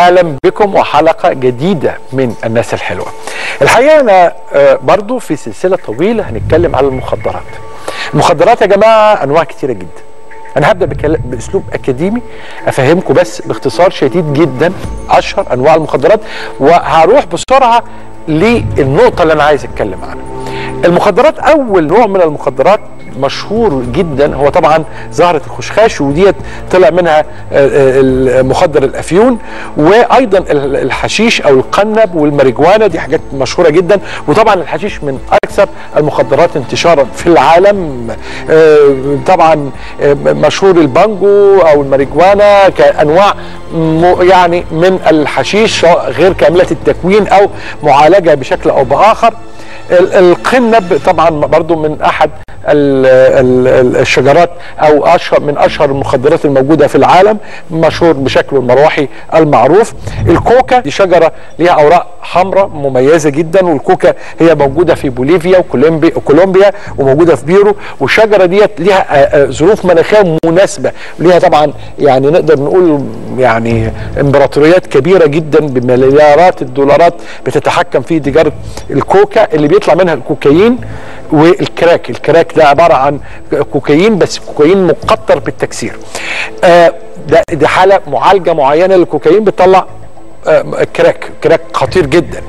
اهلا بكم وحلقه جديده من الناس الحلوه. الحقيقه انا آه، برضو في سلسله طويله هنتكلم على المخدرات. المخدرات يا جماعه انواع كتيره جدا. انا هبدا بكلام باسلوب اكاديمي افهمكم بس باختصار شديد جدا اشهر انواع المخدرات وهروح بسرعه للنقطه اللي انا عايز اتكلم عنها. المخدرات اول نوع من المخدرات مشهور جدا هو طبعا زهره الخشخاش وديت طلع منها آه، آه، المخدر الافيون وايضا ال- الحشيش او القنب والماريجوانا دي حاجات مشهوره جدا وطبعا الحشيش من اكثر المخدرات انتشارا في العالم آه، طبعا آه، مشهور البانجو او الماريجوانا كانواع م- يعني من الحشيش سواء غير كامله التكوين او معالجه بشكل او باخر ال- القنب طبعا برضو من احد ال- ال- ال- الشجرات او اشهر من اشهر المخدرات الموجوده في العالم مشهور بشكله المروحي المعروف الكوكا دي شجره ليها اوراق حمراء مميزه جدا والكوكا هي موجوده في بوليفيا وكولومبيا وكولومبيا وموجوده في بيرو والشجره ديت ليها آه، آه، ظروف مناخيه مناسبه ليها طبعا يعني نقدر نقول يعني امبراطوريات كبيره جدا بمليارات الدولارات بتتحكم في تجاره الكوكا اللي بيطلع منها الكوكايين والكراك الكراك ده عباره عن كوكايين بس كوكايين مقطر بالتكسير آه ده دي حاله معالجه معينه للكوكايين بتطلع آه كراك كراك خطير جدا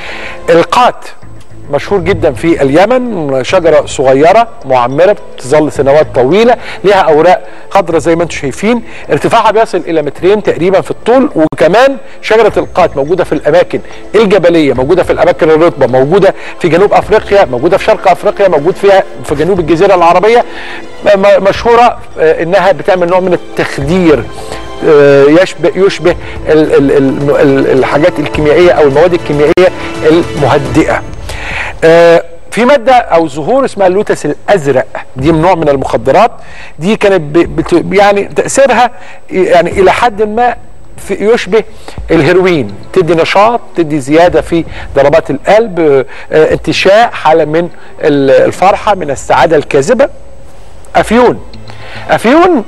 القات مشهور جدا في اليمن شجرة صغيرة معمرة بتظل سنوات طويلة لها أوراق خضراء زي ما انتم شايفين ارتفاعها بيصل إلى مترين تقريبا في الطول وكمان شجرة القات موجودة في الأماكن الجبلية موجودة في الأماكن الرطبة موجودة في جنوب أفريقيا موجودة في شرق أفريقيا موجود فيها في جنوب الجزيرة العربية م- مشهورة آه، إنها بتعمل نوع من التخدير آه، يشبه يشبه ال- ال- ال- ال- الحاجات الكيميائيه او المواد الكيميائيه المهدئه. آه، في ماده او زهور اسمها اللوتس الازرق دي من نوع من المخدرات دي كانت ب- بت يعني تاثيرها يعني الى حد ما في يشبه الهيروين تدي نشاط تدي زياده في ضربات القلب آه، آه، انتشاء حاله من ال- الفرحه من السعاده الكاذبه افيون افيون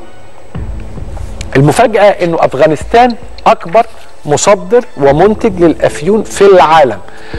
المفاجأة انه افغانستان اكبر مصدر ومنتج للافيون في العالم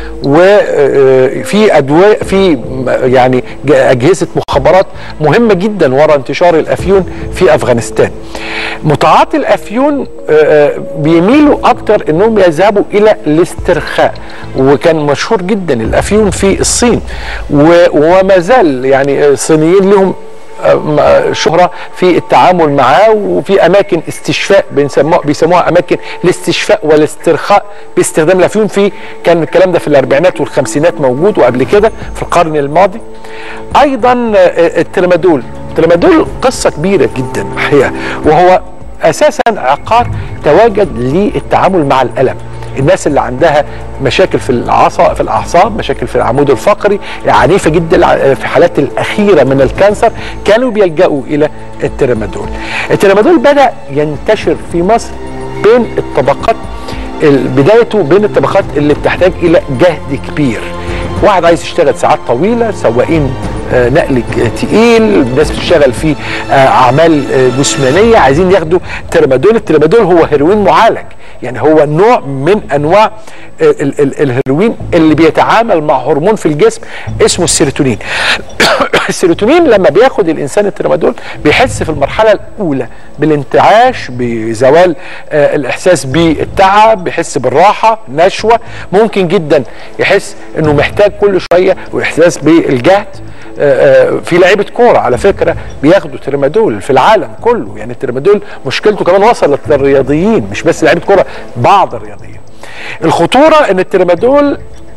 وفي ادويه في يعني ج- اجهزه مخابرات مهمه جدا وراء انتشار الافيون في افغانستان متعاطي الافيون آه، آه، بيميلوا اكتر انهم يذهبوا الى الاسترخاء وكان مشهور جدا الافيون في الصين و- وما زال يعني الصينيين لهم م- شهرة في التعامل معاه وفي أماكن استشفاء بنسموها بيسموها أماكن الاستشفاء والاسترخاء باستخدام الأفيون في كان الكلام ده في الأربعينات والخمسينات موجود وقبل كده في القرن الماضي أيضا آه، الترمادول الترمادول قصة كبيرة جدا الحقيقة وهو أساسا عقار تواجد للتعامل مع الألم الناس اللي عندها مشاكل في العصا في الاعصاب مشاكل في العمود الفقري عنيفه جدا في حالات الاخيره من الكانسر كانوا بيلجأوا الى الترامادول الترامادول بدا ينتشر في مصر بين الطبقات ال- بدايته بين الطبقات اللي بتحتاج الى جهد كبير واحد عايز يشتغل ساعات طويله سواقين آه، نقل ك- تقيل ناس بتشتغل في آه، اعمال آه، جسمانيه عايزين ياخدوا ترامادول الترامادول هو هيروين معالج يعني هو نوع من انواع آه، ال- ال- الهيروين اللي بيتعامل مع هرمون في الجسم اسمه السيروتونين السيروتونين لما بياخد الانسان الترامادول بيحس في المرحله الاولى بالانتعاش بزوال آه، الاحساس بالتعب بيحس بالراحه نشوه ممكن جدا يحس انه محتاج كل شويه واحساس بالجهد آه، آه، في لعيبه كوره على فكره بياخدوا ترمادول في العالم كله يعني الترمادول مشكلته كمان وصلت للرياضيين مش بس لعيبه كوره بعض الرياضيين الخطوره ان الترمادول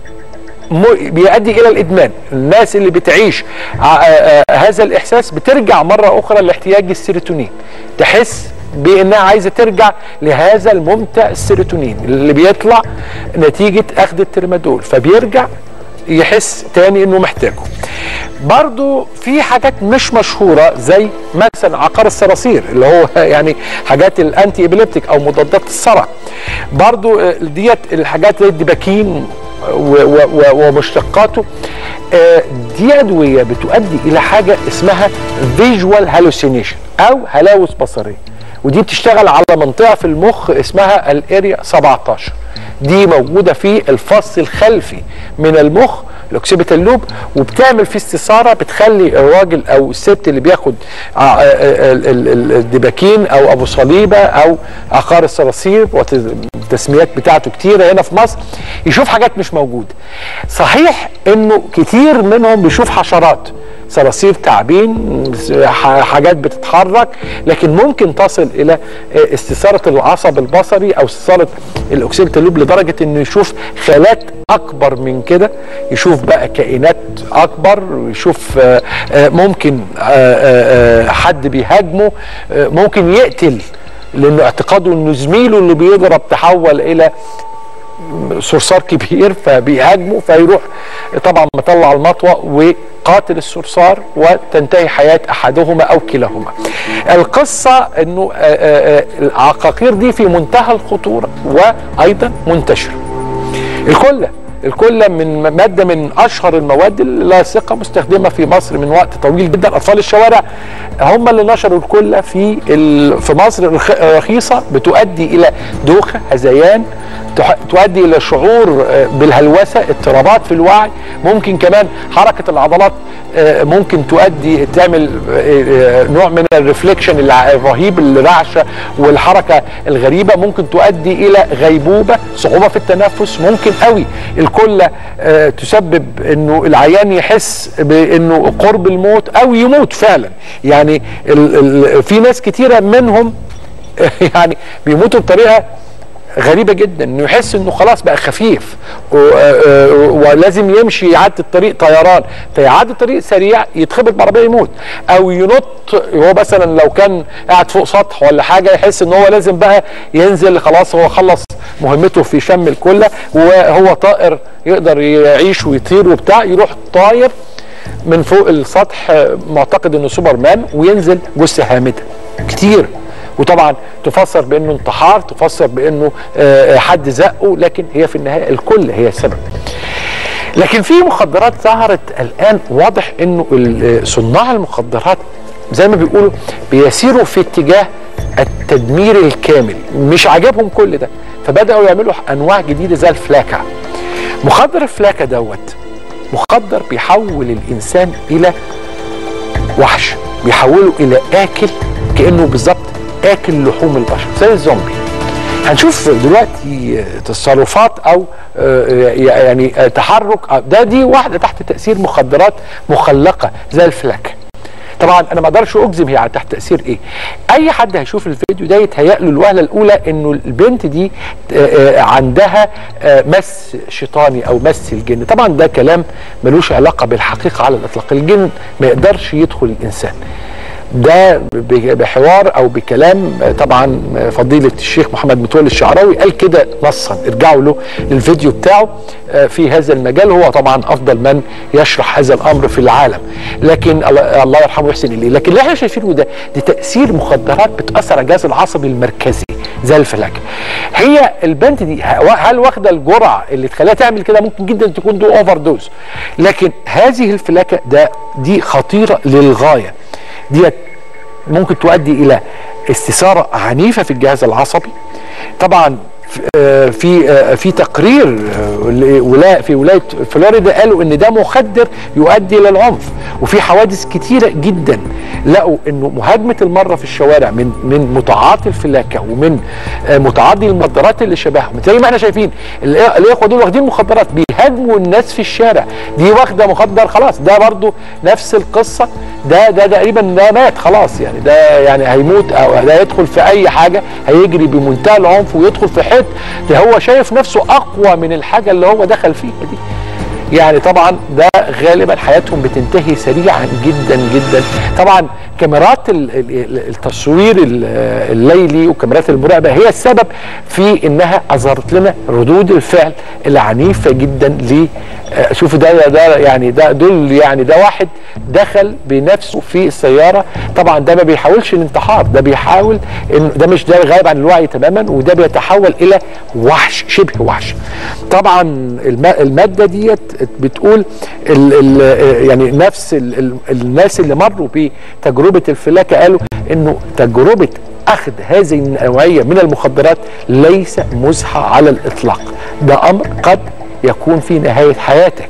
م- بيؤدي الى الادمان الناس اللي بتعيش ع- آه، آه، هذا الاحساس بترجع مره اخرى لاحتياج السيروتونين تحس بانها عايزه ترجع لهذا الممتع السيروتونين اللي بيطلع نتيجه اخذ الترمادول فبيرجع يحس تاني انه محتاجه برضو في حاجات مش مشهورة زي مثلا عقار الصراصير اللي هو يعني حاجات الانتي ابيليبتيك او مضادات الصرع برضو آه، ديت الحاجات زي الدباكين و- و- و- ومشتقاته آه، دي ادويه بتؤدي الى حاجه اسمها فيجوال هالوسينيشن او هلاوس بصريه ودي بتشتغل على منطقه في المخ اسمها الاريا 17 دي موجوده في الفص الخلفي من المخ الاوكسيبيتال لوب وبتعمل في استثاره بتخلي الراجل او الست اللي بياخد ع- آه، آه، ال- ال- الدباكين او ابو صليبه او عقار الصراصير والتسميات بتاعته كتيره هنا في مصر يشوف حاجات مش موجوده صحيح انه كتير منهم بيشوف حشرات صراصير تعابين ح- حاجات بتتحرك لكن ممكن تصل الى استثاره العصب البصري او استثاره الاوكسيبيتال لوب لدرجه انه يشوف خالات اكبر من كده يشوف بقى كائنات اكبر ويشوف آه، آه، ممكن آه، آه، آه، حد بيهاجمه آه، ممكن يقتل لانه اعتقاده انه زميله اللي بيضرب تحول الى صرصار كبير فبيهاجمه فيروح طبعا مطلع المطوه وقاتل الصرصار وتنتهي حياه احدهما او كلاهما. القصه انه آه، آه، آه، العقاقير دي في منتهى الخطوره وايضا منتشره. الكلة الكلة من مادة من أشهر المواد اللاصقة مستخدمة في مصر من وقت طويل جدا أطفال الشوارع هم اللي نشروا الكلة في ال- في مصر رخ- رخيصة بتؤدي إلى دوخة هذيان تح- تؤدي إلى شعور آه، بالهلوسة اضطرابات في الوعي ممكن كمان حركة العضلات آه، ممكن تؤدي تعمل آه، آه، نوع من الريفليكشن الع- الرهيب الرعشة والحركة الغريبة ممكن تؤدي إلى غيبوبة صعوبة في التنفس ممكن قوي الكلة آه، تسبب انه العيان يحس بانه قرب الموت او يموت فعلا يعني ال ال في ناس كتيرة منهم يعني بيموتوا بطريقة غريبة جدا انه يحس انه خلاص بقى خفيف و- آه، ولازم يمشي يعدي الطريق طيران فيعدي الطريق سريع يتخبط بعربية يموت او ينط هو مثلا لو كان قاعد فوق سطح ولا حاجة يحس ان هو لازم بقى ينزل خلاص هو خلص مهمته في شم الكلة وهو طائر يقدر يعيش ويطير وبتاع يروح طاير من فوق السطح آه، معتقد انه سوبرمان وينزل جثة هامدة كتير وطبعا تفسر بانه انتحار تفسر بانه آه، حد زقه لكن هي في النهايه الكل هي السبب لكن في مخدرات ظهرت الان واضح انه ال- صناع المخدرات زي ما بيقولوا بيسيروا في اتجاه التدمير الكامل مش عاجبهم كل ده فبداوا يعملوا انواع جديده زي الفلاكا مخدر الفلاكا دوت مخدر بيحول الانسان الى وحش بيحوله الى اكل كانه بالظبط اكل لحوم البشر زي الزومبي هنشوف دلوقتي تصرفات او آه، يعني آه، تحرك آه، ده دي واحده تحت تاثير مخدرات مخلقه زي الفلاك طبعا انا ما اقدرش اجزم هي تحت تاثير ايه اي حد هيشوف الفيديو ده يتهيأ له الوهله الاولى انه البنت دي آه، آه، عندها آه، مس شيطاني او مس الجن طبعا ده كلام ملوش علاقه بالحقيقه على الاطلاق الجن ما يقدرش يدخل الانسان ده ب- بحوار او بكلام آه، طبعا آه، فضيله الشيخ محمد متولي الشعراوي قال كده نصا ارجعوا له للفيديو بتاعه آه، في هذا المجال هو طبعا افضل من يشرح هذا الامر في العالم لكن الله الله يرحمه ويحسن اليه لكن اللي احنا شايفينه ده دي تاثير مخدرات بتاثر على الجهاز العصبي المركزي زي الفلاك هي البنت دي ه- هل واخده الجرعه اللي تخليها تعمل كده ممكن جدا تكون دو اوفر دوز لكن هذه الفلاكه ده دي خطيره للغايه ديت ممكن تؤدي الى استثاره عنيفه في الجهاز العصبي طبعا في- آه، في آه، في تقرير آه، ل- ولا في ولايه فلوريدا قالوا ان ده مخدر يؤدي الى العنف وفي حوادث كتيره جدا لقوا انه مهاجمه المره في الشوارع من من متعاطي الفلاكه ومن آه، متعاطي المخدرات اللي شبههم زي ما احنا شايفين ال- الاخوه دول واخدين مخدرات بيهاجموا الناس في الشارع دي واخده مخدر خلاص ده برضو نفس القصه ده ده تقريبا ده مات خلاص يعني ده يعني هيموت او ده يدخل في اي حاجه هيجري بمنتهى العنف ويدخل في حته ده هو شايف نفسه اقوى من الحاجه اللي هو دخل فيها دي يعني طبعا ده غالبا حياتهم بتنتهي سريعا جدا جدا طبعا كاميرات ال- ال- التصوير ال- الليلي وكاميرات المراقبه هي السبب في انها اظهرت لنا ردود الفعل العنيفه جدا ل آه، شوفوا ده ده يعني ده دول يعني ده واحد دخل بنفسه في السياره طبعا ده ما بيحاولش الانتحار ده بيحاول إن ده مش ده غايب عن الوعي تماما وده بيتحول الى وحش شبه وحش طبعا الم- الماده ديت بتقول ال ال يعني نفس ال ال الناس اللي مروا بتجربه الفلاكه قالوا انه تجربه اخذ هذه النوعيه من المخدرات ليس مزحه على الاطلاق ده امر قد يكون في نهايه حياتك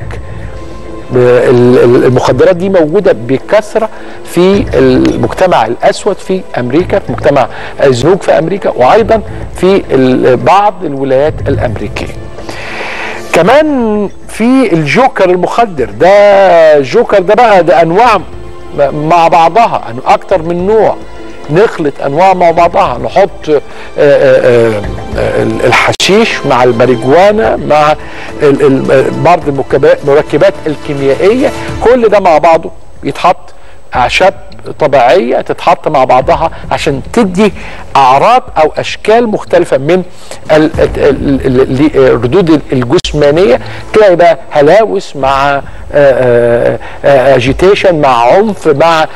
المخدرات دي موجوده بكثره في المجتمع الاسود في امريكا في مجتمع الزنوج في امريكا وايضا في بعض الولايات الامريكيه كمان في الجوكر المخدر ده الجوكر ده بقى ده انواع مع بعضها اكتر من نوع نخلط انواع مع بعضها نحط آآ آآ الحشيش مع الماريجوانا مع بعض المركبات الكيميائيه كل ده مع بعضه يتحط اعشاب طبيعيه تتحط مع بعضها عشان تدي اعراض او اشكال مختلفه من الردود الجسمانيه تلاقي بقى هلاوس مع اجيتيشن مع عنف مع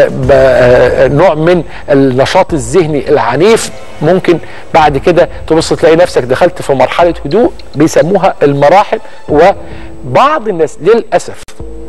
نوع من النشاط الذهني العنيف ممكن بعد كده تبص تلاقي نفسك دخلت في مرحله هدوء بيسموها المراحل وبعض الناس للاسف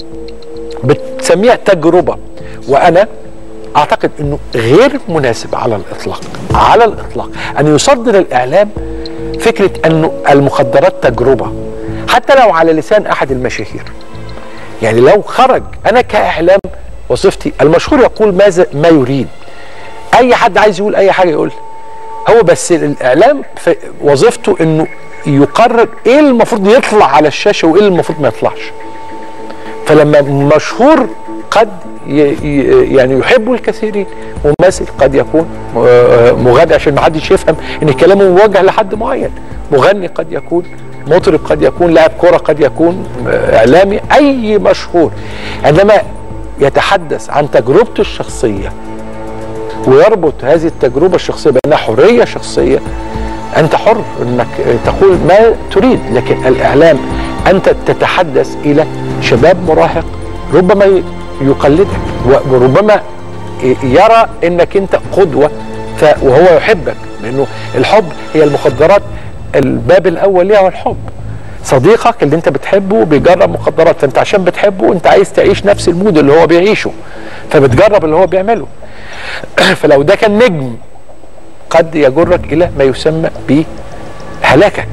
بتسميها تجربه وانا اعتقد انه غير مناسب على الاطلاق على الاطلاق ان يصدر الاعلام فكره انه المخدرات تجربه حتى لو على لسان احد المشاهير يعني لو خرج انا كاعلام وظيفتي المشهور يقول ماذا ما يريد اي حد عايز يقول اي حاجه يقول هو بس الاعلام في وظيفته انه يقرر ايه المفروض يطلع على الشاشه وايه المفروض ما يطلعش فلما مشهور قد يعني يحبه الكثيرين ممثل قد يكون مغني عشان ما حدش يفهم ان كلامه موجه لحد معين مغني قد يكون مطرب قد يكون لاعب كره قد يكون اعلامي اي مشهور عندما يتحدث عن تجربته الشخصيه ويربط هذه التجربه الشخصيه بانها حريه شخصيه انت حر انك تقول ما تريد لكن الاعلام انت تتحدث الى شباب مراهق ربما يقلدك وربما يرى انك انت قدوه وهو يحبك لانه الحب هي المخدرات الباب الاول ليها هو الحب صديقك اللي انت بتحبه بيجرب مخدرات فانت عشان بتحبه انت عايز تعيش نفس المود اللي هو بيعيشه فبتجرب اللي هو بيعمله فلو ده كان نجم قد يجرك الى ما يسمى بهلاكك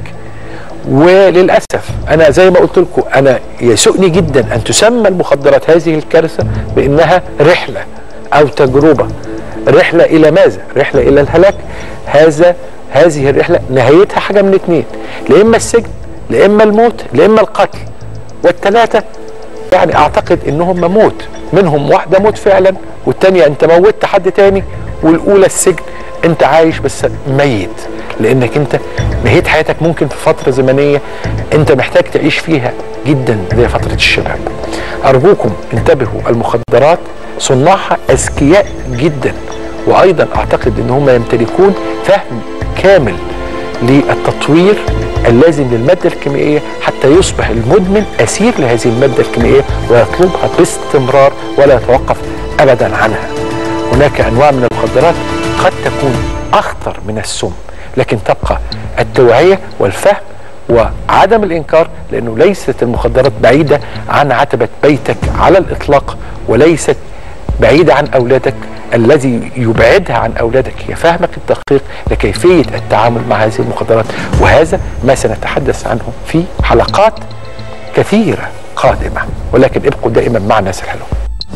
وللاسف انا زي ما قلت لكم انا يسؤني جدا ان تسمى المخدرات هذه الكارثه بانها رحله او تجربه رحله الى ماذا؟ رحله الى الهلاك هذا هذه الرحله نهايتها حاجه من اثنين لا اما السجن لا اما الموت لا اما القتل والثلاثه يعني اعتقد انهم موت منهم واحده موت فعلا والثانيه انت موتت حد تاني والاولى السجن انت عايش بس ميت لانك انت نهيت حياتك ممكن في فتره زمنيه انت محتاج تعيش فيها جدا زي فتره الشباب ارجوكم انتبهوا المخدرات صناعها اذكياء جدا وايضا اعتقد ان هم يمتلكون فهم كامل للتطوير اللازم للماده الكيميائيه حتى يصبح المدمن اسير لهذه الماده الكيميائيه ويطلبها باستمرار ولا يتوقف ابدا عنها. هناك انواع من المخدرات قد تكون اخطر من السم لكن تبقى التوعيه والفهم وعدم الانكار لانه ليست المخدرات بعيده عن عتبه بيتك على الاطلاق وليست بعيده عن اولادك الذي يبعدها عن اولادك هي فهمك الدقيق لكيفيه التعامل مع هذه المخدرات وهذا ما سنتحدث عنه في حلقات كثيره قادمه ولكن ابقوا دائما مع الناس الحلوه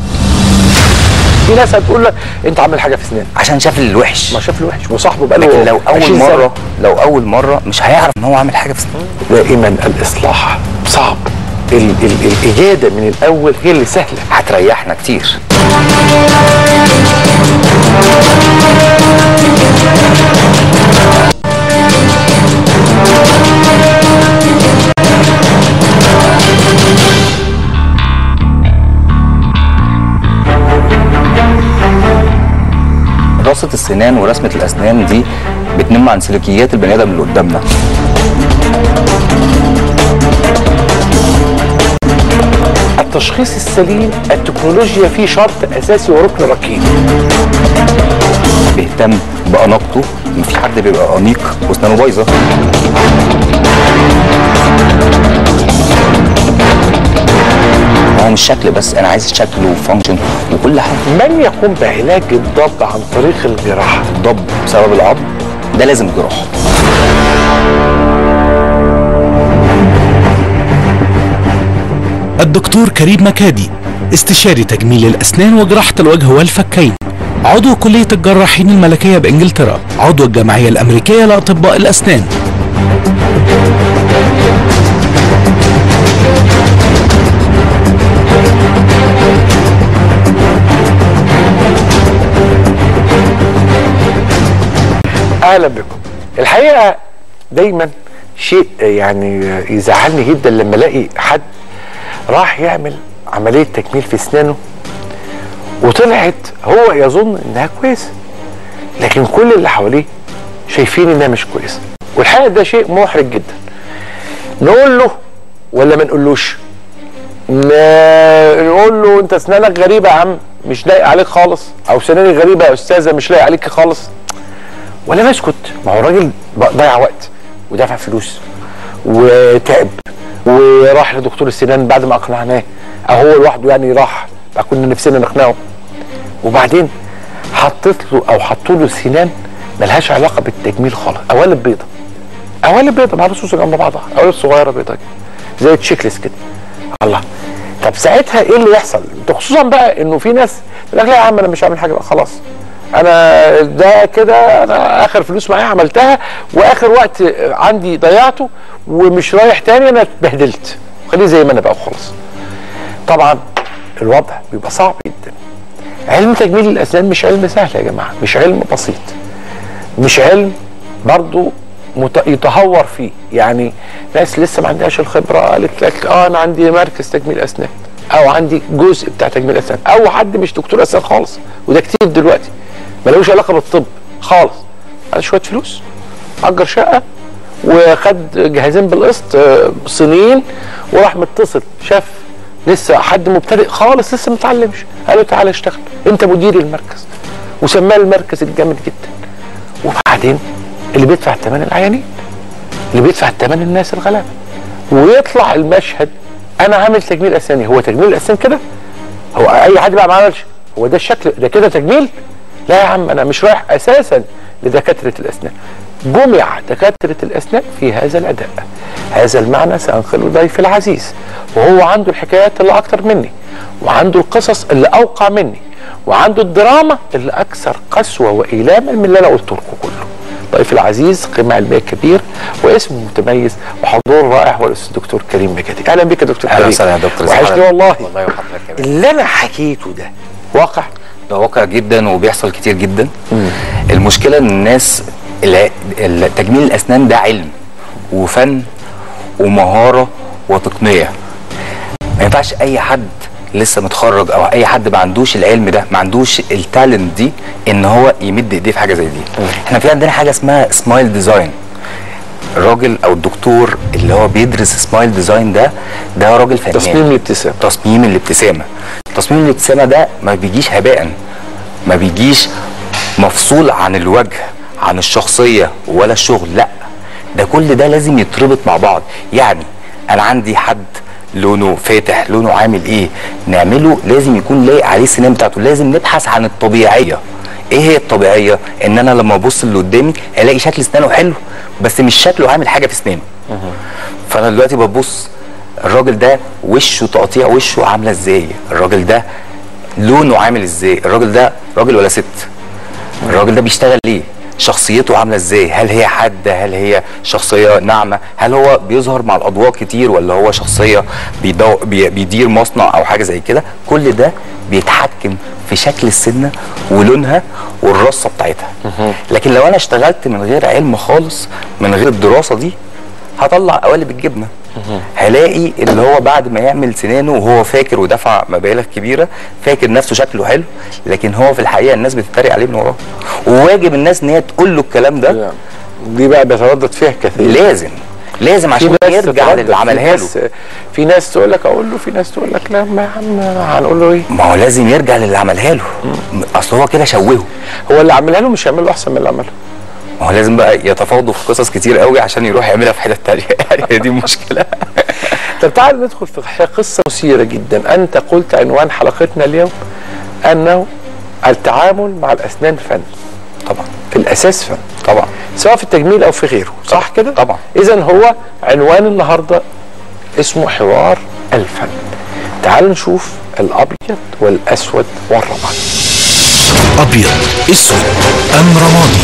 في ناس هتقول لك انت عامل حاجه في اسنانك عشان شاف الوحش ما شاف الوحش وصاحبه بقى لكن لو اول مره لو اول مره مش هيعرف ان هو عامل حاجه في اسنانه دائما الاصلاح صعب ال ال الاجاده من الاول هي اللي سهله هتريحنا كتير دراسة السنان ورسمة الأسنان دي بتنم عن سلوكيات البني آدم اللي قدامنا التشخيص السليم التكنولوجيا فيه شرط اساسي وركن ركين بيهتم بأناقته إن في حد بيبقى أنيق وأسنانه بايظة هو مش شكل بس انا عايز شكل وفانكشن وكل حاجه من يقوم بعلاج الضب عن طريق الجراحه الضب بسبب العظم ده لازم جراحه الدكتور كريم مكادي استشاري تجميل الأسنان وجراحة الوجه والفكين عضو كلية الجراحين الملكية بإنجلترا عضو الجمعية الأمريكية لأطباء الأسنان اهلا بكم الحقيقه دايما شيء يعني يزعلني جدا لما الاقي حد راح يعمل عمليه تجميل في اسنانه وطلعت هو يظن انها كويسه لكن كل اللي حواليه شايفين انها مش كويسه والحقيقه ده شيء محرج جدا نقول له ولا ما نقولوش ن- نقول له انت اسنانك غريبه يا عم مش لايق عليك خالص او سناني غريبه يا استاذه مش لايق عليك خالص ولا نسكت ما هو الراجل ضيع وقت ودفع فلوس وتعب وراح لدكتور السنان بعد ما اقنعناه او هو لوحده يعني راح بقى كنا نفسنا نقنعه وبعدين حطيت له او حطوا له سنان ملهاش علاقه بالتجميل خالص قوالب بيضه قوالب بيضه مع رصوص جنب بعضها قوالب صغيره بيضه كده زي التشيكلس كده الله طب ساعتها ايه اللي يحصل خصوصا بقى انه في ناس يقول لك لا يا عم انا مش هعمل حاجه بقى خلاص انا ده كده انا اخر فلوس معايا عملتها واخر وقت عندي ضيعته ومش رايح تاني انا اتبهدلت خليه زي ما انا بقى وخلاص طبعا الوضع بيبقى صعب جدا علم تجميل الاسنان مش علم سهل يا جماعه مش علم بسيط مش علم برضو مت- يتهور فيه يعني ناس لسه ما عندهاش الخبره قالت لك اه انا عندي مركز تجميل اسنان او عندي جزء بتاع تجميل اسنان او حد مش دكتور اسنان خالص وده كتير دلوقتي ملوش علاقه بالطب خالص هذا شويه فلوس اجر شقه وخد جهازين بالقسط آه، صينيين وراح متصل شاف لسه حد مبتدئ خالص لسه ما اتعلمش قال له تعالى اشتغل انت مدير المركز وسماه المركز الجامد جدا وبعدين اللي بيدفع الثمن العيانين اللي بيدفع الثمن الناس الغلابه ويطلع المشهد انا عامل تجميل اسناني هو تجميل الاسنان كده هو اي حد بقى ما عملش هو ده الشكل ده كده تجميل لا يا عم انا مش رايح اساسا لدكاتره الاسنان جمع دكاتره الاسنان في هذا الاداء هذا المعنى سانقله ضيفي العزيز وهو عنده الحكايات اللي اكتر مني وعنده القصص اللي اوقع مني وعنده الدراما اللي اكثر قسوه وايلاما من اللي انا قلت لكم كله ضيفي العزيز قيمه علميه كبير واسم متميز وحضور رائع هو الاستاذ الدكتور كريم مجدي اهلا بك يا دكتور اهلا كريم وسهلا يا دكتور وحشني سعادة. والله والله وحضرتك كمان اللي انا حكيته ده واقع ده واقع جدا وبيحصل كتير جدا المشكله ان الناس الع- ال- تجميل الاسنان ده علم وفن ومهاره وتقنيه ما ينفعش اي حد لسه متخرج او اي حد ما عندوش العلم ده ما عندوش التالنت دي ان هو يمد ايديه في حاجه زي دي احنا في عندنا حاجه اسمها سمايل ديزاين الراجل او الدكتور اللي هو بيدرس سمايل ديزاين ده ده راجل فنان تصميم الابتسام تصميم الابتسامه تصميم الابتسامه ده ما بيجيش هباء ما بيجيش مفصول عن الوجه عن الشخصيه ولا الشغل لا ده كل ده لازم يتربط مع بعض يعني انا عندي حد لونه فاتح لونه عامل ايه نعمله لازم يكون لايق عليه السنان بتاعته لازم نبحث عن الطبيعيه ايه هي الطبيعيه ان انا لما ابص اللي قدامي الاقي شكل اسنانه حلو بس مش شكله عامل حاجه في اسنانه فانا دلوقتي ببص الراجل ده وشه تقطيع وشه عامله ازاي الراجل ده لونه عامل ازاي الراجل ده راجل ولا ست الراجل ده بيشتغل ليه شخصيته عامله ازاي هل هي حاده هل هي شخصيه ناعمه هل هو بيظهر مع الاضواء كتير ولا هو شخصيه بيدو بي بيدير مصنع او حاجه زي كده كل ده بيتحكم في شكل السنه ولونها والرصه بتاعتها لكن لو انا اشتغلت من غير علم خالص من غير الدراسه دي هطلع قوالب الجبنه هلاقي اللي هو بعد ما يعمل سنانه وهو فاكر ودفع مبالغ كبيره فاكر نفسه شكله حلو لكن هو في الحقيقه الناس بتتريق عليه من وراه وواجب الناس ان هي تقول له الكلام ده دي بقى بيتردد فيها كثير لازم لازم عشان يرجع تتردد، للي عملها في له ناس في ناس تقول لك اقول له في ناس تقول لك لا ما يا عم هنقول له ايه ما هو لازم يرجع للي عملها له اصل هو كده شوهه هو اللي عملها له مش هيعمل له احسن من اللي عمله ما هو لازم بقى يتفاوضوا في قصص كتير قوي عشان يروح يعملها في حته تانيه يعني هي دي المشكله طب تعال ندخل في قصه مثيره جدا انت قلت عنوان حلقتنا اليوم انه التعامل مع الاسنان فن طبعا في الاساس فن طبعا سواء في التجميل او في غيره صح كده طبعا. اذا هو عنوان النهارده اسمه حوار الفن تعال نشوف الابيض والاسود والرمادي أبيض أسود أم رمادي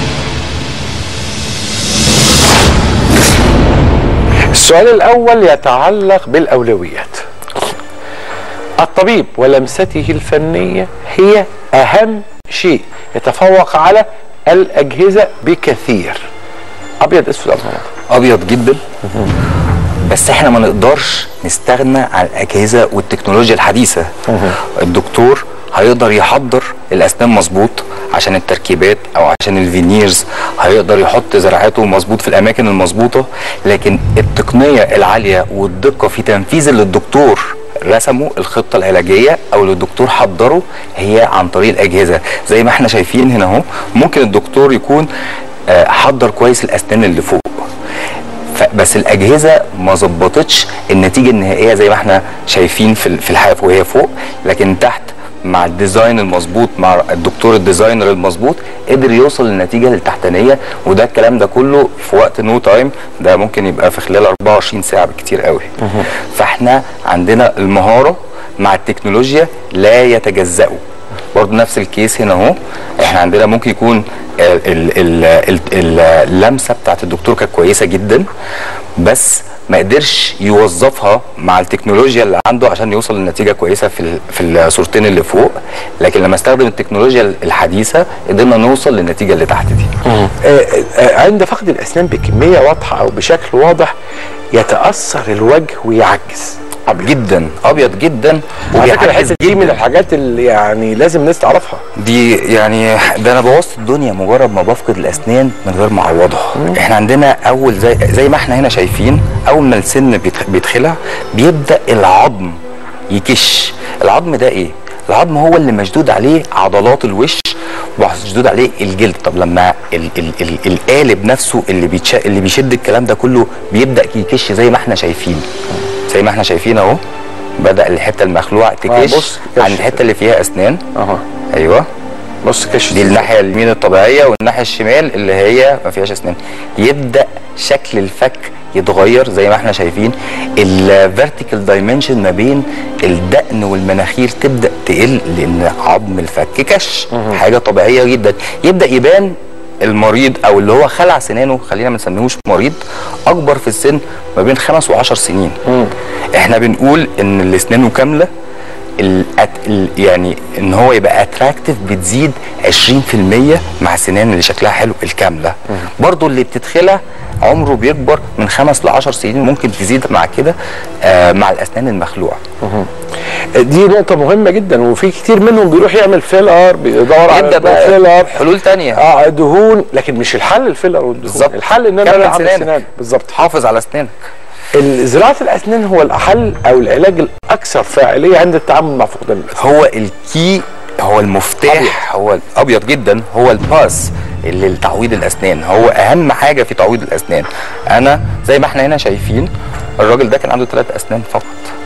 السؤال الاول يتعلق بالاولويات الطبيب ولمسته الفنيه هي اهم شيء يتفوق على الاجهزه بكثير ابيض اسود أم رمادي ابيض جدا بس احنا ما نقدرش نستغنى عن الاجهزه والتكنولوجيا الحديثه الدكتور هيقدر يحضر الاسنان مظبوط عشان التركيبات او عشان الفينيرز هيقدر يحط زراعاته مظبوط في الاماكن المظبوطه لكن التقنيه العاليه والدقه في تنفيذ اللي الدكتور رسموا الخطه العلاجيه او اللي الدكتور حضره هي عن طريق الاجهزه زي ما احنا شايفين هنا اهو ممكن الدكتور يكون آه، حضر كويس الاسنان اللي فوق ف- بس الاجهزه ما ظبطتش النتيجه النهائيه زي ما احنا شايفين في ال- في الحاف وهي فوق لكن تحت مع الديزاين المظبوط مع الدكتور الديزاينر المظبوط قدر يوصل للنتيجه التحتانيه وده الكلام ده كله في وقت نو تايم ده ممكن يبقى في خلال 24 ساعه بالكتير قوي فاحنا عندنا المهاره مع التكنولوجيا لا يتجزأوا برضه نفس الكيس هنا اهو احنا عندنا ممكن يكون ال- ال- ال- ال- اللمسه بتاعت الدكتور كانت كويسه جدا بس ما قدرش يوظفها مع التكنولوجيا اللي عنده عشان يوصل لنتيجه كويسه في ال- في الصورتين اللي فوق لكن لما استخدم التكنولوجيا الحديثه قدرنا نوصل للنتيجه اللي تحت دي آه، آه، عند فقد الاسنان بكميه واضحه او بشكل واضح يتاثر الوجه ويعجز ابيض جدا ابيض جدا على فكره وبيعجز الحته دي من جداً. الحاجات اللي يعني لازم الناس تعرفها دي يعني ده انا بوظت الدنيا مجرد ما بفقد الاسنان من غير ما اعوضها احنا عندنا اول زي زي ما احنا هنا شايفين اول ما السن بيتخ- بيتخلع بيبدا العظم يكش العظم ده ايه العظم هو اللي مشدود عليه عضلات الوش ومشدود عليه الجلد طب لما ال ال ال القالب نفسه اللي بيتش اللي بيشد الكلام ده كله بيبدا يكش زي ما احنا شايفين زي ما احنا شايفين اهو بدا الحته المخلوعه تكش بص، عن كش. الحته اللي فيها اسنان اها ايوه بص كش دي الناحيه اليمين الطبيعيه والناحيه الشمال اللي هي ما فيهاش اسنان يبدا شكل الفك يتغير زي ما احنا شايفين الفيرتيكال دايمنشن ما بين الدقن والمناخير تبدا تقل لان عظم الفك كش حاجه طبيعيه جدا يبدا يبان المريض او اللي هو خلع سنانه خلينا ما نسميهوش مريض اكبر في السن ما بين خمس وعشر سنين احنا بنقول ان اللي اسنانه كامله الأت... ال... يعني ان هو يبقى اتراكتيف بتزيد 20% مع السنان اللي شكلها حلو الكامله برضو اللي بتتخلع عمره بيكبر من خمس ل 10 سنين ممكن تزيد مع كده آه مع الاسنان المخلوعه دي نقطة مهمة جدا وفي كتير منهم بيروح يعمل فيلر بيدور على يبدا بقى فيلر حلول تانية اه دهون لكن مش الحل الفيلر والدهون بالظبط. الحل ان انا كمل اعمل سنانك. سنان بالظبط حافظ على اسنانك زراعة الاسنان هو الحل او العلاج الاكثر فاعلية عند التعامل مع فقدان الاسنان هو الكي هو المفتاح هو ابيض جدا هو الباس اللي لتعويض الاسنان هو اهم حاجه في تعويض الاسنان انا زي ما احنا هنا شايفين الراجل ده كان عنده ثلاث اسنان فقط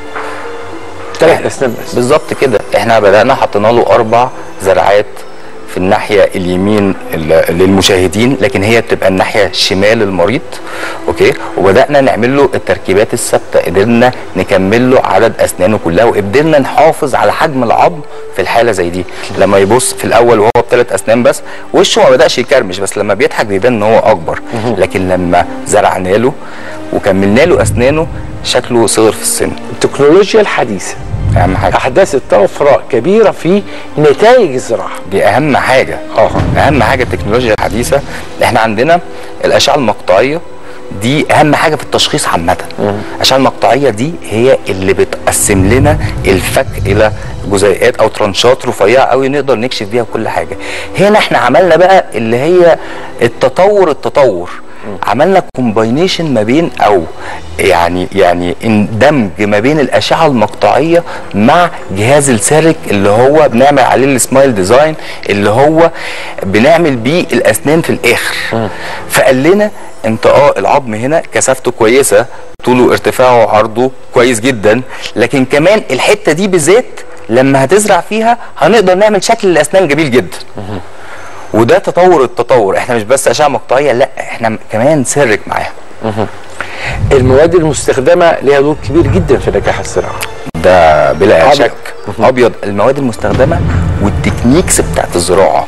ثلاث اسنان بس بالظبط كده احنا بدانا حطينا له اربع زرعات في الناحيه اليمين ال- للمشاهدين لكن هي بتبقى الناحيه شمال المريض اوكي وبدانا نعمل له التركيبات الثابته قدرنا نكمل له عدد اسنانه كلها وقدرنا نحافظ على حجم العظم في الحاله زي دي لما يبص في الاول وهو بثلاث اسنان بس وشه ما بداش يكرمش بس لما بيضحك بيبان ان هو اكبر لكن لما زرعنا له وكملنا له اسنانه شكله صغر في السن التكنولوجيا الحديثة اهم حاجه احدثت طفرة كبيرة في نتائج الزراعة دي اهم حاجه اه اهم حاجه التكنولوجيا الحديثه احنا عندنا الاشعه المقطعيه دي اهم حاجه في التشخيص عامه الاشعه المقطعيه دي هي اللي بتقسم لنا الفك الى جزيئات او ترانشات رفيعه قوي نقدر نكشف بيها كل حاجه هنا احنا عملنا بقى اللي هي التطور التطور عملنا كومباينيشن ما بين او يعني يعني اندمج ما بين الاشعه المقطعيه مع جهاز السيرك اللي هو بنعمل عليه السمايل ديزاين اللي هو بنعمل بيه الاسنان في الاخر فقال لنا انت اه العظم هنا كثافته كويسه طوله ارتفاعه عرضه كويس جدا لكن كمان الحته دي بالذات لما هتزرع فيها هنقدر نعمل شكل الاسنان جميل جدا وده تطور التطور احنا مش بس اشعه مقطعيه لا احنا كمان سرك معاها المواد المستخدمه ليها دور كبير جدا في نجاح الزراعه ده بلا أبيض. شك ابيض المواد المستخدمه والتكنيكس بتاعت الزراعه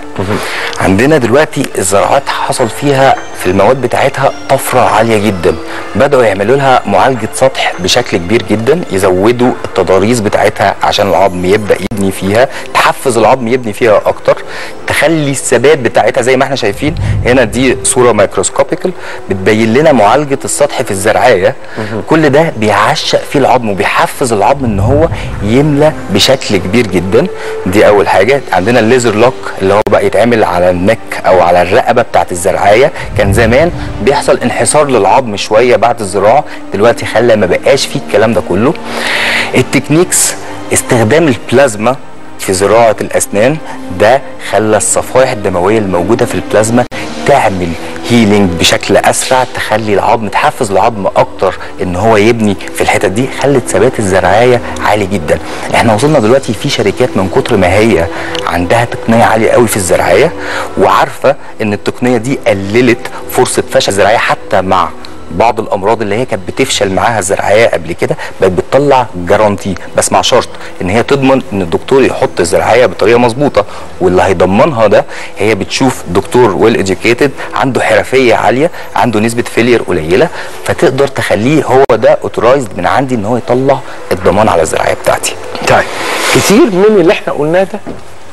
عندنا دلوقتي الزراعات حصل فيها في المواد بتاعتها طفره عاليه جدا بداوا يعملوا لها معالجه سطح بشكل كبير جدا يزودوا التضاريس بتاعتها عشان العظم يبدا يبني فيها تحفز العظم يبني فيها اكتر تخلي الثبات بتاعتها زي ما احنا شايفين هنا دي صوره مايكروسكوبيكال بتبين لنا معالجه السطح في الزرعيه كل ده بيعشق فيه العظم وبيحفز العظم ان هو يملى بشكل كبير جدا دي اول حاجه عندنا الليزر لوك اللي هو بقى يتعمل على النك او على الرقبه بتاعت الزرعيه كان زمان بيحصل انحسار للعظم شويه بعد الزراعه دلوقتي خلى ما بقاش فيه الكلام ده كله التكنيكس استخدام البلازما في زراعه الاسنان ده خلى الصفائح الدمويه الموجوده في البلازما تعمل هيلينج بشكل اسرع تخلي العظم تحفز العظم اكتر ان هو يبني في الحتت دي خلت ثبات الزراعيه عالي جدا احنا وصلنا دلوقتي في شركات من كتر ما هي عندها تقنيه عاليه قوي في الزراعيه وعارفه ان التقنيه دي قللت فرصه فشل الزراعيه حتى مع بعض الامراض اللي هي كانت بتفشل معاها الزراعيه قبل كده بقت بتطلع جارانتي بس مع شرط ان هي تضمن ان الدكتور يحط الزراعيه بطريقه مظبوطه واللي هيضمنها ده هي بتشوف دكتور ويل educated عنده حرفيه عاليه عنده نسبه فيلير قليله فتقدر تخليه هو ده اوتورايزد من عندي ان هو يطلع الضمان على الزراعيه بتاعتي طيب كتير من اللي احنا قلناه ده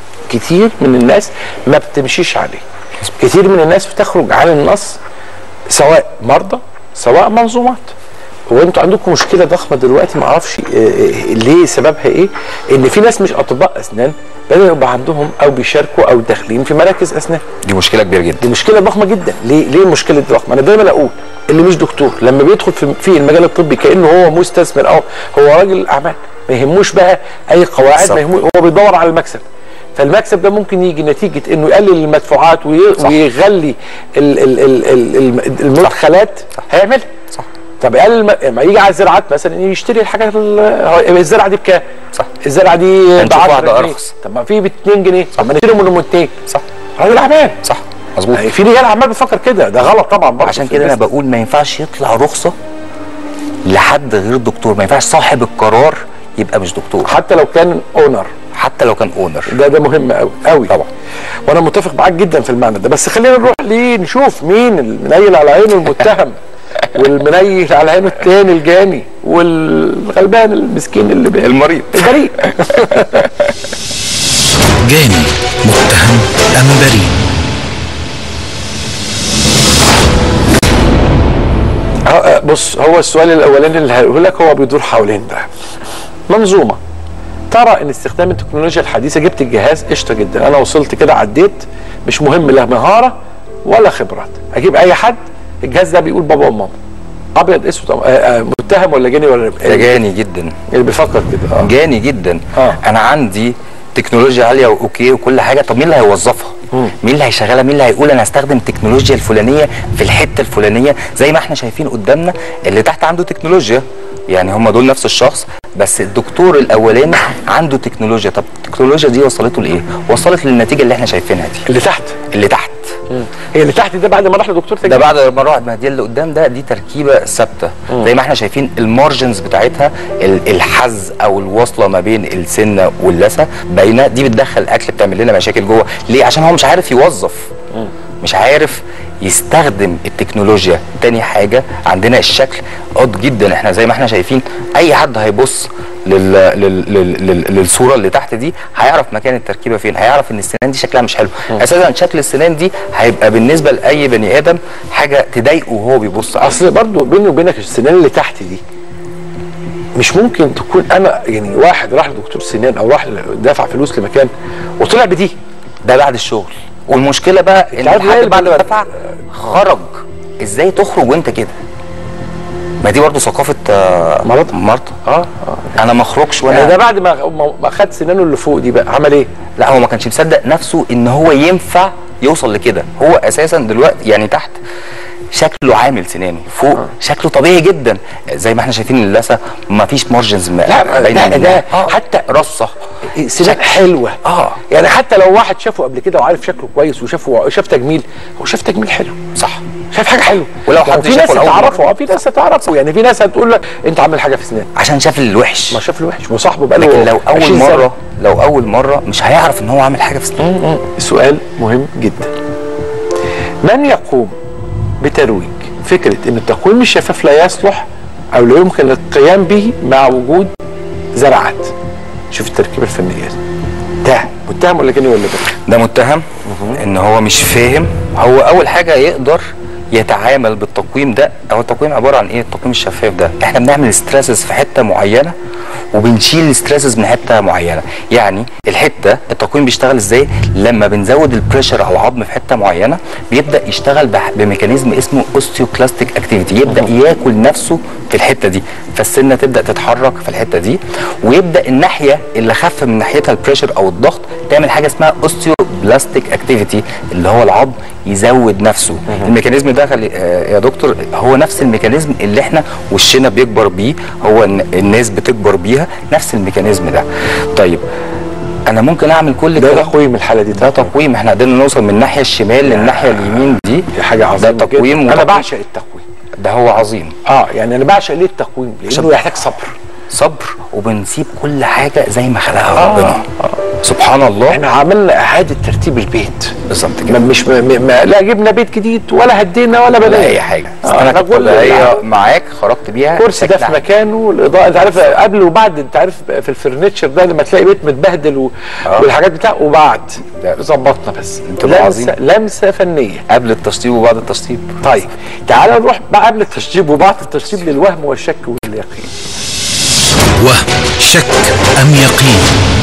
كتير من الناس ما بتمشيش عليه كتير من الناس بتخرج عن النص سواء مرضى سواء منظومات وانتوا عندكم مشكله ضخمه دلوقتي ما اعرفش آه، آه، ليه سببها ايه ان في ناس مش اطباء اسنان بدأوا يبقى عندهم او بيشاركوا او داخلين في مراكز اسنان دي مشكله كبيره جدا دي مشكله ضخمه جدا ليه ليه المشكله دي ضخمه انا دايما اقول اللي مش دكتور لما بيدخل في, في المجال الطبي كانه هو مستثمر او هو راجل اعمال ما يهموش بقى اي قواعد صح. ما يهموش هو بيدور على المكسب فالمكسب ده ممكن يجي نتيجه انه يقلل المدفوعات وي- صح. ويغلي ال- ال- ال- ال- الم- المدخلات هيعملها صح. طب يقلل الم- لما يجي على الزراعات مثلا يشتري الحاجات ال- هو الزرعه دي بكام؟ صح. الزرعه دي ب هنشوف 10 واحدة جنيه أرخص. طب ما في ب 2 جنيه طب ما نشتري منهم اتنين صح راجل اعمال صح مظبوط يعني في رجال اعمال بتفكر كده ده غلط طبعا برضه عشان في كده انا البيزنس. بقول ما ينفعش يطلع رخصه لحد غير الدكتور ما ينفعش صاحب القرار يبقى مش دكتور حتى لو كان اونر حتى لو كان اونر ده ده مهم قوي قوي طبعا وانا متفق معاك جدا في المعنى ده بس خلينا نروح ليه نشوف مين المنيل على عينه المتهم والمنيل على عينه التاني الجاني والغلبان المسكين اللي بي... المريض البريء جاني متهم أم بريء اه، بص هو السؤال الاولاني اللي هقوله لك هو بيدور حوالين ده منظومه ترى ان استخدام التكنولوجيا الحديثه جبت الجهاز قشطه جدا انا وصلت كده عديت مش مهم لا مهاره ولا خبرات اجيب اي حد الجهاز ده بيقول بابا وماما ابيض اسود اه، اه، متهم ولا جاني ولا ده جاني جدا اللي بيفكر كده اه جاني جدا آه. انا عندي تكنولوجيا عاليه واوكي وكل حاجه طب مين اللي هيوظفها مين اللي هيشغلها مين اللي هيقول انا هستخدم التكنولوجيا الفلانيه في الحته الفلانيه زي ما احنا شايفين قدامنا اللي تحت عنده تكنولوجيا يعني هم دول نفس الشخص بس الدكتور الاولاني عنده تكنولوجيا طب التكنولوجيا دي وصلته لايه وصلت للنتيجه اللي احنا شايفينها دي اللي تحت اللي تحت هي اللي تحت ده بعد ما راح لدكتور ده تجميل بعد ما راحت ما دي اللي قدام ده دي تركيبه ثابته زي ما احنا شايفين المارجنز بتاعتها ال- الحز او الوصله ما بين السنه واللثه باينه دي بتدخل الاكل بتعمل لنا مشاكل جوه ليه عشان هو مش عارف يوظف مش عارف يستخدم التكنولوجيا تاني حاجه عندنا الشكل قد جدا احنا زي ما احنا شايفين اي حد هيبص لل... لل... لل... لل... للصوره اللي تحت دي هيعرف مكان التركيبه فين هيعرف ان السنان دي شكلها مش حلو اساسا شكل السنان دي هيبقى بالنسبه لاي بني ادم حاجه تضايقه وهو بيبص على اصل برضو بيني وبينك السنان اللي تحت دي مش ممكن تكون انا يعني واحد راح لدكتور سنان او راح دافع فلوس لمكان وطلع بدي ده بعد الشغل والمشكله بقى ان عارف الحد ليه بعد ما ال- دفع خرج ازاي تخرج وانت كده ما دي برضه ثقافه آه، مرض. مرض اه اه انا ما اخرجش يعني ده وانا بعد ما ما- ما خد سنانه اللي فوق دي بقى عمل ايه؟ لا هو ما كانش مصدق نفسه ان هو ينفع يوصل لكده هو اساسا دلوقتي يعني تحت شكله عامل سنانه فوق شكله طبيعي جدا زي ما احنا شايفين اللثه ما فيش مارجنز لا ده, ده حتى رصه سنان شكل. حلوه اه يعني حتى لو واحد شافه قبل كده وعارف شكله كويس وشافه شاف تجميل هو شاف تجميل حلو صح شايف حاجه حلوه ولو حد في ناس شافه لأول مرة. تعرفه اه في ناس تعرفه يعني في ناس هتقول لك انت عامل حاجه في سنان عشان شاف الوحش ما شاف الوحش وصاحبه بقى له لكن لو اول 20 سنة. مره لو اول مره مش هيعرف ان هو عامل حاجه في سنانه سؤال مهم جدا من يقوم بترويج فكرة ان التقويم الشفاف لا يصلح او لا يمكن القيام به مع وجود زرعات شوف التركيبة الفنية ده متهم ولا كاني ولا ده ده متهم ان هو مش فاهم هو اول حاجه يقدر يتعامل بالتقويم ده او التقويم عباره عن ايه التقويم الشفاف ده احنا بنعمل ستريسز في حته معينه وبنشيل ستريسز من حته معينه يعني الحته التقويم بيشتغل ازاي لما بنزود البريشر على العظم في حته معينه بيبدا يشتغل بح- بميكانيزم اسمه اوستيوكلاستيك اكتيفيتي يبدا ياكل نفسه في الحته دي فالسنه تبدا تتحرك في الحته دي ويبدا الناحيه اللي خف من ناحيتها البريشر او الضغط تعمل حاجه اسمها اوستيوبلاستيك اكتيفيتي اللي هو العظم يزود نفسه الميكانيزم ده خلي آه يا دكتور هو نفس الميكانيزم اللي احنا وشنا بيكبر بيه هو الن- الناس بتكبر بيها نفس الميكانيزم ده طيب انا ممكن اعمل كل ده ده تقويم الحالة دي ده تقويم احنا قدرنا نوصل من الناحيه الشمال للناحيه اليمين دي دي حاجة عظيمة ده تقويم جداً. انا وتقويم. بعشق التقويم ده هو عظيم اه يعني انا بعشق ليه التقويم لانه عشان- يحتاج صبر صبر وبنسيب كل حاجه زي ما خلقها آه. ربنا سبحان الله احنا عملنا اعادة ترتيب البيت بالظبط ما كده مش ما ما لا جبنا بيت جديد ولا هدينا ولا ولا بنينا اي حاجه آه، انا أنا كنت كل طبيعيه اللي- معاك خرجت بيها الكرسي ده شكل في مكانه الاضاءه انت عارف قبل وبعد انت عارف في الفرنتشر ده لما تلاقي بيت متبهدل و... آه. والحاجات بتاعه وبعد لا. ظبطنا بس بتبقى لمسه لمسه فنيه قبل التشطيب وبعد التشطيب طيب تعال نروح بقى قبل التشطيب وبعد التشطيب للوهم والشك واليقين وهم شك أم يقين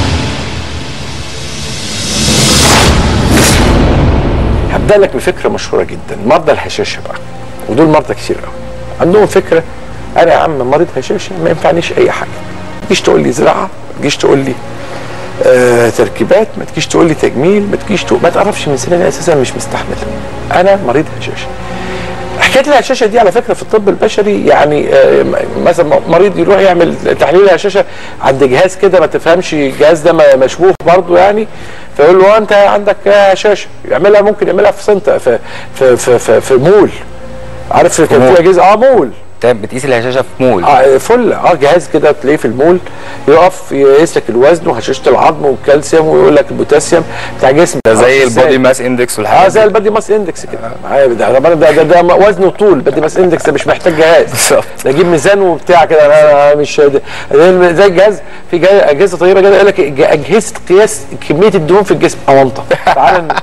هبدا لك بفكره مشهوره جدا مرضى الهشاشه بقى ودول مرضى كتير قوي عندهم فكره انا يا عم مريض هشاشه ما ينفعنيش اي حاجه ما تجيش تقول لي زراعه ما تجيش تقول لي آه تركيبات ما تجيش تقول لي تجميل ما تجيش تقول ما تعرفش من سنين اساسا مش مستحمل انا مريض هشاشه حكايه الهشاشه دي على فكره في الطب البشري يعني آه، م- مثلا مريض يروح يعمل تحليل هشاشه عند جهاز كده ما تفهمش الجهاز ده م- مشبوه برضه يعني فيقول له انت عندك هشاشه يعملها ممكن يعملها في سنت في في في, في, في مول عارف كان مول. في اجهزه اه مول طيب بتقيس الهشاشه في مول اه فل اه جهاز كده تلاقيه في المول يقف يقيس لك الوزن وهشاشه العظم والكالسيوم ويقول لك البوتاسيوم بتاع جسمك ده زي آه، البودي إزاي؟ ماس اندكس اه والحاجات زي دي. البادي ماس اندكس كده معايا ده ده ده, ده, ده وزن وطول بادي ماس اندكس ده مش محتاج جهاز بالظبط. ده اجيب ميزان وبتاع كده انا أنا مش ده- ده زي الجهاز في جهاز اجهزه طيبه كده يقول لك ج- اجهزه قياس كميه الدهون في الجسم اونطه تعال ن-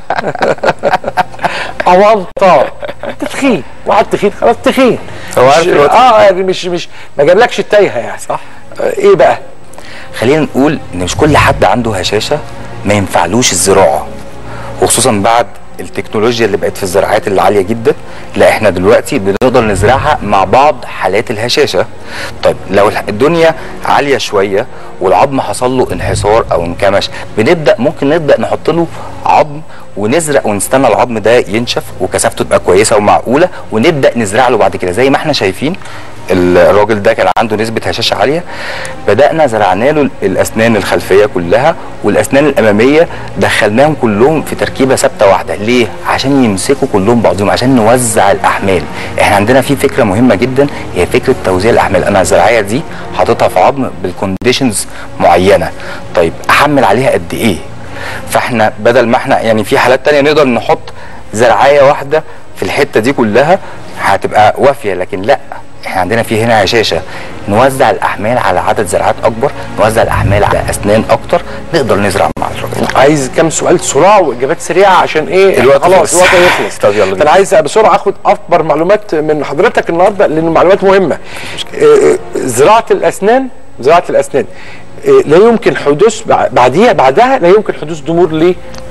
اونطه انت تخين واحد تخين خلاص تخين هو عارف مش- الوقت. اه يعني مش مش ما جابلكش التايهه يعني صح. آه، ايه بقى؟ خلينا نقول ان مش كل حد عنده هشاشه ما ينفعلوش الزراعه وخصوصا بعد التكنولوجيا اللي بقت في الزراعات اللي عاليه جدا لا احنا دلوقتي بنقدر نزرعها مع بعض حالات الهشاشه طيب لو الح- الدنيا عاليه شويه والعظم حصل له انحسار او انكمش بنبدا ممكن نبدا نحط له عظم ونزرع ونستنى العظم ده ينشف وكثافته تبقى كويسه ومعقوله ونبدا نزرع له بعد كده زي ما احنا شايفين الراجل ده كان عنده نسبة هشاشة عالية بدأنا زرعنا له الأسنان الخلفية كلها والأسنان الأمامية دخلناهم كلهم في تركيبة ثابتة واحدة ليه؟ عشان يمسكوا كلهم بعضهم عشان نوزع الأحمال احنا عندنا في فكرة مهمة جدا هي فكرة توزيع الأحمال أنا الزراعية دي حاططها في عظم بالكونديشنز معينة طيب أحمل عليها قد إيه؟ فاحنا بدل ما احنا يعني في حالات تانية نقدر نحط زرعايه واحده في الحته دي كلها هتبقى وافيه لكن لا احنا عندنا في هنا هشاشه نوزع الاحمال على عدد زراعات اكبر نوزع الاحمال على اسنان اكتر نقدر نزرع مع الراجل عايز كام سؤال سرعه واجابات سريعه عشان ايه الوقت خلاص خلص. الوقت يخلص طب يلا بينا. فانا عايز بسرعه اخد اكبر معلومات من حضرتك النهارده لان المعلومات مهمه آه، آه، زراعه الاسنان زراعه الاسنان آه، لا يمكن حدوث بع- بعديها بعدها لا يمكن حدوث ضمور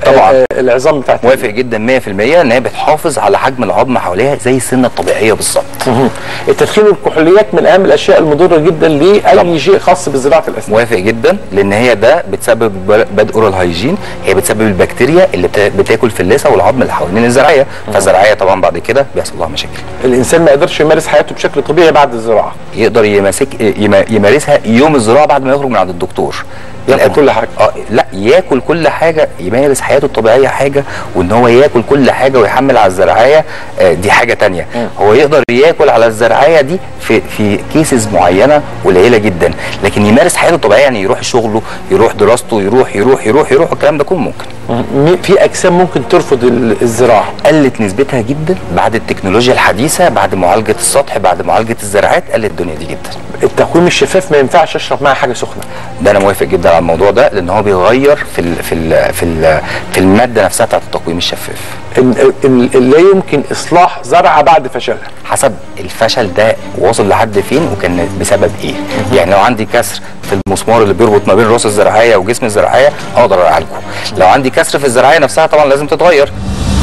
طبعا. آه، العظام بتاعت موافق جدا 100% ان هي بتحافظ على حجم العظم حواليها زي السنه الطبيعيه بالظبط مهم. التدخين والكحوليات من اهم الاشياء المضره جدا لاي شيء خاص بزراعه الاسنان موافق جدا لان هي ده بتسبب باد اورال هايجين هي بتسبب البكتيريا اللي بتا- بتاكل في اللثه والعظم اللي حوالين الزراعيه فالزراعيه طبعا بعد كده بيحصل لها مشاكل الانسان ما يقدرش يمارس حياته بشكل طبيعي بعد الزراعه يقدر يمسك يم- يمارسها يوم الزراعه بعد ما يخرج من عند الدكتور ياكل لأن- كل حاجة. اه لا ياكل كل حاجه يمارس حياته الطبيعيه حاجه وان هو ياكل كل حاجه ويحمل على الزراعيه آه، دي حاجه تانية هو يقدر ياكل على الزراعيه دي في في كيسز معينه قليله جدا لكن يمارس حياته الطبيعيه يعني يروح شغله يروح دراسته يروح يروح يروح يروح الكلام ده كله ممكن م- في اجسام ممكن ترفض ال- الزراعه قلت نسبتها جدا بعد التكنولوجيا الحديثه بعد معالجه السطح بعد معالجه الزراعات قلت الدنيا دي جدا التقويم الشفاف ما ينفعش اشرب معاه حاجه سخنه ده انا موافق جدا على الموضوع ده لان هو بيغير في ال في ال في ال في الماده نفسها بتاعت التقويم الشفاف ال- ال- ال- لا يمكن اصلاح زرعه بعد فشلها حسب الفشل ده واصل لحد فين وكان بسبب ايه يعني لو عندي كسر في المسمار اللي بيربط ما بين راس الزراعيه وجسم الزراعيه اقدر اعالجه لو عندي كسر في الزراعيه نفسها طبعا لازم تتغير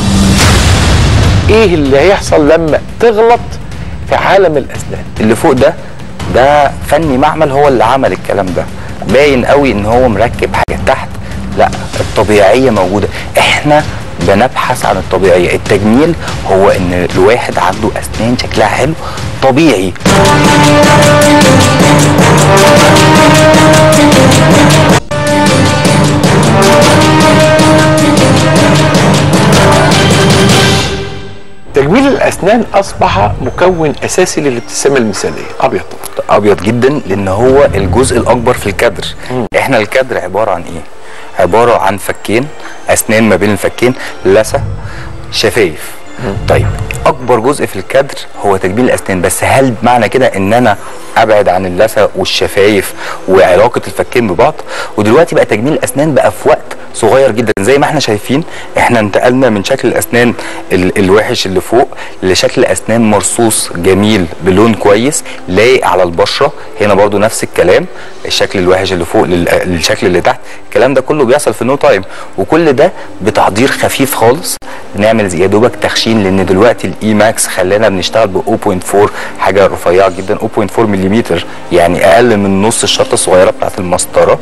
ايه اللي هيحصل لما تغلط في عالم الاسنان اللي فوق ده ده فني معمل هو اللي عمل الكلام ده باين قوي ان هو مركب حاجه تحت لا الطبيعيه موجوده احنا بنبحث عن الطبيعيه التجميل هو ان الواحد عنده اسنان شكلها حلو طبيعي تجميل الاسنان اصبح مكون اساسي للابتسامه المثاليه ابيض ابيض جدا لان هو الجزء الاكبر في الكادر احنا الكادر عباره عن ايه عباره عن فكين اسنان ما بين الفكين لثه شفايف طيب اكبر جزء في الكادر هو تجميل الاسنان بس هل معنى كده ان انا ابعد عن اللثه والشفايف وعلاقه الفكين ببعض ودلوقتي بقى تجميل الاسنان بقى في وقت صغير جدا زي ما احنا شايفين احنا انتقلنا من شكل الاسنان ال الوحش اللي فوق لشكل اسنان مرصوص جميل بلون كويس لايق على البشره هنا برضو نفس الكلام الشكل الوحش اللي فوق لل- للشكل اللي تحت الكلام ده كله بيحصل في نو تايم وكل ده بتحضير خفيف خالص نعمل زي يا دوبك تخشين لان دلوقتي الاي ماكس خلانا بنشتغل ب 0.4 حاجه رفيعه جدا 0.4 ملم يعني اقل من نص الشرطه الصغيره بتاعت المسطره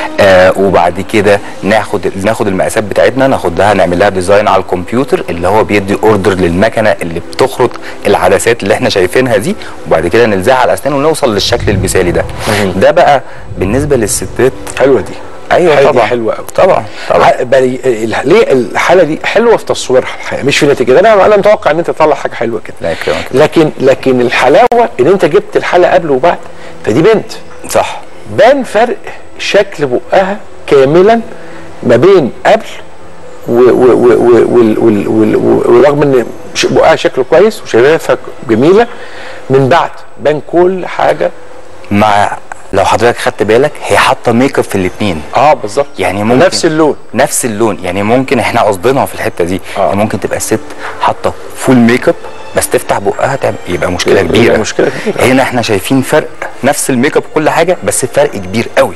آه وبعد كده ناخد ناخد المقاسات بتاعتنا ناخدها نعمل لها ديزاين على الكمبيوتر اللي هو بيدي اوردر للمكنه اللي بتخرط العدسات اللي احنا شايفينها دي وبعد كده نلزقها على الاسنان ونوصل للشكل المثالي ده ده بقى بالنسبه للستات حلوه دي ايوه الحالة دي طبعا حلوه قوي طبعا طبعا ع- بل- ال- ليه الحاله دي حلوه في تصويرها الحقيقه مش في نتيجه انا انا متوقع ان انت تطلع حاجه حلوه كده لا يكرمك. لكن لكن الحلاوه ان انت جبت الحاله قبل وبعد فدي بنت صح بان فرق شكل بقها كاملا ما بين قبل و- و- و- و- وال- وال- وال- و- ورغم ان ش- بقها شكله كويس وشفافها جميله من بعد بان كل حاجه مع لو حضرتك خدت بالك هي حاطه ميك اب في الاثنين اه بالظبط يعني ممكن نفس اللون نفس اللون يعني ممكن احنا قصدنا في الحته دي آه. يعني ممكن تبقى الست حاطه فول ميك اب بس تفتح بقها تعمل يبقى مشكله يبقى كبيره مشكلة كبيرة. هنا احنا شايفين فرق نفس الميك اب وكل حاجه بس فرق كبير قوي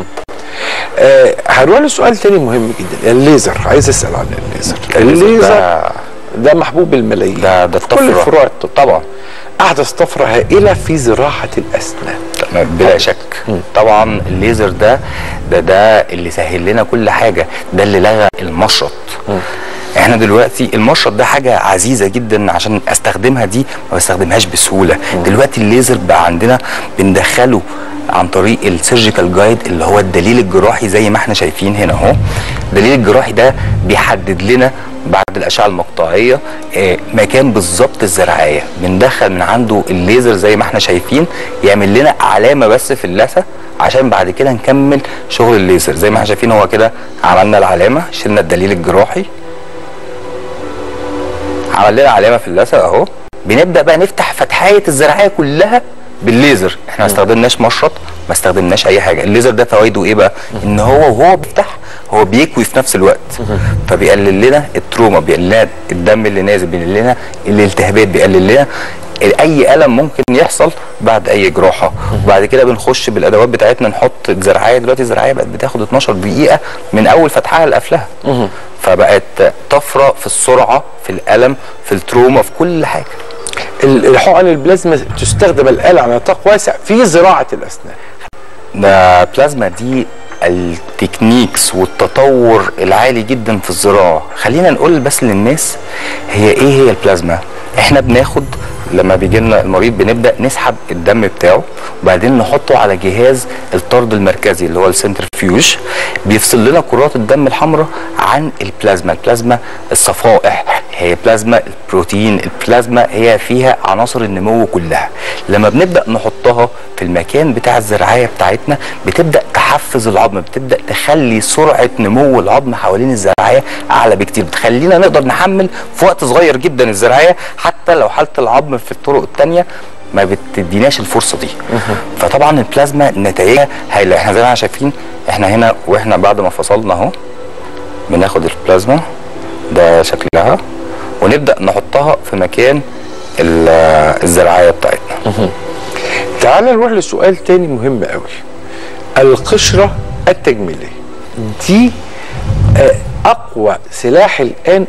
آه هنروح لسؤال تاني مهم جدا الليزر عايز اسال عن الليزر الليزر الليزر ده- ده محبوب الملايين ده ده في كل الطفره فروع الطب طبعا احدث طفره هائله في زراعه الاسنان بلا شك طبعا الليزر ده ده ده اللي سهل لنا كل حاجه ده اللي لغى المشرط احنا دلوقتي المشرط ده حاجه عزيزه جدا عشان استخدمها دي ما بستخدمهاش بسهوله دلوقتي الليزر بقى عندنا بندخله عن طريق السيرجيكال جايد اللي هو الدليل الجراحي زي ما احنا شايفين هنا اهو الدليل الجراحي ده بيحدد لنا بعد الاشعه المقطعيه آه، مكان بالظبط الزراعيه بندخل من عنده الليزر زي ما احنا شايفين يعمل لنا علامه بس في اللثه عشان بعد كده نكمل شغل الليزر زي ما احنا شايفين هو كده عملنا العلامه شلنا الدليل الجراحي عمل لنا علامه في اللثه اهو بنبدا بقى نفتح فتحايه الزراعيه كلها بالليزر احنا ما استخدمناش مشرط ما استخدمناش اي حاجه الليزر ده فوائده ايه بقى ان هو وهو بيفتح هو بيكوي في نفس الوقت فبيقلل لنا التروما بيقلل لنا الدم اللي نازل بيقلل لنا الالتهابات بيقلل لنا اي الم ممكن يحصل بعد اي جراحه وبعد كده بنخش بالادوات بتاعتنا نحط الزراعيه دلوقتي الزراعيه بقت بتاخد 12 دقيقه من اول فتحها لقفلها فبقت طفره في السرعه في الالم في التروما في كل حاجه ال- الحقن البلازما تستخدم الآن على نطاق واسع في زراعة الأسنان ده بلازما دي التكنيكس والتطور العالي جدا في الزراعه خلينا نقول بس للناس هي ايه هي البلازما احنا بناخد لما بيجي لنا المريض بنبدا نسحب الدم بتاعه وبعدين نحطه على جهاز الطرد المركزي اللي هو السنترفيوج بيفصل لنا كرات الدم الحمراء عن البلازما البلازما الصفائح هي بلازما البروتين البلازما هي فيها عناصر النمو كلها لما بنبدا نحطها في المكان بتاع الزراعيه بتاعتنا بتبدا تحفز العظم بتبدا تخلي سرعه نمو العظم حوالين الزراعيه اعلى بكتير بتخلينا نقدر نحمل في وقت صغير جدا الزراعيه حتى لو حاله العظم في الطرق الثانيه ما بتديناش الفرصه دي فطبعا البلازما نتائجها هايله احنا زي ما احنا شايفين احنا هنا واحنا بعد ما فصلنا اهو بناخد البلازما ده شكلها ونبدا نحطها في مكان ال- الزراعيه بتاعتنا تعال نروح لسؤال تاني مهم قوي القشرة التجميلية دي آه، أقوى سلاح الآن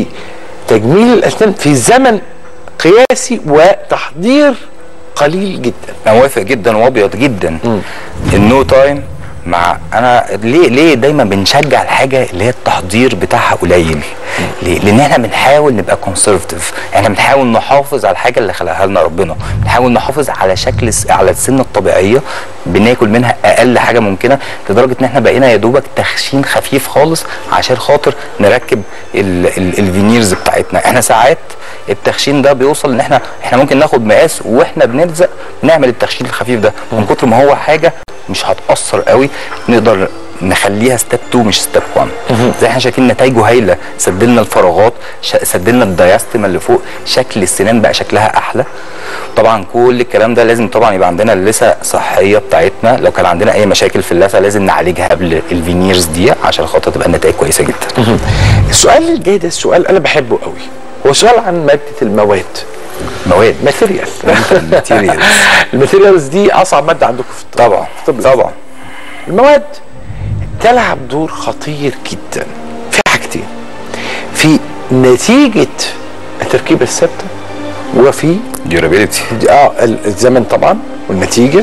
لتجميل الأسنان في زمن قياسي وتحضير قليل جدا انا موافق جدا وابيض جدا النو تايم مع انا ليه ليه دايما بنشجع الحاجه اللي هي التحضير بتاعها قليل ليه؟ لان احنا بنحاول نبقى كونسرفتيف احنا بنحاول نحافظ على الحاجه اللي خلقها لنا ربنا بنحاول نحافظ على شكل الس- على السنه الطبيعيه بناكل منها اقل حاجه ممكنه لدرجه ان احنا بقينا يا دوبك تخشين خفيف خالص عشان خاطر نركب ال ال الفينيرز بتاعتنا احنا ساعات التخشين ده بيوصل ان احنا احنا ممكن ناخد مقاس واحنا بنلزق نعمل التخشين الخفيف ده من كتر ما هو حاجه مش هتاثر قوي نقدر نخليها ستيب 2 مش ستيب 1 زي احنا شايفين نتائجه هايله سدلنا الفراغات ش- سدلنا الدايستما اللي فوق شكل السنان بقى شكلها احلى طبعا كل الكلام ده لازم طبعا يبقى عندنا اللثه صحيه بتاعتنا لو كان عندنا اي مشاكل في اللثه لازم نعالجها قبل الفينيرز دي عشان خاطر تبقى النتائج كويسه جدا السؤال اللي جاي ده السؤال أنا بحبه قوي هو سؤال عن مادة المواد مواد ماتيريال الماتيريالز. الماتيريالز دي أصعب مادة عندكم في الطب طبعا طب طبعا المواد تلعب دور خطير جدا في حاجتين في نتيجة التركيبة الثابتة وفي ديورابيلتي اه الزمن طبعا والنتيجة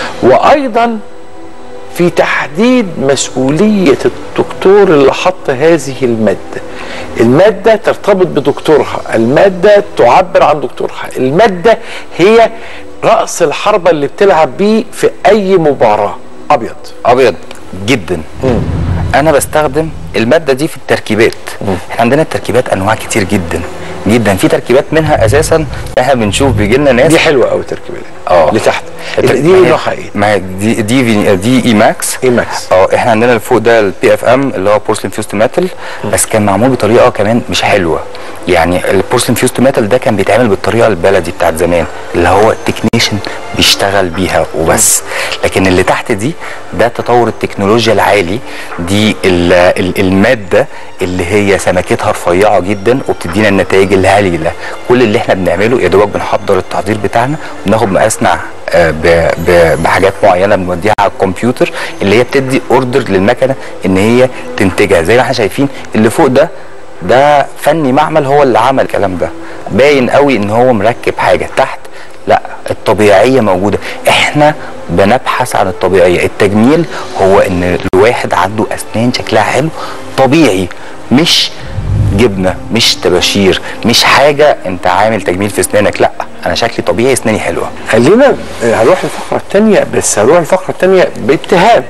وأيضا في تحديد مسؤولية الدكتور اللي حط هذه المادة المادة ترتبط بدكتورها المادة تعبر عن دكتورها المادة هي رأس الحربة اللي بتلعب بيه في أي مباراة أبيض ابيض جدا انا بستخدم الماده دي في التركيبات احنا عندنا التركيبات انواع كتير جدا جدا في تركيبات منها اساسا احنا بنشوف بيجي لنا ناس دي حلوة قوي التركيبة دي اه لتحت التر- دي ما هي- نوعها ايه؟ ما هي دي دي في- دي اي ماكس اي ماكس اه احنا عندنا اللي فوق ده البي اف ام اللي هو بورسلين فيوست ميتال بس كان معمول بطريقه كمان مش حلوه يعني البورسلين فيوست ميتال ده كان بيتعمل بالطريقه البلدي بتاعت زمان اللي هو التكنيشن بيشتغل بيها وبس لكن اللي تحت دي ده تطور التكنولوجيا العالي دي ال- ال- الماده اللي هي سمكتها رفيعه جدا وبتدينا النتائج الهائله كل اللي احنا بنعمله يا دوبك بنحضر التحضير بتاعنا وبناخد مقاسنا آه، ب- ب- بحاجات معينه بنوديها على الكمبيوتر اللي هي بتدي اوردر للمكنه ان هي تنتجها زي ما احنا شايفين اللي فوق ده ده فني معمل هو اللي عمل الكلام ده باين قوي ان هو مركب حاجه تحت لا الطبيعيه موجوده احنا بنبحث عن الطبيعيه التجميل هو ان الواحد عنده اسنان شكلها حلو طبيعي مش جبنه مش تباشير مش حاجه انت عامل تجميل في اسنانك لا انا شكلي طبيعي اسناني حلوه خلينا آه، هروح الفقرة الثانية بس هروح الفقرة الثانية باتهام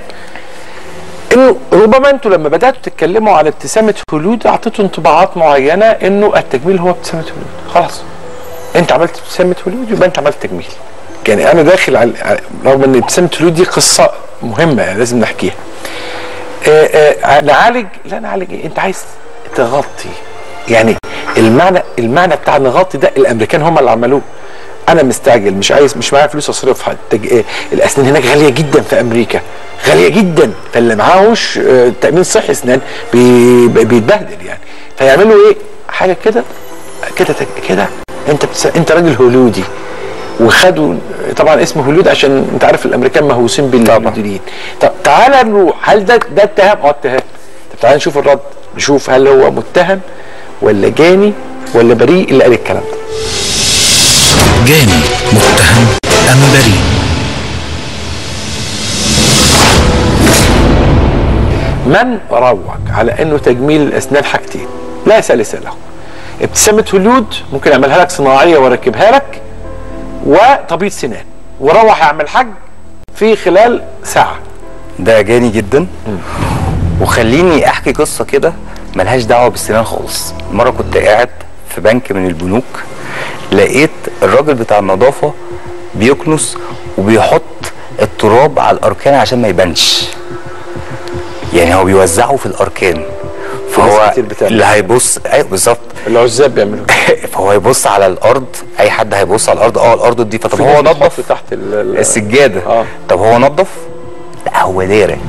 انه ربما انتوا لما بداتوا تتكلموا على ابتسامه هوليود اعطيتوا انطباعات معينه انه التجميل هو ابتسامه هوليود خلاص انت عملت ابتسامه هوليود يبقى انت عملت تجميل يعني انا داخل على على- رغم ان ابتسامه هوليود دي قصه مهمه يعني لازم نحكيها آه، آه، نعالج لا نعالج ايه انت عايز تغطي يعني المعنى المعنى بتاع نغطي ده الامريكان هم اللي عملوه انا مستعجل مش عايز مش معايا فلوس اصرفها التج... آه، الاسنان هناك غاليه جدا في امريكا غاليه جدا فاللي معاهوش آه، تامين صحي اسنان بي... بيتبهدل يعني فيعملوا ايه حاجه كده كده تج- كده انت بتس... انت راجل هوليودي وخدوا طبعا اسم هوليود عشان انت عارف الامريكان مهووسين بالهوليوديين طب تعالى نروح هل ده ده اتهام اه اتهام طب تعالى نشوف الرد نشوف هل هو متهم ولا جاني ولا بريء اللي قال الكلام ده جاني متهم أم بريء من روج على انه تجميل الاسنان حاجتين لا ثالث له ابتسامه هوليود ممكن اعملها لك صناعيه واركبها لك وتبييض سنان وروح يعمل حج في خلال ساعه ده جاني جدا وخليني احكي قصه كده ملهاش دعوه بالسنان خالص مره كنت قاعد في بنك من البنوك لقيت الراجل بتاع النظافه بيكنس وبيحط التراب على الاركان عشان ما يبانش يعني هو بيوزعه في الاركان فهو كتير بتعمل. اللي هيبص ايوه بالظبط العزاب بيعملوا فهو هيبص على الارض اي حد هيبص على الارض اه الارض نضيفه طب هو نظف تحت ال- ال- السجاده آه. طب هو نظف لا هو داري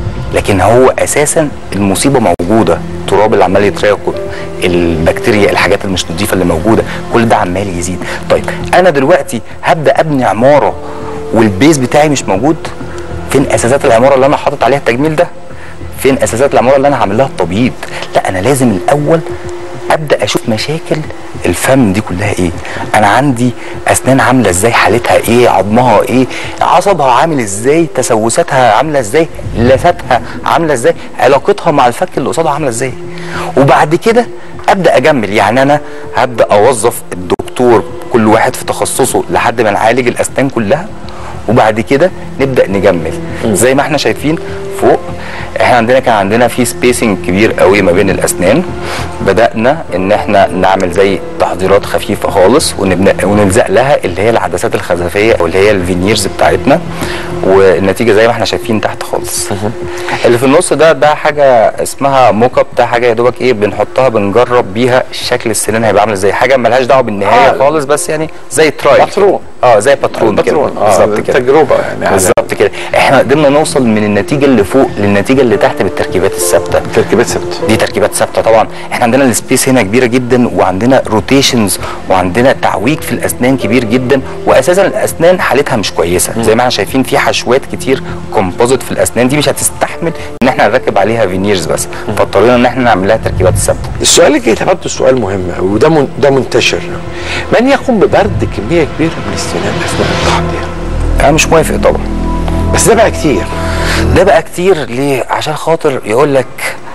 لكن هو اساسا المصيبه موجوده التراب اللي عمال يتراكم البكتيريا الحاجات اللي مش نظيفه اللي موجوده كل ده عمال يزيد طيب انا دلوقتي هبدا ابني عماره والبيز بتاعي مش موجود فين اساسات العماره اللي انا حاطط عليها التجميل ده فين اساسات العماره اللي انا هعمل لها التبييض لا انا لازم الاول ابدا اشوف مشاكل الفم دي كلها ايه انا عندي اسنان عامله ازاي حالتها ايه عظمها ايه عصبها عامل ازاي تسوساتها عامله ازاي لثتها عامله ازاي علاقتها مع الفك اللي قصادها عامله ازاي وبعد كده ابدا اجمل يعني انا هبدا اوظف الدكتور كل واحد في تخصصه لحد ما نعالج الاسنان كلها وبعد كده نبدا نجمل زي ما احنا شايفين فوق احنا عندنا كان عندنا في سبيسنج كبير قوي ما بين الاسنان بدانا ان احنا نعمل زي تحضيرات خفيفه خالص ونبنى ونلزق لها اللي هي العدسات الخزفيه او اللي هي الفينيرز بتاعتنا والنتيجه زي ما احنا شايفين تحت خالص اللي في النص ده ده حاجه اسمها موك اب ده حاجه يا دوبك ايه بنحطها بنجرب بيها شكل السنان هيبقى عامل ازاي حاجه ملهاش دعوه بالنهايه آه. خالص بس يعني زي ترايل باترون. اه زي باترون كده باترون اه بالظبط كده تجربه يعني على بالظبط كده احنا قدرنا نوصل من النتيجه اللي فوق للنتيجه اللي تحت بالتركيبات الثابته تركيبات ثابته دي تركيبات ثابته طبعا احنا عندنا السبيس هنا كبيره جدا وعندنا روتيشنز وعندنا تعويج في الاسنان كبير جدا واساسا الاسنان حالتها مش كويسه زي ما احنا شايفين في حشوات كتير كومبوزيت في الاسنان دي مش هتستحمل ان احنا نركب عليها فينيرز بس فاضطرينا ان احنا نعمل لها تركيبات ثابته السؤال اللي جاي ده برضه سؤال مهم قوي وده من ده منتشر من يقوم ببرد كميه كبيره من السنان اثناء التحضير انا مش موافق طبعا بس ده بقى كتير ده بقى كتير ليه عشان خاطر يقول لك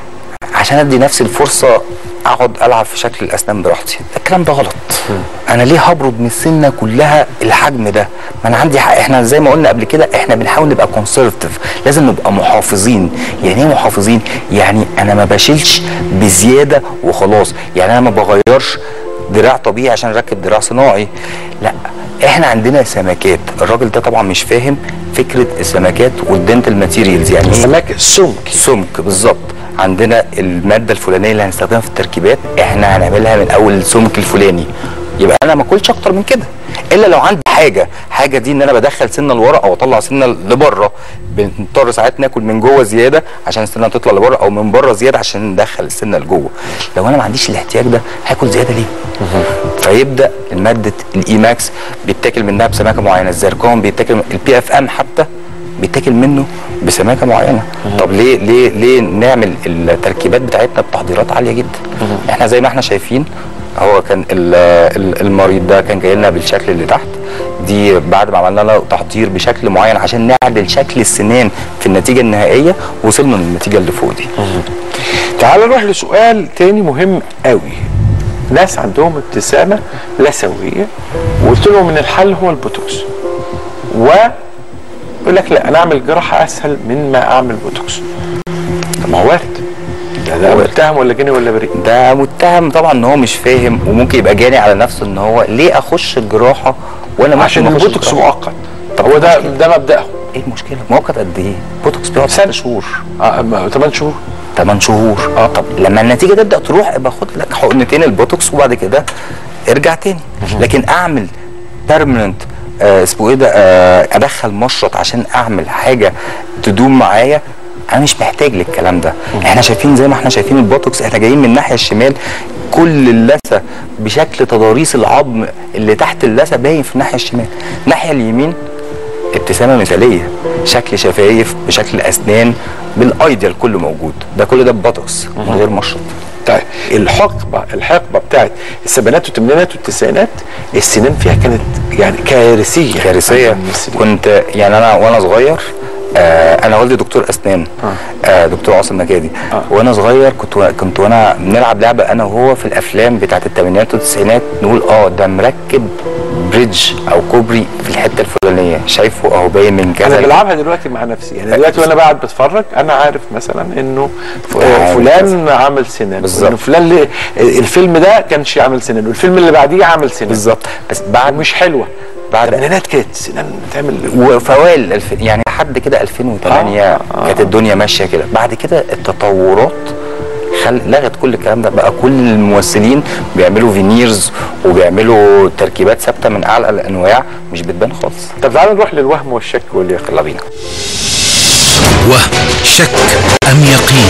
عشان ادي نفسي الفرصه اقعد العب في شكل الاسنان براحتي الكلام ده غلط انا ليه هبرد من السنه كلها الحجم ده ما انا عندي حق احنا زي ما قلنا قبل كده احنا بنحاول نبقى كونسرفتيف لازم نبقى محافظين يعني ايه محافظين يعني انا ما بشيلش بزياده وخلاص يعني انا ما بغيرش دراع طبيعي عشان اركب دراع صناعي لا احنا عندنا سمكات الراجل ده طبعا مش فاهم فكره السمكات والدنتال ماتيريالز يعني ايه سمك سمك سمك بالظبط عندنا الماده الفلانيه اللي هنستخدمها في التركيبات احنا هنعملها من اول السمك الفلاني يبقى انا ما اكلش اكتر من كده الا لو عندي حاجه حاجه دي ان انا بدخل سنه لورا او اطلع سنه لبره بنضطر ساعات ناكل من جوه زياده عشان السنه تطلع لبره او من بره زياده عشان ندخل السنه لجوه لو انا ما عنديش الاحتياج ده هاكل زياده ليه فيبدا الماده الاي ماكس بيتاكل منها بسماكه معينه الزركون بيتاكل البي اف ام حتى بيتاكل منه بسماكه معينه طب ليه ليه ليه نعمل التركيبات بتاعتنا بتحضيرات عاليه جدا احنا زي ما احنا شايفين هو كان ال- ال- المريض ده كان جاي لنا بالشكل اللي تحت دي بعد ما عملنا له تحضير بشكل معين عشان نعدل شكل السنان في النتيجه النهائيه وصلنا للنتيجه اللي فوق دي تعال نروح لسؤال تاني مهم قوي ناس عندهم ابتسامه لا سويه وقلت لهم ان الحل هو البوتوكس و يقول لك لا انا اعمل جراحه اسهل من ما اعمل بوتوكس طب ما هو وارد ده ده وارد. متهم ولا جاني ولا بريء ده متهم طبعا ان هو مش فاهم وممكن يبقى جاني على نفسه ان هو ليه اخش الجراحه وانا ممكن عشان ما أخش البوتوكس الجراحة؟ مؤقت طب هو ده ده مبدأه ايه المشكله مؤقت قد ايه بوتوكس بيقعد سنة. 6 شهور آه 8 شهور 8 شهور اه طب لما النتيجه تبدا تروح ابقى خد لك حقنتين البوتوكس وبعد كده ارجع تاني لكن اعمل بيرمننت آه اسمه ايه ده آه ادخل مشرط عشان اعمل حاجه تدوم معايا انا مش محتاج للكلام ده احنا شايفين زي ما احنا شايفين البوتوكس احنا جايين من الناحيه الشمال كل اللثه بشكل تضاريس العظم اللي تحت اللثه باين في الناحيه الشمال الناحيه اليمين ابتسامه مثاليه شكل شفايف بشكل اسنان بالايديال كله موجود ده كل ده ببوتوكس من غير مشرط طيب الحقبه الحقبه بتاعت السبعينات والثمانينات والتسعينات السنان فيها كانت يعني كارثيه كارثيه عند الممثلين. كنت يعني انا وانا صغير آه انا والدي دكتور اسنان آه دكتور عاصم نكادي آه. وانا صغير كنت و- كنت وانا بنلعب لعبه انا وهو في الافلام بتاعت الثمانينات والتسعينات نقول اه ده مركب بريدج او كوبري في الحته الفلانيه شايفه اهو باين من كذا انا بلعبها دلوقتي مع نفسي يعني دلوقتي وانا قاعد بتفرج انا عارف مثلا انه ف- عارف فلان عامل سنان بالظبط. وإنه فلان ليه الفيلم ده كانش عامل سنان والفيلم اللي بعديه عامل سنان بالظبط بس بعد مش حلوه بعد الثمانينات كانت سنان بتعمل وفوائل الف... يعني لحد كده 2008 آه، آه. كانت الدنيا ماشيه كده بعد كده التطورات خل... لغت كل الكلام ده بقى كل الممثلين بيعملوا فينيرز وبيعملوا تركيبات ثابته من اعلى الانواع مش بتبان خالص طب تعالى نروح للوهم والشك واليقين يلا بينا وهم شك أم يقين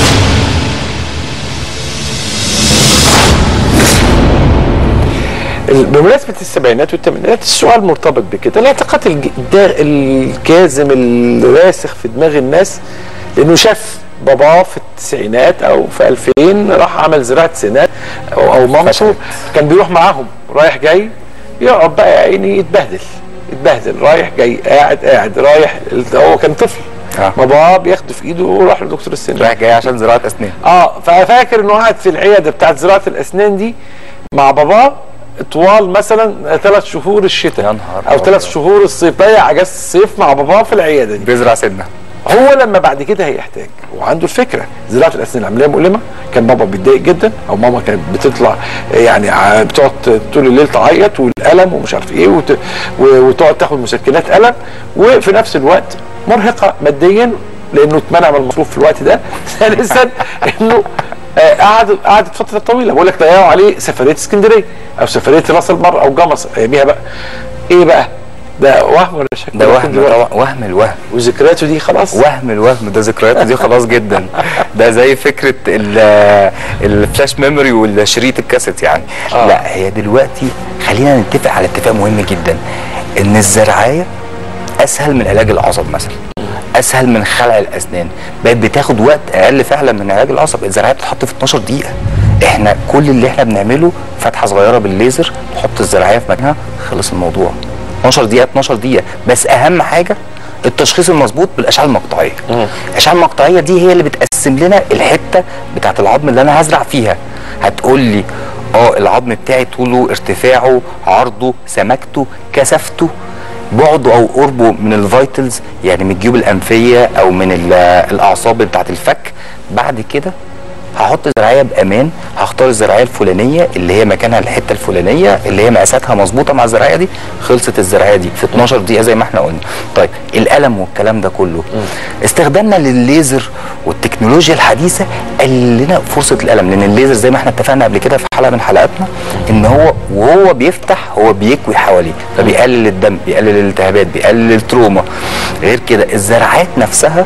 ال- بمناسبة السبعينات والثمانينات السؤال مرتبط بكده الاعتقاد الج- الدا- الجازم الراسخ في دماغ الناس انه شاف باباه في التسعينات او في 2000 راح عمل زراعة سنان او, أو مامته فشلت. كان بيروح معاهم رايح جاي يقعد بقى يا عيني يتبهدل يتبهدل رايح جاي قاعد قاعد رايح هو كان طفل آه. باباه بياخده في ايده وراح لدكتور السنان رايح جاي عشان زراعه اسنان اه ففاكر انه قاعد في العياده بتاعت زراعه الاسنان دي مع باباه طوال مثلا ثلاث شهور الشتاء يا نهار او ثلاث أبيض. شهور الصيف ضيع اجازه الصيف مع باباه في العياده دي بيزرع سنه هو لما بعد كده هيحتاج وعنده الفكره زراعه الاسنان عمليه مؤلمه كان بابا بيتضايق جدا او ماما كانت بتطلع يعني ع- بتقعد طول الليل تعيط والالم ومش عارف ايه وت... و- وتقعد تاخد مسكنات الم وفي نفس الوقت مرهقه ماديا لانه اتمنع من المصروف في الوقت ده ثالثا انه آه، قعد قعدت فتره طويله بقول لك ضيعوا عليه سفريه اسكندريه او سفريه راس البر او جمص اياميها بقى ايه بقى ده وهم ولا شك ده ولا وهم دلوقتي؟ طبعا وهم الوهم وذكرياته دي خلاص وهم الوهم ده ذكرياته دي خلاص جدا ده زي فكره ال- الفلاش ميموري والشريط الكاسيت يعني آه. لا هي دلوقتي خلينا نتفق على اتفاق مهم جدا ان الزراعيه اسهل من علاج العصب مثلا اسهل من خلع الاسنان بقت بتاخد وقت اقل فعلا من علاج العصب الزراعيه بتتحط في 12 دقيقه احنا كل اللي احنا بنعمله فتحه صغيره بالليزر نحط الزراعيه في مكانها خلص الموضوع 12 دقيقه 12 دقيقه بس اهم حاجه التشخيص المظبوط بالاشعه المقطعيه الاشعه المقطعيه دي هي اللي بتقسم لنا الحته بتاعه العظم اللي انا هزرع فيها هتقول لي اه العظم بتاعي طوله ارتفاعه عرضه سمكته كثافته بعده او قربه من الفيتلز يعني من الجيوب الانفيه او من ال- الاعصاب بتاعه الفك بعد كده هحط الزراعيه بامان هختار الزراعيه الفلانيه اللي هي مكانها الحته الفلانيه اللي هي مقاساتها مظبوطه مع الزراعيه دي خلصت الزراعيه دي في 12 دقيقه زي ما احنا قلنا طيب القلم والكلام ده كله استخدامنا للليزر والتكنولوجيا الحديثه قلل لنا فرصه القلم لان الليزر زي ما احنا اتفقنا قبل كده في حلقه من حلقاتنا ان هو وهو بيفتح هو بيكوي حواليه فبيقلل الدم بيقلل الالتهابات بيقلل التروما غير كده الزراعات نفسها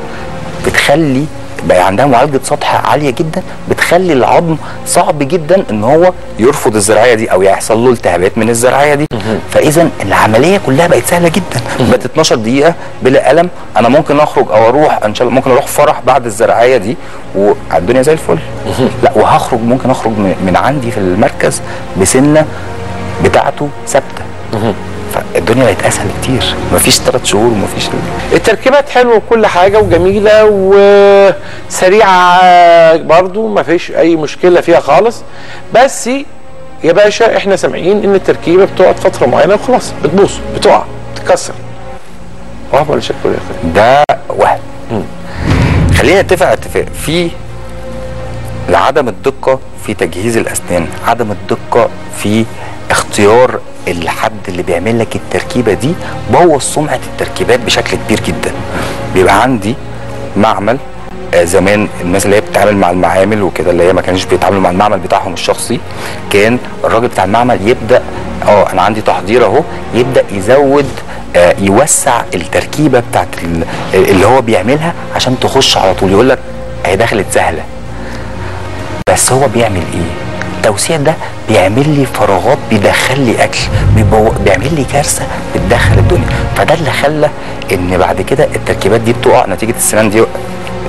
بتخلي بقى عندها معالجه سطح عاليه جدا بتخلي العظم صعب جدا ان هو يرفض الزراعيه دي او يحصل له التهابات من الزراعيه دي فاذا العمليه كلها بقت سهله جدا بقت 12 دقيقه بلا الم انا ممكن اخرج او اروح ان شاء الله ممكن اروح فرح بعد الزراعيه دي والدنيا زي الفل لا وهخرج ممكن اخرج من من عندي في المركز بسنه بتاعته ثابته فالدنيا بقت اسهل كتير مفيش ثلاث شهور ومفيش التركيبات حلوه وكل حاجه وجميله وسريعه برضو ما فيش اي مشكله فيها خالص بس يا باشا احنا سامعين ان التركيبه بتقعد فتره معينه وخلاص بتبوظ بتقع بتتكسر وهم ولا شك ولا يقين ده وهم خلينا نتفق على اتفاق في عدم الدقة في تجهيز الأسنان عدم الدقة في اختيار الحد اللي بيعمل لك التركيبة دي بوظ سمعة التركيبات بشكل كبير جدا بيبقى عندي معمل آه، زمان الناس اللي هي بتتعامل مع المعامل وكده اللي هي ما كانوش بيتعاملوا مع المعمل بتاعهم الشخصي كان الراجل بتاع المعمل يبدا اه انا عندي تحضير اهو يبدا يزود آه يوسع التركيبه بتاعت ال- اللي هو بيعملها عشان تخش على طول يقول لك هي دخلت سهله بس هو بيعمل ايه التوسيع ده بيعمل لي فراغات بيدخل لي اكل بيبو... بيعمل لي كارثه بتدخل الدنيا فده اللي خلى ان بعد كده التركيبات دي بتقع نتيجه السنان دي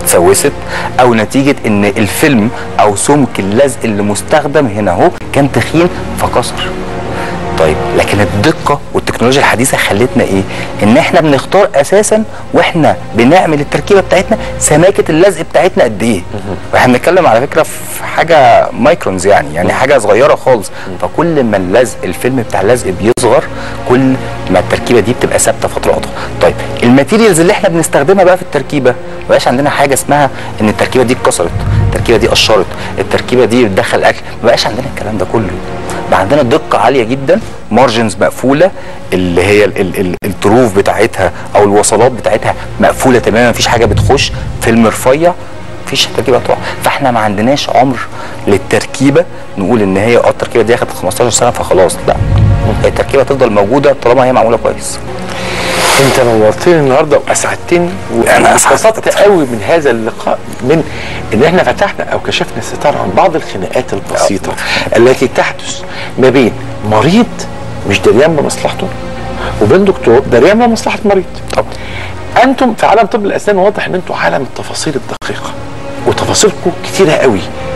اتسوست او نتيجه ان الفيلم او سمك اللزق اللي مستخدم هنا اهو كان تخين فكسر طيب لكن الدقه والتكنولوجيا الحديثه خلتنا ايه ان احنا بنختار اساسا واحنا بنعمل التركيبه بتاعتنا سماكه اللزق بتاعتنا قد ايه واحنا بنتكلم على فكره في حاجه مايكرونز يعني يعني حاجه صغيره خالص فكل ما اللزق الفيلم بتاع اللزق بيصغر كل ما التركيبه دي بتبقى ثابته فتره اطول طيب الماتيريالز اللي احنا بنستخدمها بقى في التركيبه ما بقاش عندنا حاجه اسمها ان التركيبه دي اتكسرت التركيبه دي قشرت التركيبه دي بتدخل اكل ما بقاش عندنا الكلام ده كله بقى عندنا دقه عاليه جدا مارجنز مقفوله اللي هي ال ال ال الطروف بتاعتها او الوصلات بتاعتها مقفوله تماما مفيش حاجه بتخش فيلم رفيع مفيش تركيبه تقع فاحنا ما عندناش عمر للتركيبه نقول ان هي اه التركيبه دي اخدت 15 سنه فخلاص لا التركيبه تفضل موجوده طالما هي معموله كويس انت نورتني النهارده واسعدتني أنا أسعدت وانبسطت قوي من هذا اللقاء من ان احنا فتحنا او كشفنا الستار عن بعض الخناقات البسيطه التي تحدث ما بين مريض مش دريان بمصلحته وبين دكتور دريان بمصلحه مريض طبعا انتم في عالم طب الاسنان واضح ان انتم عالم التفاصيل الدقيقه وتفاصيلكم كتيره قوي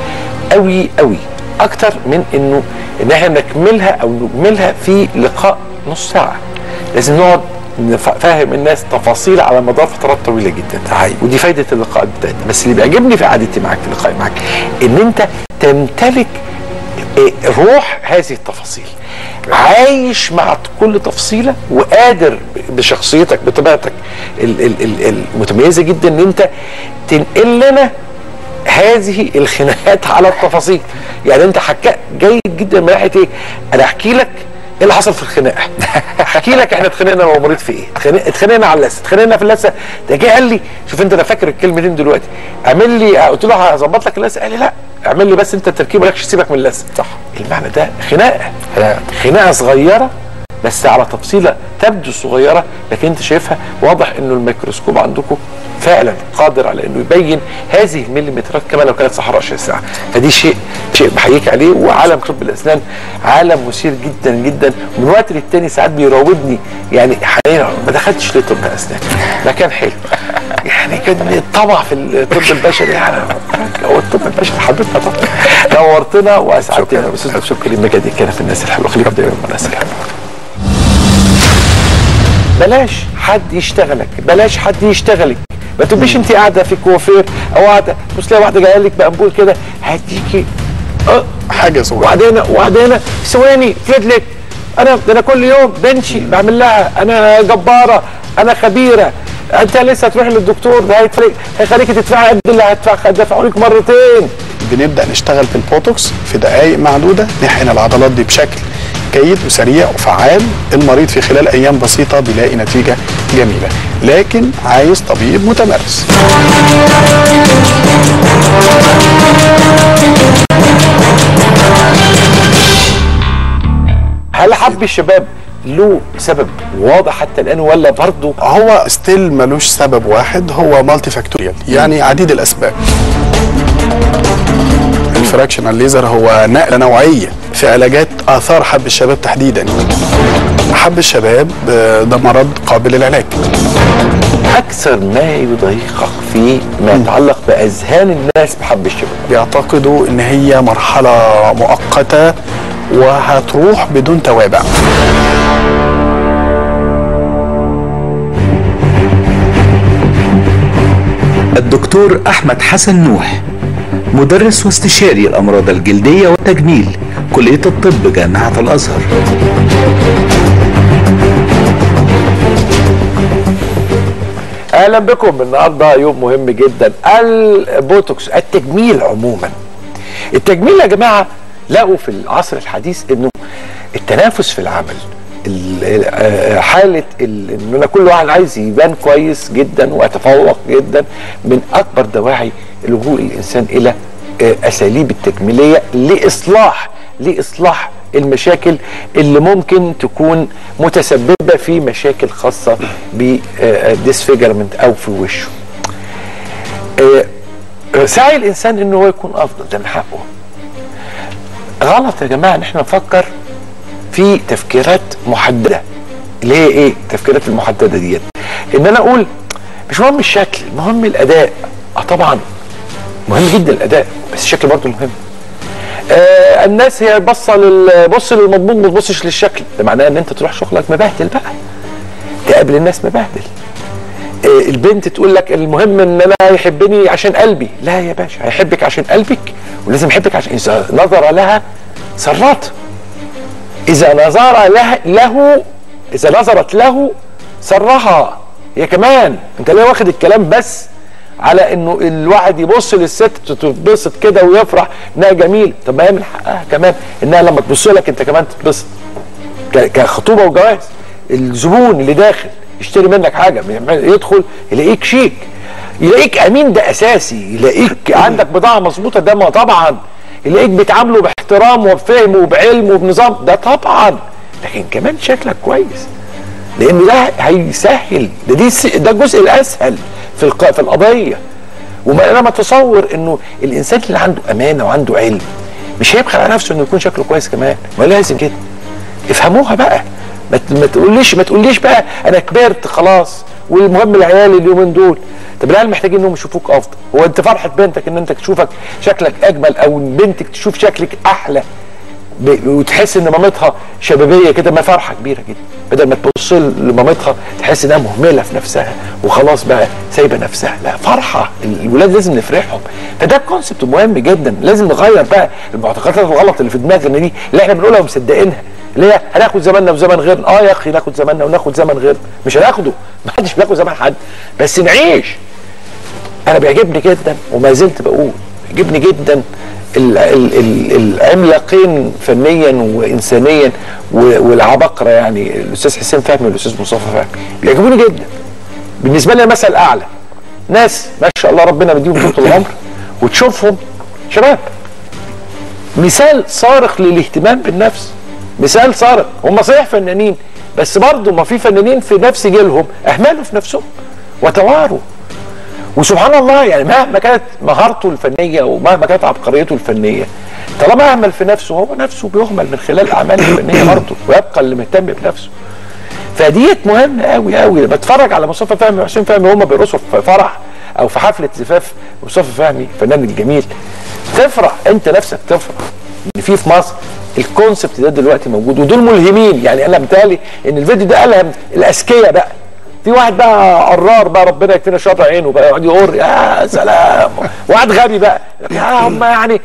قوي قوي اكتر من انه ان احنا نكملها او نجملها في لقاء نص ساعه لازم نقعد نفهم الناس تفاصيل على مدار فترات طويله جدا ده حقيقي. ودي فايده اللقاءات بتاعتنا بس اللي بيعجبني في قعدتي معاك في لقائي معاك ان انت تمتلك إيه، روح هذه التفاصيل عايش مع كل تفصيله وقادر بشخصيتك بطبيعتك ال- ال- ال- المتميزه جدا ان انت تنقل لنا هذه الخناقات على التفاصيل يعني انت حكاء جيد جدا من ناحيه ايه انا احكي لك ايه اللي حصل في الخناقه احكي لك احنا اتخانقنا انا ومريض في ايه اتخانق- اتخانقنا على اللثه اتخانقنا في اللثه ده جه قال لي شوف انت انا فاكر الكلمتين دلوقتي اعمل لي قلت له هظبط لك اللثه قال لي لا اعمل لي بس انت التركيب مالكش سيبك من اللثه صح. المعنى ده خناقه خناقة. خناقه صغيره بس على تفصيله تبدو صغيره لكن انت شايفها واضح انه الميكروسكوب عندكم فعلا قادر على انه يبين هذه المليمترات كما لو كانت صحراء شاسعه فدي شيء شيء بحييك عليه وعالم طب الاسنان عالم مثير جدا جدا من وقت للتاني ساعات بيراودني يعني حاليا ما دخلتش ليه طب اسنان ده كان حلو يعني كان طمع في الطب البشري يعني هو الطب البشري حضرتك طبعا نورتنا واسعدتنا استاذ شكرا لك دي كان في الناس الحلوه خليك دايما مع الناس الحلوه بلاش حد يشتغلك بلاش حد يشتغلك ما تبقيش انت قاعده في كوافير او قاعده بص تلاقي واحده جايه لك بامبول كده هديكي اه حاجه صغيره وبعدين وبعدين ثواني فضلك انا ده انا كل يوم بنشي بعمل لها انا جباره انا خبيره انت لسه تروح للدكتور ده هيتفرق هيخليكي تدفعي قد اللي هدفع هدفعوا لك مرتين بنبدا نشتغل في البوتوكس في دقائق معدوده نحقن العضلات دي بشكل جيد وسريع وفعال المريض في خلال ايام بسيطه بيلاقي نتيجه جميله لكن عايز طبيب متمرس هل حب الشباب له سبب واضح حتى الان ولا برضه هو ستيل ملوش سبب واحد هو مالتي فاكتوريال يعني عديد الاسباب الفراكشنال ليزر هو نقله نوعيه في علاجات اثار حب الشباب تحديدا حب الشباب آه، ده مرض قابل للعلاج اكثر ما يضايقك في ما يتعلق باذهان الناس بحب الشباب بيعتقدوا ان هي مرحله مؤقته وهتروح بدون توابع الدكتور أحمد حسن نوح مدرس واستشاري الأمراض الجلدية والتجميل كلية الطب جامعة الأزهر اهلا بكم النهارده يوم مهم جدا البوتوكس التجميل عموما التجميل يا جماعه لقوا في العصر الحديث انه التنافس في العمل ال- آه، حاله ال- ان انا كل واحد عايز يبان كويس جدا ويتفوق جدا من اكبر دواعي لجوء الانسان الى آه، اساليب التجميليه لاصلاح لاصلاح المشاكل اللي ممكن تكون متسببه في مشاكل خاصه بديسفيجرمنت او في وشه. آه، سعي الانسان ان هو يكون افضل ده من حقه. غلط يا جماعه ان احنا نفكر في تفكيرات محدده اللي هي ايه التفكيرات المحدده ديت ان انا اقول مش مهم الشكل المهم الاداء اه طبعا مهم جدا الاداء بس الشكل برضه مهم آه الناس هي باصه لل بص للمضمون ما تبصش للشكل ده معناه ان انت تروح شغلك مبهدل بقى تقابل الناس مبهدل آه البنت تقول لك المهم ان انا يحبني عشان قلبي لا يا باشا هيحبك عشان قلبك ولازم يحبك عشان اذا نظر لها سرات اذا نظر له, له اذا نظرت له سرها هي كمان انت ليه واخد الكلام بس على انه الواحد يبص للست تتبسط كده ويفرح انها جميله طب ما هي من حقها كمان انها لما تبص لك انت كمان تتبسط ك- كخطوبه وجواز الزبون اللي داخل يشتري منك حاجه يدخل يلاقيك شيك يلاقيك امين ده اساسي يلاقيك عندك بضاعه مظبوطه ده ما طبعا يلاقيك بتعامله باحترام وبفهم وبعلم وبنظام ده طبعا لكن كمان شكلك كويس لان ده هيسهل ده دي الس- ده الجزء الاسهل في الق- في القضيه وما انا متصور انه الانسان اللي عنده امانه وعنده علم مش هيبخل على نفسه انه يكون شكله كويس كمان ما لازم كده افهموها بقى ما ت- ما تقوليش ما تقوليش بقى انا كبرت خلاص والمهم العيال اليومين دول طب العيال محتاجين انهم يشوفوك افضل هو انت فرحه بنتك ان انت تشوفك شكلك اجمل او إن بنتك تشوف شكلك احلى ب- وتحس ان مامتها شبابيه كده ما فرحه كبيره جدا بدل ما تبص لمامتها تحس انها مهمله في نفسها وخلاص بقى سايبه نفسها لا فرحه الولاد لازم نفرحهم فده كونسبت مهم جدا لازم نغير بقى المعتقدات الغلط اللي في دماغنا دي اللي احنا بنقولها ومصدقينها اللي هي هناخد زماننا وزمن غيرنا اه يا اخي ناخد زماننا وناخد زمن غيرنا مش هناخده ما حدش بياخد زمن حد بس نعيش انا بيعجبني جدا وما زلت بقول بيعجبني جدا ال- ال- ال- العملاقين فنيا وانسانيا و- والعباقره يعني الاستاذ حسين فهمي والاستاذ مصطفى فهمي بيعجبوني جدا بالنسبه لي مثل اعلى ناس ما شاء الله ربنا مديهم طول العمر وتشوفهم شباب مثال صارخ للاهتمام بالنفس مثال صارخ هم صحيح فنانين بس برضه ما في فنانين في نفس جيلهم اهملوا في نفسهم وتواروا وسبحان الله يعني مهما كانت مهارته الفنيه ومهما كانت عبقريته الفنيه طالما اهمل في نفسه هو نفسه بيهمل من خلال اعماله الفنيه برضه ويبقى اللي مهتم بنفسه فديت مهمه قوي قوي لما اتفرج على مصطفى فهمي وحسين فهمي وهم بيرقصوا في فرح او في حفله زفاف مصطفى فهمي الفنان الجميل تفرح انت نفسك تفرح ان في في مصر الكونسبت ده دلوقتي موجود ودول ملهمين يعني انا بتهيألي ان الفيديو ده الهم الاذكياء بقى في واحد بقى قرار بقى ربنا يكفينا شر عينه بقى يقعد يقر يا سلام واحد غبي بقى يا هم يعني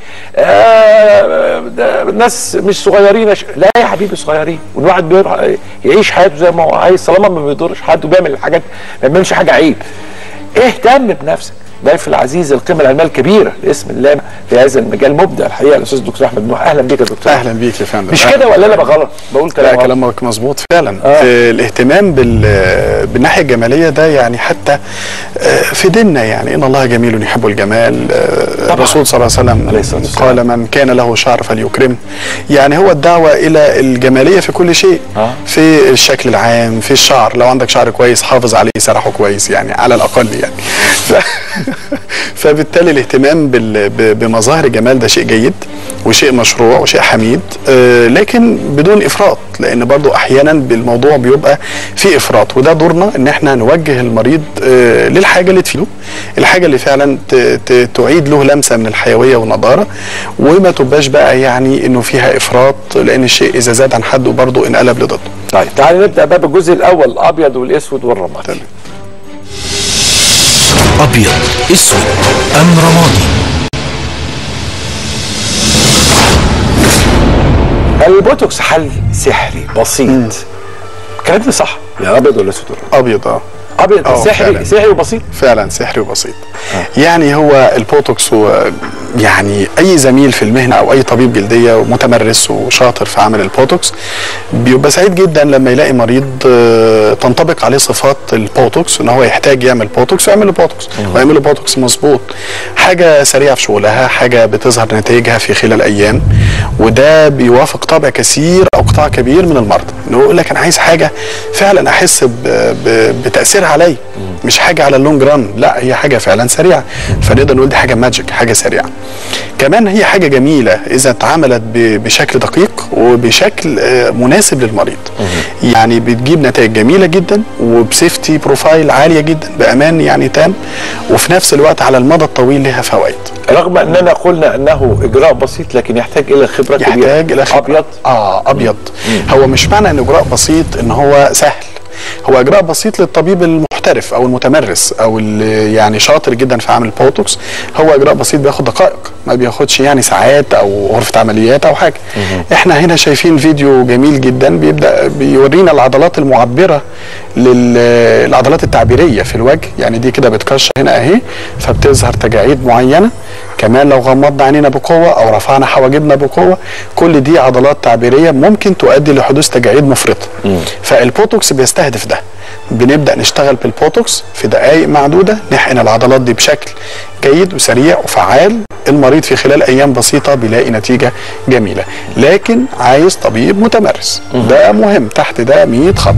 آه ده ناس مش صغيرين يا ش- لا يا حبيبي صغيرين والواحد بيروح يعيش حياته زي ما هو عايز طالما ما بيضرش حد وبيعمل الحاجات ما بيعملش حاجه عيب اهتم بنفسك ضيف العزيز القيمه العلميه الكبيره لاسم الله في هذا المجال مبدع الحقيقه الاستاذ الدكتور احمد نوح اهلا بك يا دكتور اهلا بيك يا فندم مش كده ولا انا بغلط بقول كلام لا غلط؟ كلامك مظبوط فعلا آه. الاهتمام بال بالناحيه الجماليه ده يعني حتى آه، في ديننا يعني ان الله جميل يحب الجمال آه، طبعاً. الرسول صلى الله عليه عليه الصلاة وسلم والسلام. قال من كان له شعر فليكرمه يعني هو الدعوه الى الجماليه في كل شيء آه. في الشكل العام في الشعر لو عندك شعر كويس حافظ عليه سرحه كويس يعني على الاقل يعني ف... فبالتالي الاهتمام بال... ب- بمظاهر الجمال ده شيء جيد وشيء مشروع وشيء حميد آه، لكن بدون افراط لان برضو احيانا بالموضوع بيبقى في افراط وده دورنا ان احنا نوجه المريض آه، للحاجه اللي تفيده الحاجه اللي فعلا ت... ت... تعيد له لمسه من الحيويه والنضاره وما تبقاش بقى يعني انه فيها افراط لان الشيء اذا زاد عن حده برضو انقلب لضده طيب تعالى نبدا بقى بالجزء الاول الابيض والاسود والرمادي أبيض أسود أم رمادي البوتوكس حل سحري بسيط الكلام ده صح يا ابيض ولا اسود ولا ابيض اه ابيض آه، سحري فعلاً. سحري وبسيط فعلا سحري وبسيط يعني هو البوتوكس هو يعني اي زميل في المهنه او اي طبيب جلديه متمرس وشاطر في عمل البوتوكس بيبقى سعيد جدا لما يلاقي مريض آه، تنطبق عليه صفات البوتوكس ان هو يحتاج يعمل بوتوكس ويعمل له بوتوكس ويعمل له بوتوكس مظبوط حاجه سريعه في شغلها حاجه بتظهر نتائجها في خلال ايام وده بيوافق طبع كثير او قطاع كبير من المرضى انه يقول لك انا عايز حاجه فعلا احس ب- ب- بتاثيرها عليا مش حاجه على اللونج ران لا هي حاجه فعلا سريعه فنقدر نقول دي حاجه ماجيك حاجه سريعه كمان هي حاجه جميله اذا اتعملت ب- بشكل دقيق وبشكل آه، مناسب للمريض يعني بتجيب نتائج جميله جدا وبسيفتي بروفايل عاليه جدا بامان يعني تام وفي نفس الوقت على المدى الطويل لها فوائد رغم اننا قلنا انه اجراء بسيط لكن يحتاج الى خبره كبيره يحتاج الى خبرة. ابيض اه ابيض هو مش معنى ان اجراء بسيط ان هو سهل هو اجراء بسيط للطبيب المحترف او المتمرس او اللي يعني شاطر جدا في عمل البوتوكس هو اجراء بسيط بياخد دقائق ما بياخدش يعني ساعات او غرفه عمليات او حاجه احنا هنا شايفين فيديو جميل جدا بيبدا بيورينا العضلات المعبره للعضلات التعبيريه في الوجه يعني دي كده بتكشر هنا اهي فبتظهر تجاعيد معينه كمان لو غمضنا عينينا بقوه او رفعنا حواجبنا بقوه كل دي عضلات تعبيريه ممكن تؤدي لحدوث تجاعيد مفرطه فالبوتوكس بيستهدف ده بنبدا نشتغل بالبوتوكس في دقائق معدوده نحقن العضلات دي بشكل جيد وسريع وفعال المريض في خلال ايام بسيطه بيلاقي نتيجه جميله لكن عايز طبيب متمرس ده مهم تحت ده 100 خط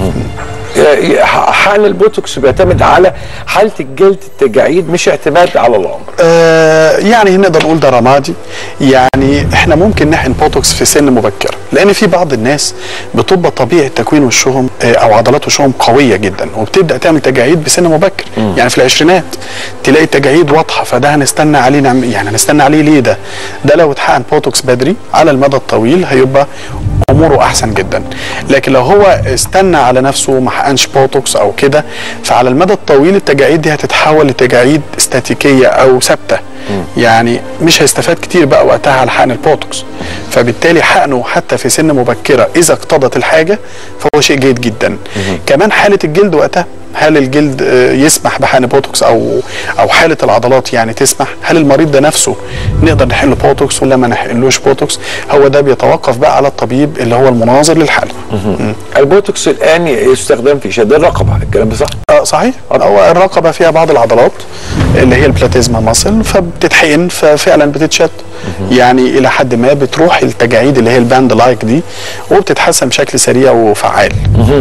آه، حقن البوتوكس بيعتمد على حاله الجلد التجاعيد مش اعتماد على العمر آه يعني نقدر نقول ده رمادي يعني احنا ممكن نحقن بوتوكس في سن مبكره لان في بعض الناس بتبقى طبيعه تكوين وشهم آه او عضلات وشهم قويه جدا وبتبدا تعمل تجاعيد بسن مبكر يعني في العشرينات تلاقي التجاعيد واضحه فده هنستنى عليه نعمل يعني هنستنى عليه ليه ده ده لو اتحقن بوتوكس بدري على المدى الطويل هيبقى اموره احسن جدا لكن لو هو استنى على نفسه وما حقنش بوتوكس او كده فعلى المدى الطويل التجاعيد دي هتتحول لتجاعيد استاتيكيه او ثابته يعني مش هيستفاد كتير بقى وقتها على حقن البوتوكس فبالتالي حقنه حتى في سن مبكره اذا اقتضت الحاجه فهو شيء جيد جدا كمان حاله الجلد وقتها هل الجلد آه، يسمح بحقن بوتوكس او او حاله العضلات يعني تسمح هل المريض ده نفسه نقدر نحقن له بوتوكس ولا ما نحقنلوش بوتوكس هو ده بيتوقف بقى على الطبيب اللي هو المناظر للحاله البوتوكس الان يستخدم في شد الرقبه الكلام ده صح اه صحيح هو الرقبه فيها بعض العضلات اللي هي البلاتيزما ماسل فبتتحقن ففعلا بتتشد يعني الى حد ما بتروح التجاعيد اللي هي الباند لايك دي وبتتحسن بشكل سريع وفعال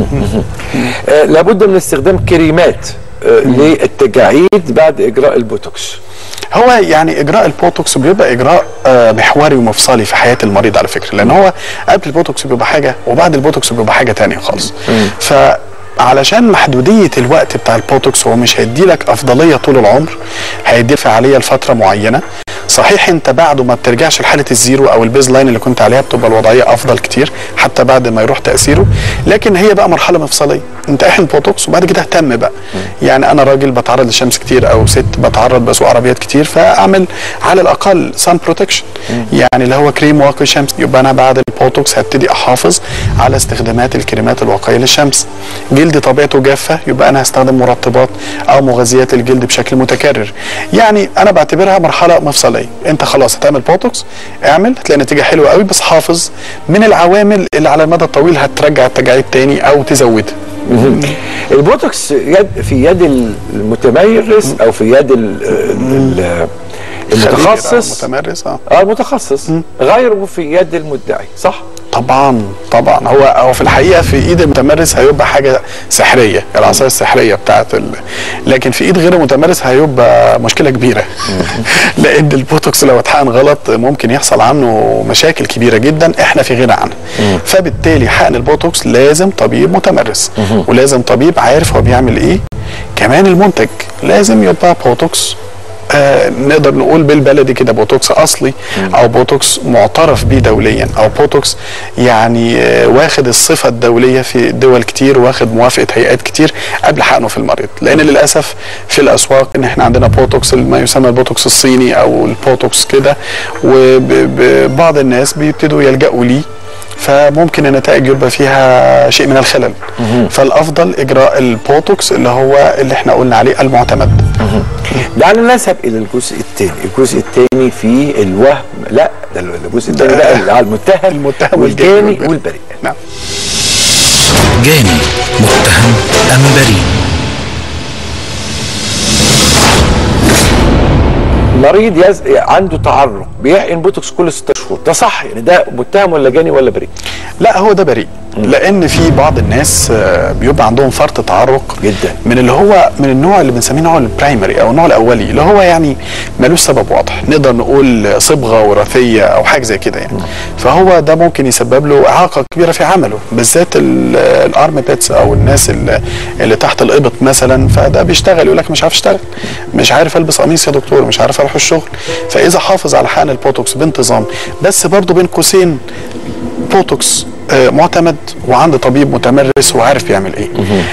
آه، لابد من استخدام كريمات آه، للتجاعيد بعد اجراء البوتوكس هو يعني اجراء البوتوكس بيبقى اجراء آه، محوري ومفصلي في حياه المريض على فكره لان هو قبل البوتوكس بيبقى حاجه وبعد البوتوكس بيبقى حاجه تانية خالص ف علشان محدودية الوقت بتاع البوتوكس هو مش هيدي لك أفضلية طول العمر هيدي فعالية لفترة معينة صحيح انت بعده ما بترجعش لحالة الزيرو او البيز لاين اللي كنت عليها بتبقى الوضعية افضل كتير حتى بعد ما يروح تأثيره لكن هي بقى مرحلة مفصلية انت احن بوتوكس وبعد كده اهتم بقى يعني انا راجل بتعرض للشمس كتير او ست بتعرض بسوق عربيات كتير فاعمل على الاقل سان بروتكشن يعني اللي هو كريم واقي شمس يبقى انا بعد البوتوكس هبتدي احافظ على استخدامات الكريمات الواقيه للشمس جلد طبيعته جافه يبقى انا هستخدم مرطبات او مغذيات الجلد بشكل متكرر يعني انا بعتبرها مرحله مفصليه انت خلاص هتعمل بوتوكس اعمل هتلاقي نتيجه حلوه قوي بس حافظ من العوامل اللي على المدى الطويل هترجع التجاعيد تاني او تزودها البوتوكس يد في يد المتمرس او في يد ال- ال- المتخصص متمرس اه اه المتخصص غيره في يد المدعي صح طبعا طبعا هو هو في الحقيقه في ايد المتمرس هيبقى حاجه سحريه العصايه السحريه بتاعت ال... لكن في ايد غير المتمرس هيبقى مشكله كبيره لان البوتوكس لو اتحقن غلط ممكن يحصل عنه مشاكل كبيره جدا احنا في غنى عنها فبالتالي حقن البوتوكس لازم طبيب متمرس ولازم طبيب عارف هو بيعمل ايه كمان المنتج لازم يبقى بوتوكس آه نقدر نقول بالبلدي كده بوتوكس اصلي او بوتوكس معترف بيه دوليا او بوتوكس يعني آه واخد الصفه الدوليه في دول كتير واخد موافقه هيئات كتير قبل حقنه في المريض لان للاسف في الاسواق ان احنا عندنا بوتوكس ما يسمى البوتوكس الصيني او البوتوكس كده وبعض الناس بيبتدوا يلجأوا ليه فممكن النتائج يبقى فيها شيء من الخلل فالافضل اجراء البوتوكس اللي هو اللي احنا قلنا عليه المعتمد دعنا نذهب الى الجزء الثاني الجزء الثاني في الوهم لا ده الجزء الثاني ده- بقى اللي على المتهم المتهم والجاني والجاني والبريء نعم جاني متهم أم بريء مريض يز... عنده تعرق بيحقن بوتوكس كل ست شهور ده صح يعني ده متهم ولا جاني ولا بريء لا هو ده بريء لان في بعض الناس آه، بيبقى عندهم فرط تعرق جدا. من اللي هو من النوع اللي بنسميه النوع البرايمري او النوع الاولي اللي هو يعني ملوش سبب واضح نقدر نقول صبغه وراثيه او حاجه زي كده يعني فهو ده ممكن يسبب له اعاقه كبيره في عمله بالذات ال- الارم بيتس او الناس اللي, اللي تحت الابط مثلا فده بيشتغل يقول لك مش عارف اشتغل مش عارف البس قميص يا دكتور مش عارف اروح الشغل فاذا حافظ على حقن البوتوكس بانتظام بس برضه بين قوسين بوتوكس آه، معتمد وعند طبيب متمرس وعارف بيعمل ايه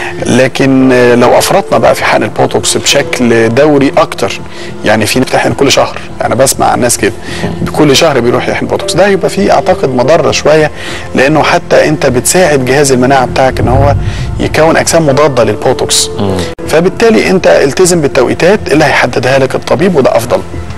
لكن آه، لو افرطنا بقى في حقن البوتوكس بشكل دوري اكتر يعني في نفتحن كل شهر انا بسمع عن ناس كده كل شهر بيروح يحقن بوتوكس ده يبقى فيه اعتقد مضره شويه لانه حتى انت بتساعد جهاز المناعه بتاعك ان هو يكون اجسام مضاده للبوتوكس فبالتالي انت التزم بالتوقيتات اللي هيحددها لك الطبيب وده افضل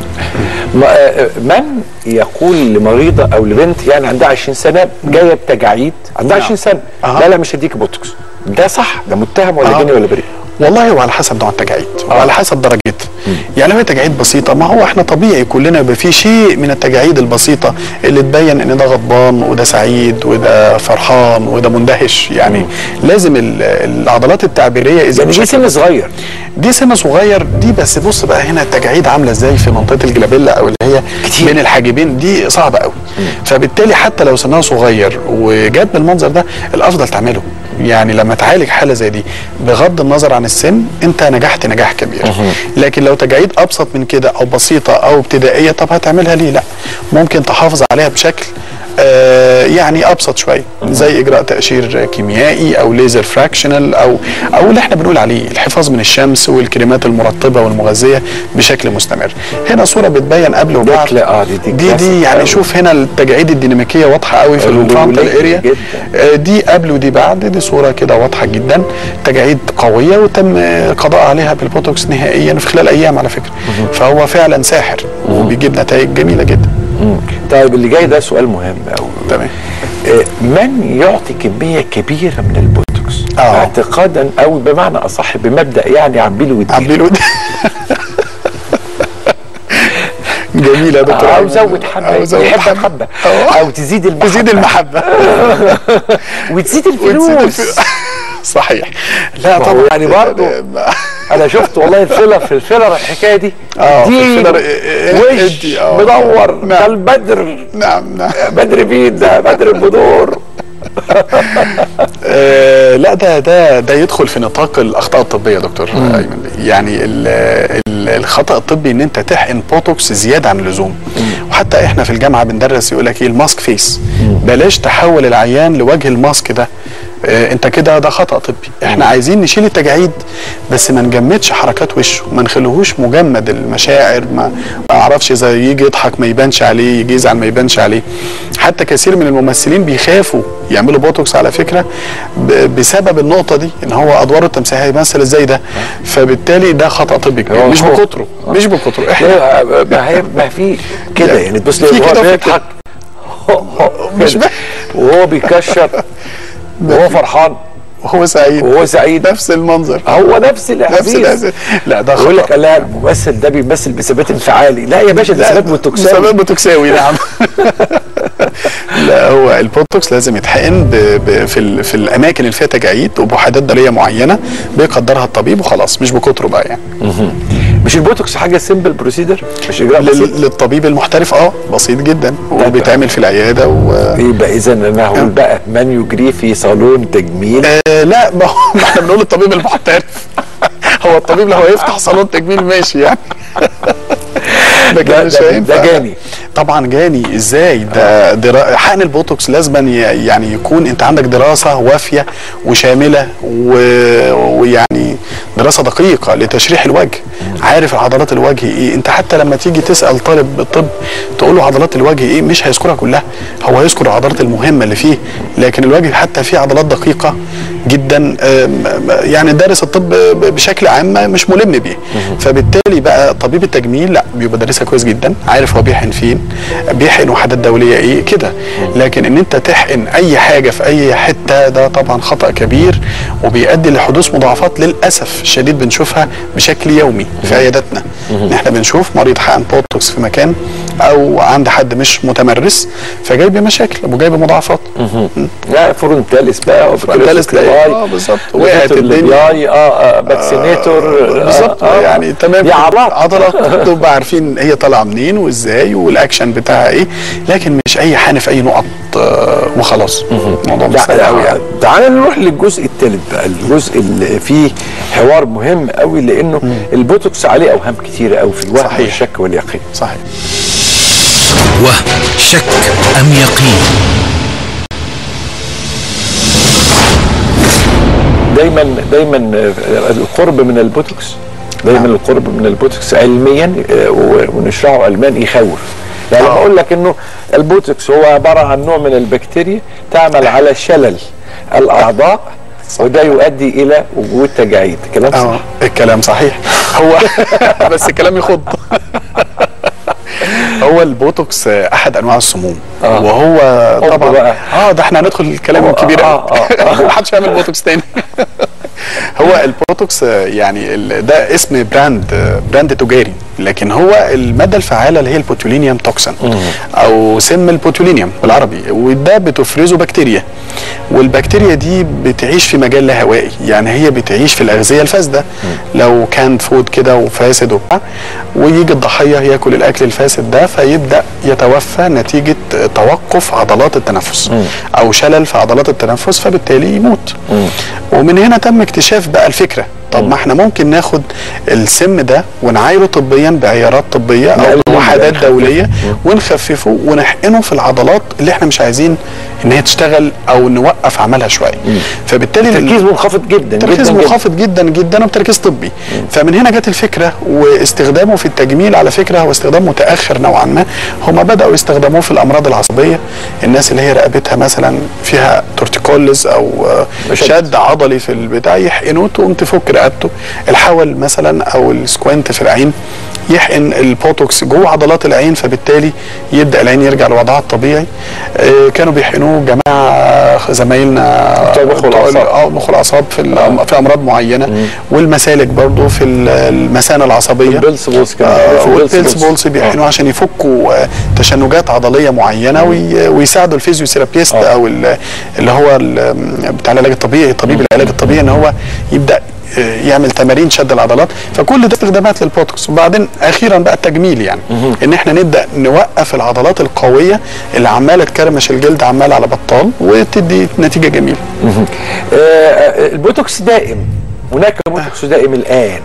ما- آه، من يقول لمريضه او لبنت يعني عندها 20 سنه جايه بتجاعيد عندها نعم. 20 سنه أها. لا لا مش هديك بوتوكس ده صح ده متهم ولا أها. جاني ولا بريء والله هو على حسب نوع التجاعيد وعلى حسب درجتها يعني لو هي تجاعيد بسيطه ما هو احنا طبيعي كلنا يبقى في شيء من التجاعيد البسيطه اللي تبين ان ده غضبان وده سعيد وده فرحان وده مندهش يعني لازم ال- العضلات التعبيريه اذا يعني دي بشكل سن صغير دي سن صغير دي بس بص بقى هنا التجاعيد عامله ازاي في منطقه الجلابيلا او اللي هي كتير. بين الحاجبين دي صعبه قوي فبالتالي حتى لو سنها صغير وجات بالمنظر ده الافضل تعمله يعني لما تعالج حاله زي دي بغض النظر عن السن انت نجحت نجاح كبير لكن لو تجاعيد ابسط من كده او بسيطه او ابتدائيه طب هتعملها ليه لا ممكن تحافظ عليها بشكل آه يعني ابسط شويه زي اجراء تقشير كيميائي او ليزر فراكشنال او او اللي احنا بنقول عليه الحفاظ من الشمس والكريمات المرطبه والمغذيه بشكل مستمر هنا صوره بتبين قبل وبعد كلا- آه، دي- دي دي, كلاسيك دي يعني أوي. شوف هنا التجاعيد الديناميكيه واضحه قوي في الولية الفرونتال اريا جدا. آه، دي قبل ودي بعد دي صوره كده واضحه جدا تجاعيد قويه وتم آه، القضاء عليها بالبوتوكس نهائيا في خلال ايام على فكره فهو فعلا ساحر وبيجيب نتائج جميله جدا طيب اللي جاي ده سؤال مهم قوي تمام من يعطي كميه كبيره من البوتوكس آه. اعتقادا او بمعنى اصح بمبدا يعني عبيله ودي عبيلو جميله يا دكتور او أيمن. زود حبه أو زود يحب حبه حبه أو- او تزيد المحبه تزيد المحبه وتزيد وتزيد الفلوس الف- صحيح لا ما هو طبعا يعني برضه انا شفت والله الفيلر في الفيلر الحكايه دي اه في دي الفيلر، إيه، إيه، وش إدي، آه. مدور نعم. ده البدر نعم نعم بدر مين ده بدر البدور آه، لا ده ده ده يدخل في نطاق الاخطاء الطبيه يا دكتور ايمن بيه. يعني ال ال الخطا الطبي ان انت تحقن بوتوكس زياده عن اللزوم وحتى احنا في الجامعه بندرس يقول لك ايه الماسك فيس بلاش تحول العيان لوجه الماسك ده آه، انت كده ده خطا طبي احنا عايزين نشيل التجاعيد بس ما نجمدش حركات وشه ما نخليهوش مجمد المشاعر ما ما اعرفش اذا يجي يضحك ما يبانش عليه يجي يزعل ما يبانش عليه حتى كثير من الممثلين بيخافوا يعملوا بوتوكس على فكره ب- بسبب النقطه دي ان هو ادواره التمثيليه هيمثل ازاي ده فبالتالي ده خطا طبي كبير هو- مش هو- بكتره مش بكتره احنا لا، ما هي ما في كده يعني يعني تبص في ليه كده هو وفي بيضحك مش كده. وهو بيكشر وهو فرحان وهو سعيد وهو سعيد نفس المنظر هو نفس نفس الاحاسيس الأحاسيس. لا ده يقول لك خطا لا الممثل ده بيمثل بثبات انفعالي لا يا باشا ده ثبات بوتوكساوي ثبات بوتوكساوي نعم لا هو البوتوكس لازم يتحقن ب... ب... في ال... في الاماكن اللي فيها تجاعيد وبوحدات ضريه معينه بيقدرها الطبيب وخلاص مش بكتره بقى يعني مش البوتوكس حاجه سيمبل بروسيدر مش اجراء بسيط لل... للطبيب المحترف اه بسيط جدا وبيتعمل في العياده و... يبقى اذا انا هقول بقى من يجري في صالون تجميل آه لا ما هو ما احنا بنقول الطبيب المحترف هو الطبيب لو هيفتح صالون تجميل ماشي يعني ده- لكن مش ده- هينفع. ده جاني. طبعا جاني ازاي ده درا... حقن البوتوكس لازما ي- يعني يكون انت عندك دراسه وافيه وشامله و... ويعني دراسه دقيقه لتشريح الوجه عارف عضلات الوجه ايه انت حتى لما تيجي تسال طالب الطب تقول له عضلات الوجه ايه مش هيذكرها كلها هو هيذكر العضلات المهمه اللي فيه لكن الوجه حتى فيه عضلات دقيقه جدا آم، يعني دارس الطب ب- بشكل عام مش ملم بيه فبالتالي بقى طبيب التجميل لا بيبقى دارسها كويس جدا عارف هو بيحقن فين بيحقن وحدات دوليه ايه كده لكن ان انت تحقن اي حاجه في اي حته ده طبعا خطا كبير وبيؤدي لحدوث مضاعفات للاسف الشديد بنشوفها بشكل يومي في عياداتنا ان احنا بنشوف مريض حقن بوتوكس في مكان او عند حد مش متمرس فجاي بمشاكل وجاي بمضاعفات لا فرونتاليس بقى فرونتاليس تلاقي- آه، بالظبط. وقعت الدنيا. اه اه باكسينيتور بالظبط يعني تمام دي عضلات عضلات تبقى عارفين هي طالعه منين وازاي والاكشن بتاعها ايه لكن مش اي حقن في اي نقط آه، وخلاص الموضوع مش سهل قوي يعني تعال نروح للجزء الثالث بقى الجزء اللي فيه حوار مهم قوي لانه البوتوكس عليه اوهام كتيره قوي في الوهم صحيح. والشك واليقين صحيح وهم شك أم يقين دايما دايما آه، القرب من البوتوكس دايما القرب من البوتوكس علميا آه، و- ونشرحه علميا يخوف يعني لما آه. اقول لك انه البوتوكس هو عباره عن نوع من البكتيريا تعمل على شلل الاعضاء وده يؤدي الى وجود تجاعيد كلام اه صح الكلام صحيح هو بس الكلام يخض هو البوتوكس آه، احد انواع السموم آه. وهو أوبا طبعا بقى. اه ده احنا هندخل الكلام آه، الكبير آه، قوي آه، محدش يعمل بوتوكس تاني هو البوتوكس آه، يعني ال- ده اسم براند آه، براند تجاري لكن هو الماده الفعاله اللي هي البوتولينيوم توكسين او سم البوتولينيوم بالعربي وده بتفرزه بكتيريا والبكتيريا دي بتعيش في مجال لا هوائي يعني هي بتعيش في الاغذيه الفاسده لو كان فود كده وفاسد وبتاع ويجي الضحيه ياكل الاكل الفاسد ده فيبدا يتوفى نتيجه توقف عضلات التنفس او شلل في عضلات التنفس فبالتالي يموت ومن هنا تم اكتشاف بقى الفكره طب ما احنا ممكن ناخد السم ده ونعايره طبيا بعيارات طبيه او نقلله بوحدات نخففه. دوليه ونخففه ونحقنه في العضلات اللي احنا مش عايزين ان هي تشتغل او نوقف عملها شويه فبالتالي تركيز منخفض جدا تركيز جدا منخفض جدا جدا وبتركيز طبي فمن هنا جت الفكره واستخدامه في التجميل على فكره هو استخدام متاخر نوعا ما هم بداوا يستخدموه في الامراض العصبيه الناس اللي هي رقبتها مثلا فيها تورتيكولز او آه، مشد. شد عضلي في البتاع يحقنوه تقوم تفك رقبته الحول مثلا او السكوينت في العين يحقن البوتوكس جوه عضلات العين فبالتالي يبدا العين يرجع لوضعها الطبيعي آه، كانوا بيحقنوه جماعه زمايلنا بتوع مخ والأعصاب. اه مخ الاعصاب في الأم- في امراض معينه والمسالك برضو في ال- المثانه العصبيه والبلس بولس كمان. آه، آه، والبيلز والبلس بولس بيحقنوا عشان يفكوا آه، تشنجات عضليه معينه وي- ويساعدوا الفيزيوثيرابيست آه. او ال- اللي هو ال- بتاع العلاج الطبيعي طبيب العلاج الطبيعي ان هو يبدا آه، يعمل تمارين شد العضلات فكل ده استخدامات للبوتوكس وبعدين اخيرا بقى التجميل يعني ان احنا نبدا نوقف العضلات القويه اللي عماله تكرمش الجلد عمال على بطال وتدي نتيجه جميله آه، آه، البوتوكس دائم هناك بوتوكس دائم الان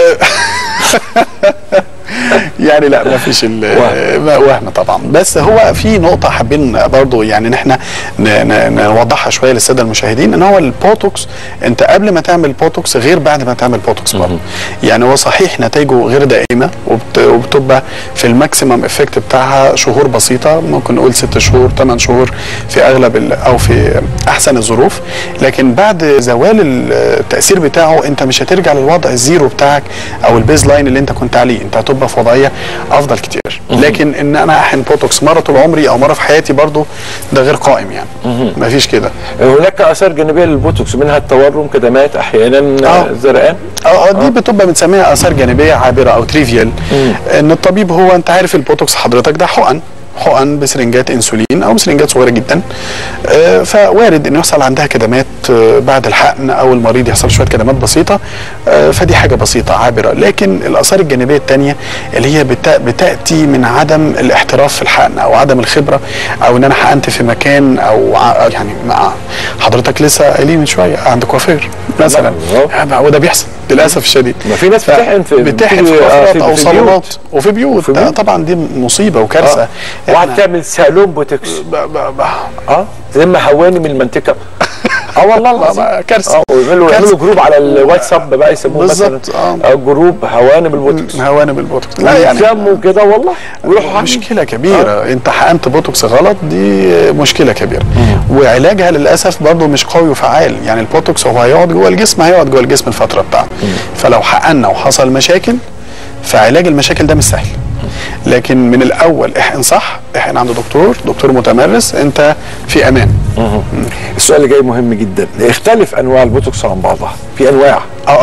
يعني لا ما فيش ال- ما- وهم طبعا بس هو في نقطه حابين برضو يعني ان احنا ن- ن- نوضحها شويه للساده المشاهدين ان هو البوتوكس انت قبل ما تعمل بوتوكس غير بعد ما تعمل بوتوكس برضو يعني هو صحيح نتائجه غير دائمه وبت- وبتبقى في الماكسيمم افكت بتاعها شهور بسيطه ممكن نقول ست شهور ثمان شهور في اغلب ال- او في احسن الظروف لكن بعد زوال ال- التاثير بتاعه انت مش هترجع للوضع الزيرو بتاعك او البيز لاين اللي انت كنت عليه انت هتبقى في وضعيه افضل كتير لكن ان انا احن بوتوكس مره طول عمري او مره في حياتي برضو ده غير قائم يعني مفيش كده هناك اثار جانبيه للبوتوكس منها التورم كدمات احيانا آه. آه، زرقان اه آه، دي بتبقى بنسميها اثار جانبيه عابره او تريفيال ان الطبيب هو انت عارف البوتوكس حضرتك ده حقن حقن بسرنجات انسولين او بسرنجات صغيره جدا آه، فوارد ان يحصل عندها كدمات آه، بعد الحقن او المريض يحصل شويه كدمات بسيطه آه، فدي حاجه بسيطه عابره لكن الاثار الجانبيه الثانيه اللي هي بتا- بتاتي من عدم الاحتراف في الحقن او عدم الخبره او ان انا حقنت في مكان او ع- يعني مع حضرتك لسه قايلين من شويه عند كوافير مثلا بالظبط. وده بيحصل للاسف الشديد ما في ناس ف- بتحقن في- بتحقن في بتيجي- آه، كوافيرات في- او في صالونات بيوت. وفي بيوت في ده بيوت. طبعا دي مصيبه وكارثه آه. واحد إحنا- تعمل سالون بوتوكس ب- ب- ب- اه لما هواني من المنطقه اه والله العظيم ما- كارثة. اه ويعملوا كارثة. يعملوا جروب على الواتساب بقى يسموه مثلا بالظبط، آه. آه، جروب هوانم البوتوكس هوانم البوتوكس لا يعني يتلموا كده والله ويروحوا عاملين. مشكلة كبيرة آه. انت حقنت بوتوكس غلط دي مشكلة كبيرة وعلاجها للأسف برضه مش قوي وفعال يعني البوتوكس هو هيقعد جوه الجسم هيقعد جوه الجسم الفترة بتاعته فلو حقنا وحصل مشاكل فعلاج المشاكل ده مش سهل لكن من الأول احقن صح احقن عند دكتور دكتور متمرس انت في أمان السؤال اللي جاي مهم جدا يختلف انواع البوتوكس عن بعضها في انواع اه اه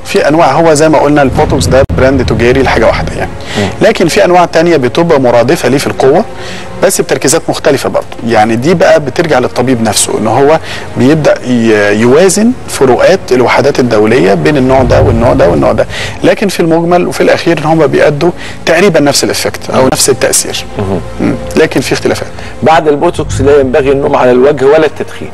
في انواع هو زي ما قلنا البوتوكس ده براند تجاري لحاجه واحده يعني لكن في انواع تانية بتبقى مرادفه ليه في القوه بس بتركيزات مختلفه برضه يعني دي بقى بترجع للطبيب نفسه ان هو بيبدا ي- يوازن فروقات الوحدات الدوليه بين النوع ده والنوع ده والنوع ده لكن في المجمل وفي الاخير ان هم بيأدوا تقريبا نفس الافكت او نفس التاثير مم. لكن في اختلافات بعد البوتوكس لا ينبغي النوم على الوجه ولا التدخين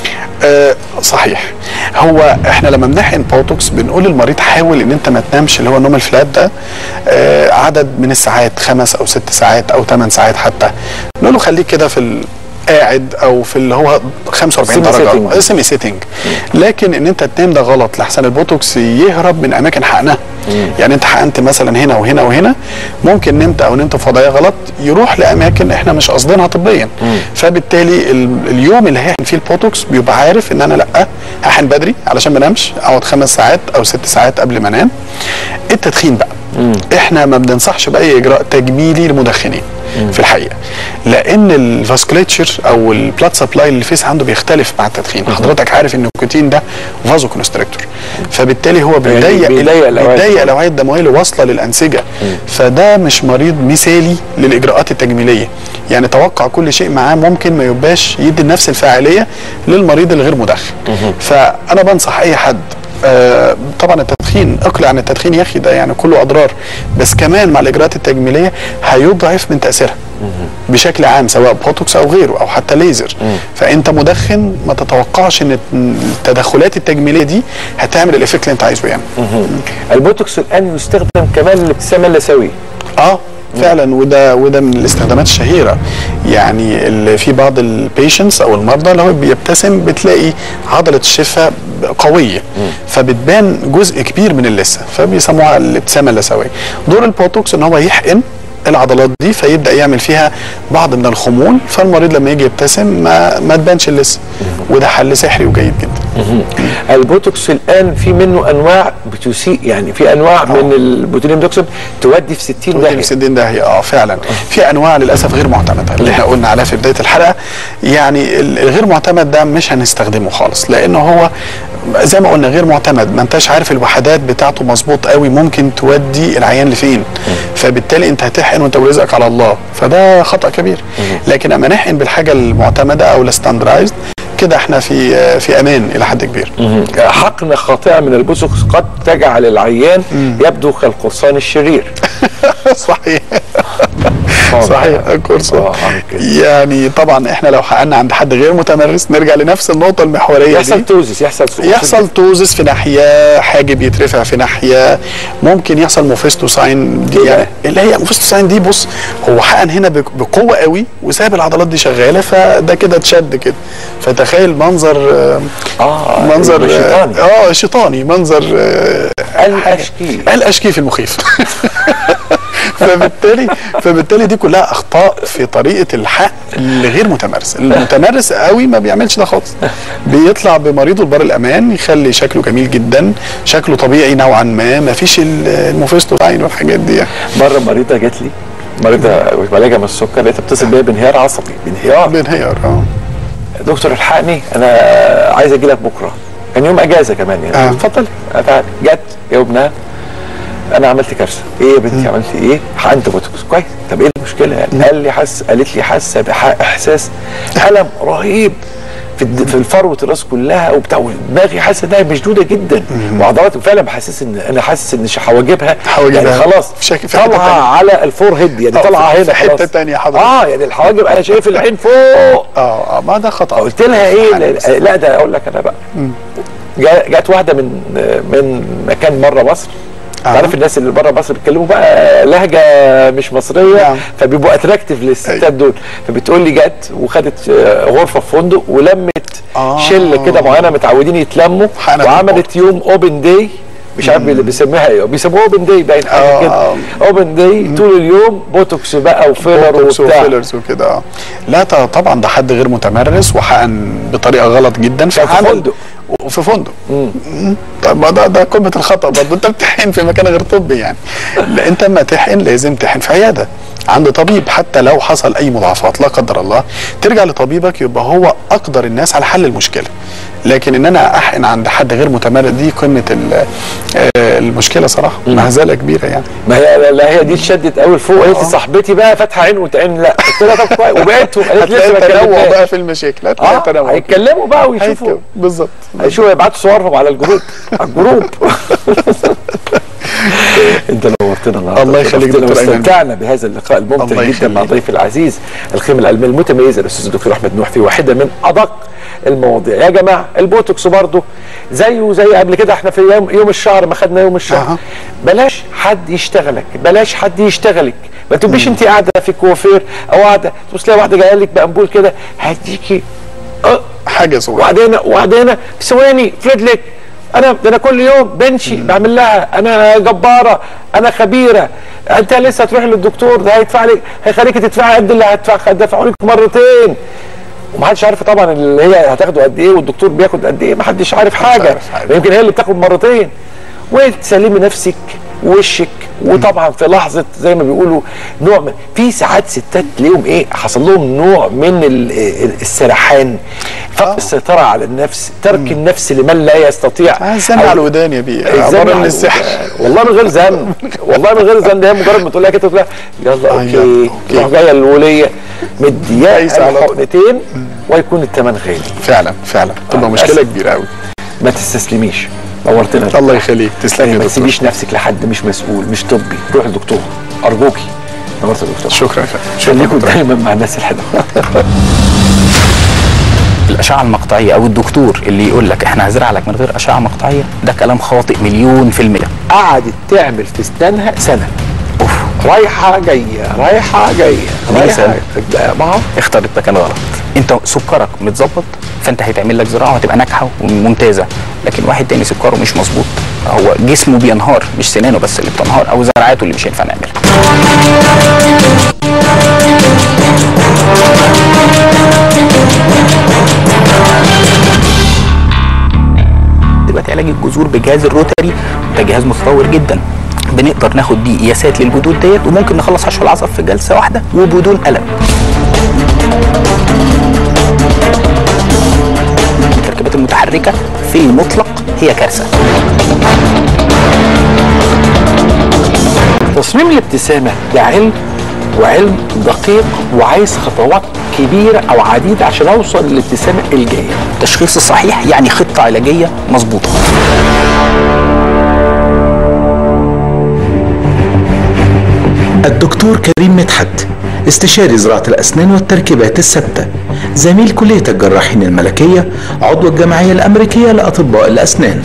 آه صحيح هو احنا لما بنحقن بوتوكس بنقول للمريض حاول ان انت ما تنامش اللي هو النوم الفلات ده آه عدد من الساعات خمس او ست ساعات او ثمان ساعات حتى نقول له خليك كده في ال- قاعد او في اللي هو 45 Semi درجه sitting. سيمي سيتنج لكن ان انت تنام ده غلط لحسن البوتوكس يهرب من اماكن حقنها يعني انت حقنت مثلا هنا وهنا وهنا ممكن نمت او نمت في وضعيه غلط يروح لاماكن احنا مش قاصدينها طبيا فبالتالي ال- اليوم اللي هيحقن فيه البوتوكس بيبقى عارف ان انا لا هحقن بدري علشان ما انامش اقعد خمس ساعات او ست ساعات قبل ما انام التدخين بقى احنا ما بننصحش باي اجراء تجميلي للمدخنين في الحقيقه لان الفاسكوليتشر او البلاد سبلاي اللي الفيس عنده بيختلف مع التدخين حضرتك عارف ان النيكوتين ده فازو كونستريكتور فبالتالي هو بيضيق بيضيق الأوعية بيضيق الدموية. الاوعيه الدمويه اللي واصله للانسجه فده مش مريض مثالي للاجراءات التجميليه يعني توقع كل شيء معاه ممكن ما يبقاش يدي نفس الفاعليه للمريض الغير مدخن فانا بنصح اي حد آه طبعا التدخين اقلع عن التدخين يا اخي ده يعني كله اضرار بس كمان مع الاجراءات التجميليه هيضعف من تاثيرها بشكل عام سواء بوتوكس او غيره او حتى ليزر فانت مدخن ما تتوقعش ان التدخلات التجميليه دي هتعمل الافكت اللي انت عايزه يعني البوتوكس الان يستخدم كمان للابتسامه اللثويه اه فعلا وده وده من الاستخدامات الشهيره يعني اللي في بعض البيشنتس او المرضى اللي هو بيبتسم بتلاقي عضله الشفه قويه فبتبان جزء كبير من اللثه فبيسموها الابتسامه اللثويه دور البوتوكس ان هو يحقن العضلات دي فيبدا يعمل فيها بعض من الخمول فالمريض لما يجي يبتسم ما ما تبانش اللثه وده حل سحري وجيد جدا البوتوكس الان في منه انواع بتسيء يعني في انواع من البوتوليوم توكسين تودي في 60 ممكن داهيه في الدين ده هي اه فعلا في انواع للاسف غير معتمده اللي احنا قلنا عليها في بدايه الحلقه يعني ال- الغير معتمد ده مش هنستخدمه خالص لانه هو زي ما قلنا غير معتمد ما انتش عارف الوحدات بتاعته مظبوط قوي ممكن تودي العيان لفين فبالتالي انت هتحقن وانت ورزقك على الله فده خطا كبير لكن اما نحقن بالحاجه المعتمده او الستاندرايزد كده احنا في في امان الى حد كبير حقنه خاطئه من البوتوكس قد تجعل العيان يبدو كالقرصان الشرير صحيح صحيح الكورس آه، كده. يعني طبعا احنا لو حققنا عند حد غير متمرس نرجع لنفس النقطه المحوريه يحصل دي توزس يحصل سقوط يحصل توزس في ناحيه حاجب يترفع في ناحيه ممكن يحصل موفيستو ساين دي إيه يعني ده؟ اللي هي موفيستو ساين دي بص هو حقن هنا بق- بقوه قوي وساب العضلات دي شغاله فده كده اتشد كده فتخيل منظر آه، اه منظر شيطاني اه شيطاني منظر آه، الاشكي الاشكيف المخيف فبالتالي فبالتالي دي كلها اخطاء في طريقه الحق لغير متمرس المتمرس قوي ما بيعملش ده خالص بيطلع بمريضه لبر الامان يخلي شكله جميل جدا شكله طبيعي نوعا ما ما فيش ال- الموفيستو عين والحاجات دي يعني. مره مريضه جات لي مريضه بعالجها من السكر لقيتها بتصل بيا بانهيار عصبي بانهيار بينهيار اه دكتور الحقني انا عايز اجي لك بكره كان يوم اجازه كمان يعني آه. اتفضل تعالى جت يا ابنها انا عملت كارثه ايه يا بنتي عملت ايه حقنت بوتوكس كويس طب ايه المشكله يعني قال لي حس قالت لي حاسه باحساس الم رهيب في الد- في الفروه الراس كلها وبتاع ودماغي حاسه انها مشدوده جدا وعضلاتي فعلا بحسس ان انا حاسس ان حواجبها حواجبها يعني خلاص في شك- في حتة طالعه تانية. على الفور هيد يعني آه، طالعه في- هنا في حتة خلاص. تانية حضرتك. اه يعني الحواجب انا شايف العين فوق اه اه ما ده خطا قلت لها ايه حاجة بس. لا, لا ده اقول لك انا بقى جا- جت واحده من من مكان بره مصر آه. تعرف الناس اللي بره مصر بيتكلموا بقى لهجه مش مصريه نعم. فبيبقوا اتراكتيف للستات دول فبتقول لي جت وخدت آه، غرفه في فندق ولمت آه. شله كده معينه متعودين يتلموا حقنت وعملت يوم اوبن داي مش عارف اللي بيسميها ايه بيسموها اوبن داي باين حاجه آه، كده آه. اوبن داي طول اليوم بوتوكس بقى وفيلر بوتوكس وبتاع وفيلرز وكده اه لا ط- طبعا ده حد غير متمرس وحقن بطريقه غلط جدا كان في فعمل فندق. وفي فندق مم. طب ما ده ده قمه الخطا برضه انت بتحقن في مكان غير طبي يعني لا انت اما تحقن لازم تحقن في عياده عند طبيب حتى لو حصل اي مضاعفات لا قدر الله ترجع لطبيبك يبقى هو اقدر الناس على حل المشكله لكن ان انا احقن عند حد غير متمرد دي قمه ال- آه، المشكله صراحه مهزله كبيره يعني ما هي لا هي دي اتشدت قوي لفوق قالت لي صاحبتي بقى فاتحه عين وانت عين لا قلت لها طب كويس وبعتهم قالت لي هتلاقي لسه ما تنوع بقى كلمتهاش في المشاكل هتلاقي اه تنوع هيتكلموا بقى ويشوفوا هيتكلم. بالظبط هيشوفوا يبعتوا صورهم على الجروب على الجروب انت نورتنا النهارده الله يخليك شرفتنا دكتور أيمن. واستمتعنا بهذا اللقاء الممتع الله جدا مع يخليك. ضيفي العزيز الخيمه العلميه المتميزه الاستاذ الدكتور احمد نوح في واحده من ادق المواضيع يا جماعه البوتوكس برضه زيه زي قبل كده احنا في يوم يوم الشهر ما خدنا يوم الشهر أها. بلاش حد يشتغلك بلاش حد يشتغلك ما تبقيش انت قاعده في كوافير او قاعده تبص تلاقي واحده جايه لك بامبول كده هديكي اه حاجه صغيره وبعدين وبعدين في ثواني فريدليك انا ده انا كل يوم بنشي بعمل لها انا جباره انا خبيره انت لسه هتروح للدكتور ده هيدفع لك هيخليك تدفعي قد اللي هدفع هدفعه لك مرتين ومحدش عارف طبعا اللي هي هتاخده قد ايه والدكتور بياخد قد ايه محدش عارف حاجه عارف حاجة. يمكن هي اللي بتاخد مرتين وتسلمي نفسك وشك وطبعا في لحظه زي ما بيقولوا نوع من في ساعات ستات تلاقيهم ايه حصل لهم نوع من ال- ال- السرحان فقد السيطره على النفس ترك النفس لمن لا يستطيع آه، زن على الودان يا بيه الزن عباره على من السحر الودان. والله من غير زن والله من غير زن ده هي مجرد ما تقول لها كده تقول لها يلا آه، اوكي يلا، أوكي. تروح جايه الوليه مدياه دايسة على طول. حقنتين ويكون الثمن غالي فعلا فعلا تبقى آه، مشكله للأسف. كبيره قوي ما تستسلميش نورتنا الله يخليك تسلم يعني يا ما دكتور تسيبيش نفسك لحد مش مسؤول مش طبي روح لدكتور ارجوكي نورت يا دكتور شكرا يا فندم. شكرا خليكم دكتور. دايما مع الناس الحلوه الاشعه المقطعيه او الدكتور اللي يقول لك احنا هزرع لك من غير اشعه مقطعيه ده كلام خاطئ مليون في الميه قعدت تعمل في اسنانها سنه اوف رايحه جايه رايحه جايه ليه رايحه سنة؟ ما هو اختارت مكان غلط انت سكرك متظبط فانت هيتعمل لك زراعه وهتبقى ناجحه وممتازه لكن واحد تاني سكره مش مظبوط هو جسمه بينهار مش سنانه بس اللي بتنهار او زراعاته اللي مش هينفع نعملها دلوقتي علاج الجذور بجهاز الروتري ده جهاز متطور جدا بنقدر ناخد بيه قياسات للجذور ديت وممكن نخلص حشو العصب في جلسه واحده وبدون الم التركيبات المتحركه في المطلق هي كارثه تصميم الابتسامه ده علم وعلم دقيق وعايز خطوات كبيره او عديده عشان اوصل للابتسامه الجايه التشخيص الصحيح يعني خطه علاجيه مظبوطه الدكتور كريم مدحت استشاري زراعة الأسنان والتركيبات الثابتة زميل كلية الجراحين الملكية عضو الجمعية الأمريكية لأطباء الأسنان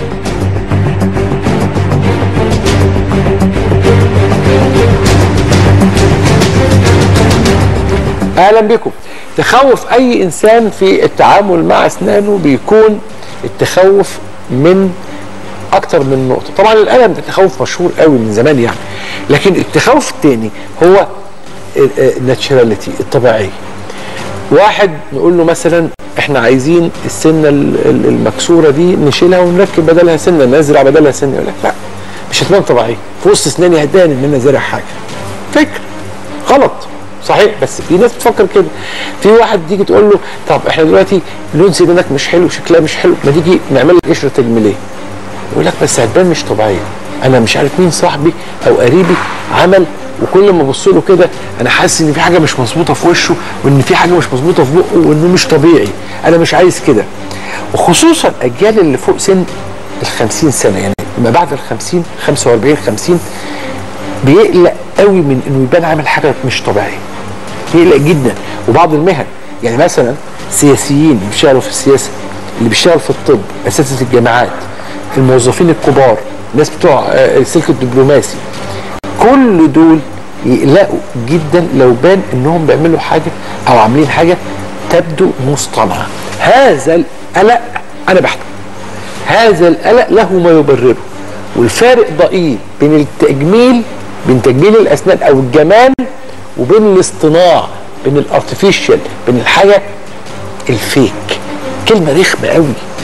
اهلا بكم تخوف اي انسان في التعامل مع اسنانه بيكون التخوف من اكتر من نقطه طبعا الالم ده تخوف مشهور قوي من زمان يعني لكن التخوف الثاني هو الناتشراليتي الطبيعيه واحد نقول له مثلا احنا عايزين السنه ال- ال- المكسوره دي نشيلها ونركب بدلها سنه نزرع بدلها سنه يقول لك لا مش هتبان طبيعيه في وسط اسناني هتبان ان انا زارع حاجه فكر غلط صحيح بس في ناس بتفكر كده في واحد تيجي تقول له طب احنا دلوقتي لون سنانك مش حلو شكلها مش حلو ما تيجي نعمل لك قشره تجميليه يقول لك بس هتبان مش طبيعيه انا مش عارف مين صاحبي او قريبي عمل وكل ما ابص له كده انا حاسس ان في حاجه مش مظبوطه في وشه وان في حاجه مش مظبوطه في بقه وانه مش طبيعي انا مش عايز كده وخصوصا الاجيال اللي فوق سن ال 50 سنه يعني ما بعد ال 50 45 50 بيقلق قوي من انه يبان عامل حاجه مش طبيعيه بيقلق جدا وبعض المهن يعني مثلا سياسيين اللي بيشتغلوا في السياسه اللي بيشتغلوا في الطب اساتذه الجامعات الموظفين الكبار الناس بتوع آه، السلك الدبلوماسي كل دول يقلقوا جدا لو بان انهم بيعملوا حاجه او عاملين حاجه تبدو مصطنعه هذا القلق انا بحترمه هذا القلق له ما يبرره والفارق ضئيل بين التجميل بين تجميل الاسنان او الجمال وبين الاصطناع بين الارتفيشال بين الحاجه الفيك كلمه رخمه قوي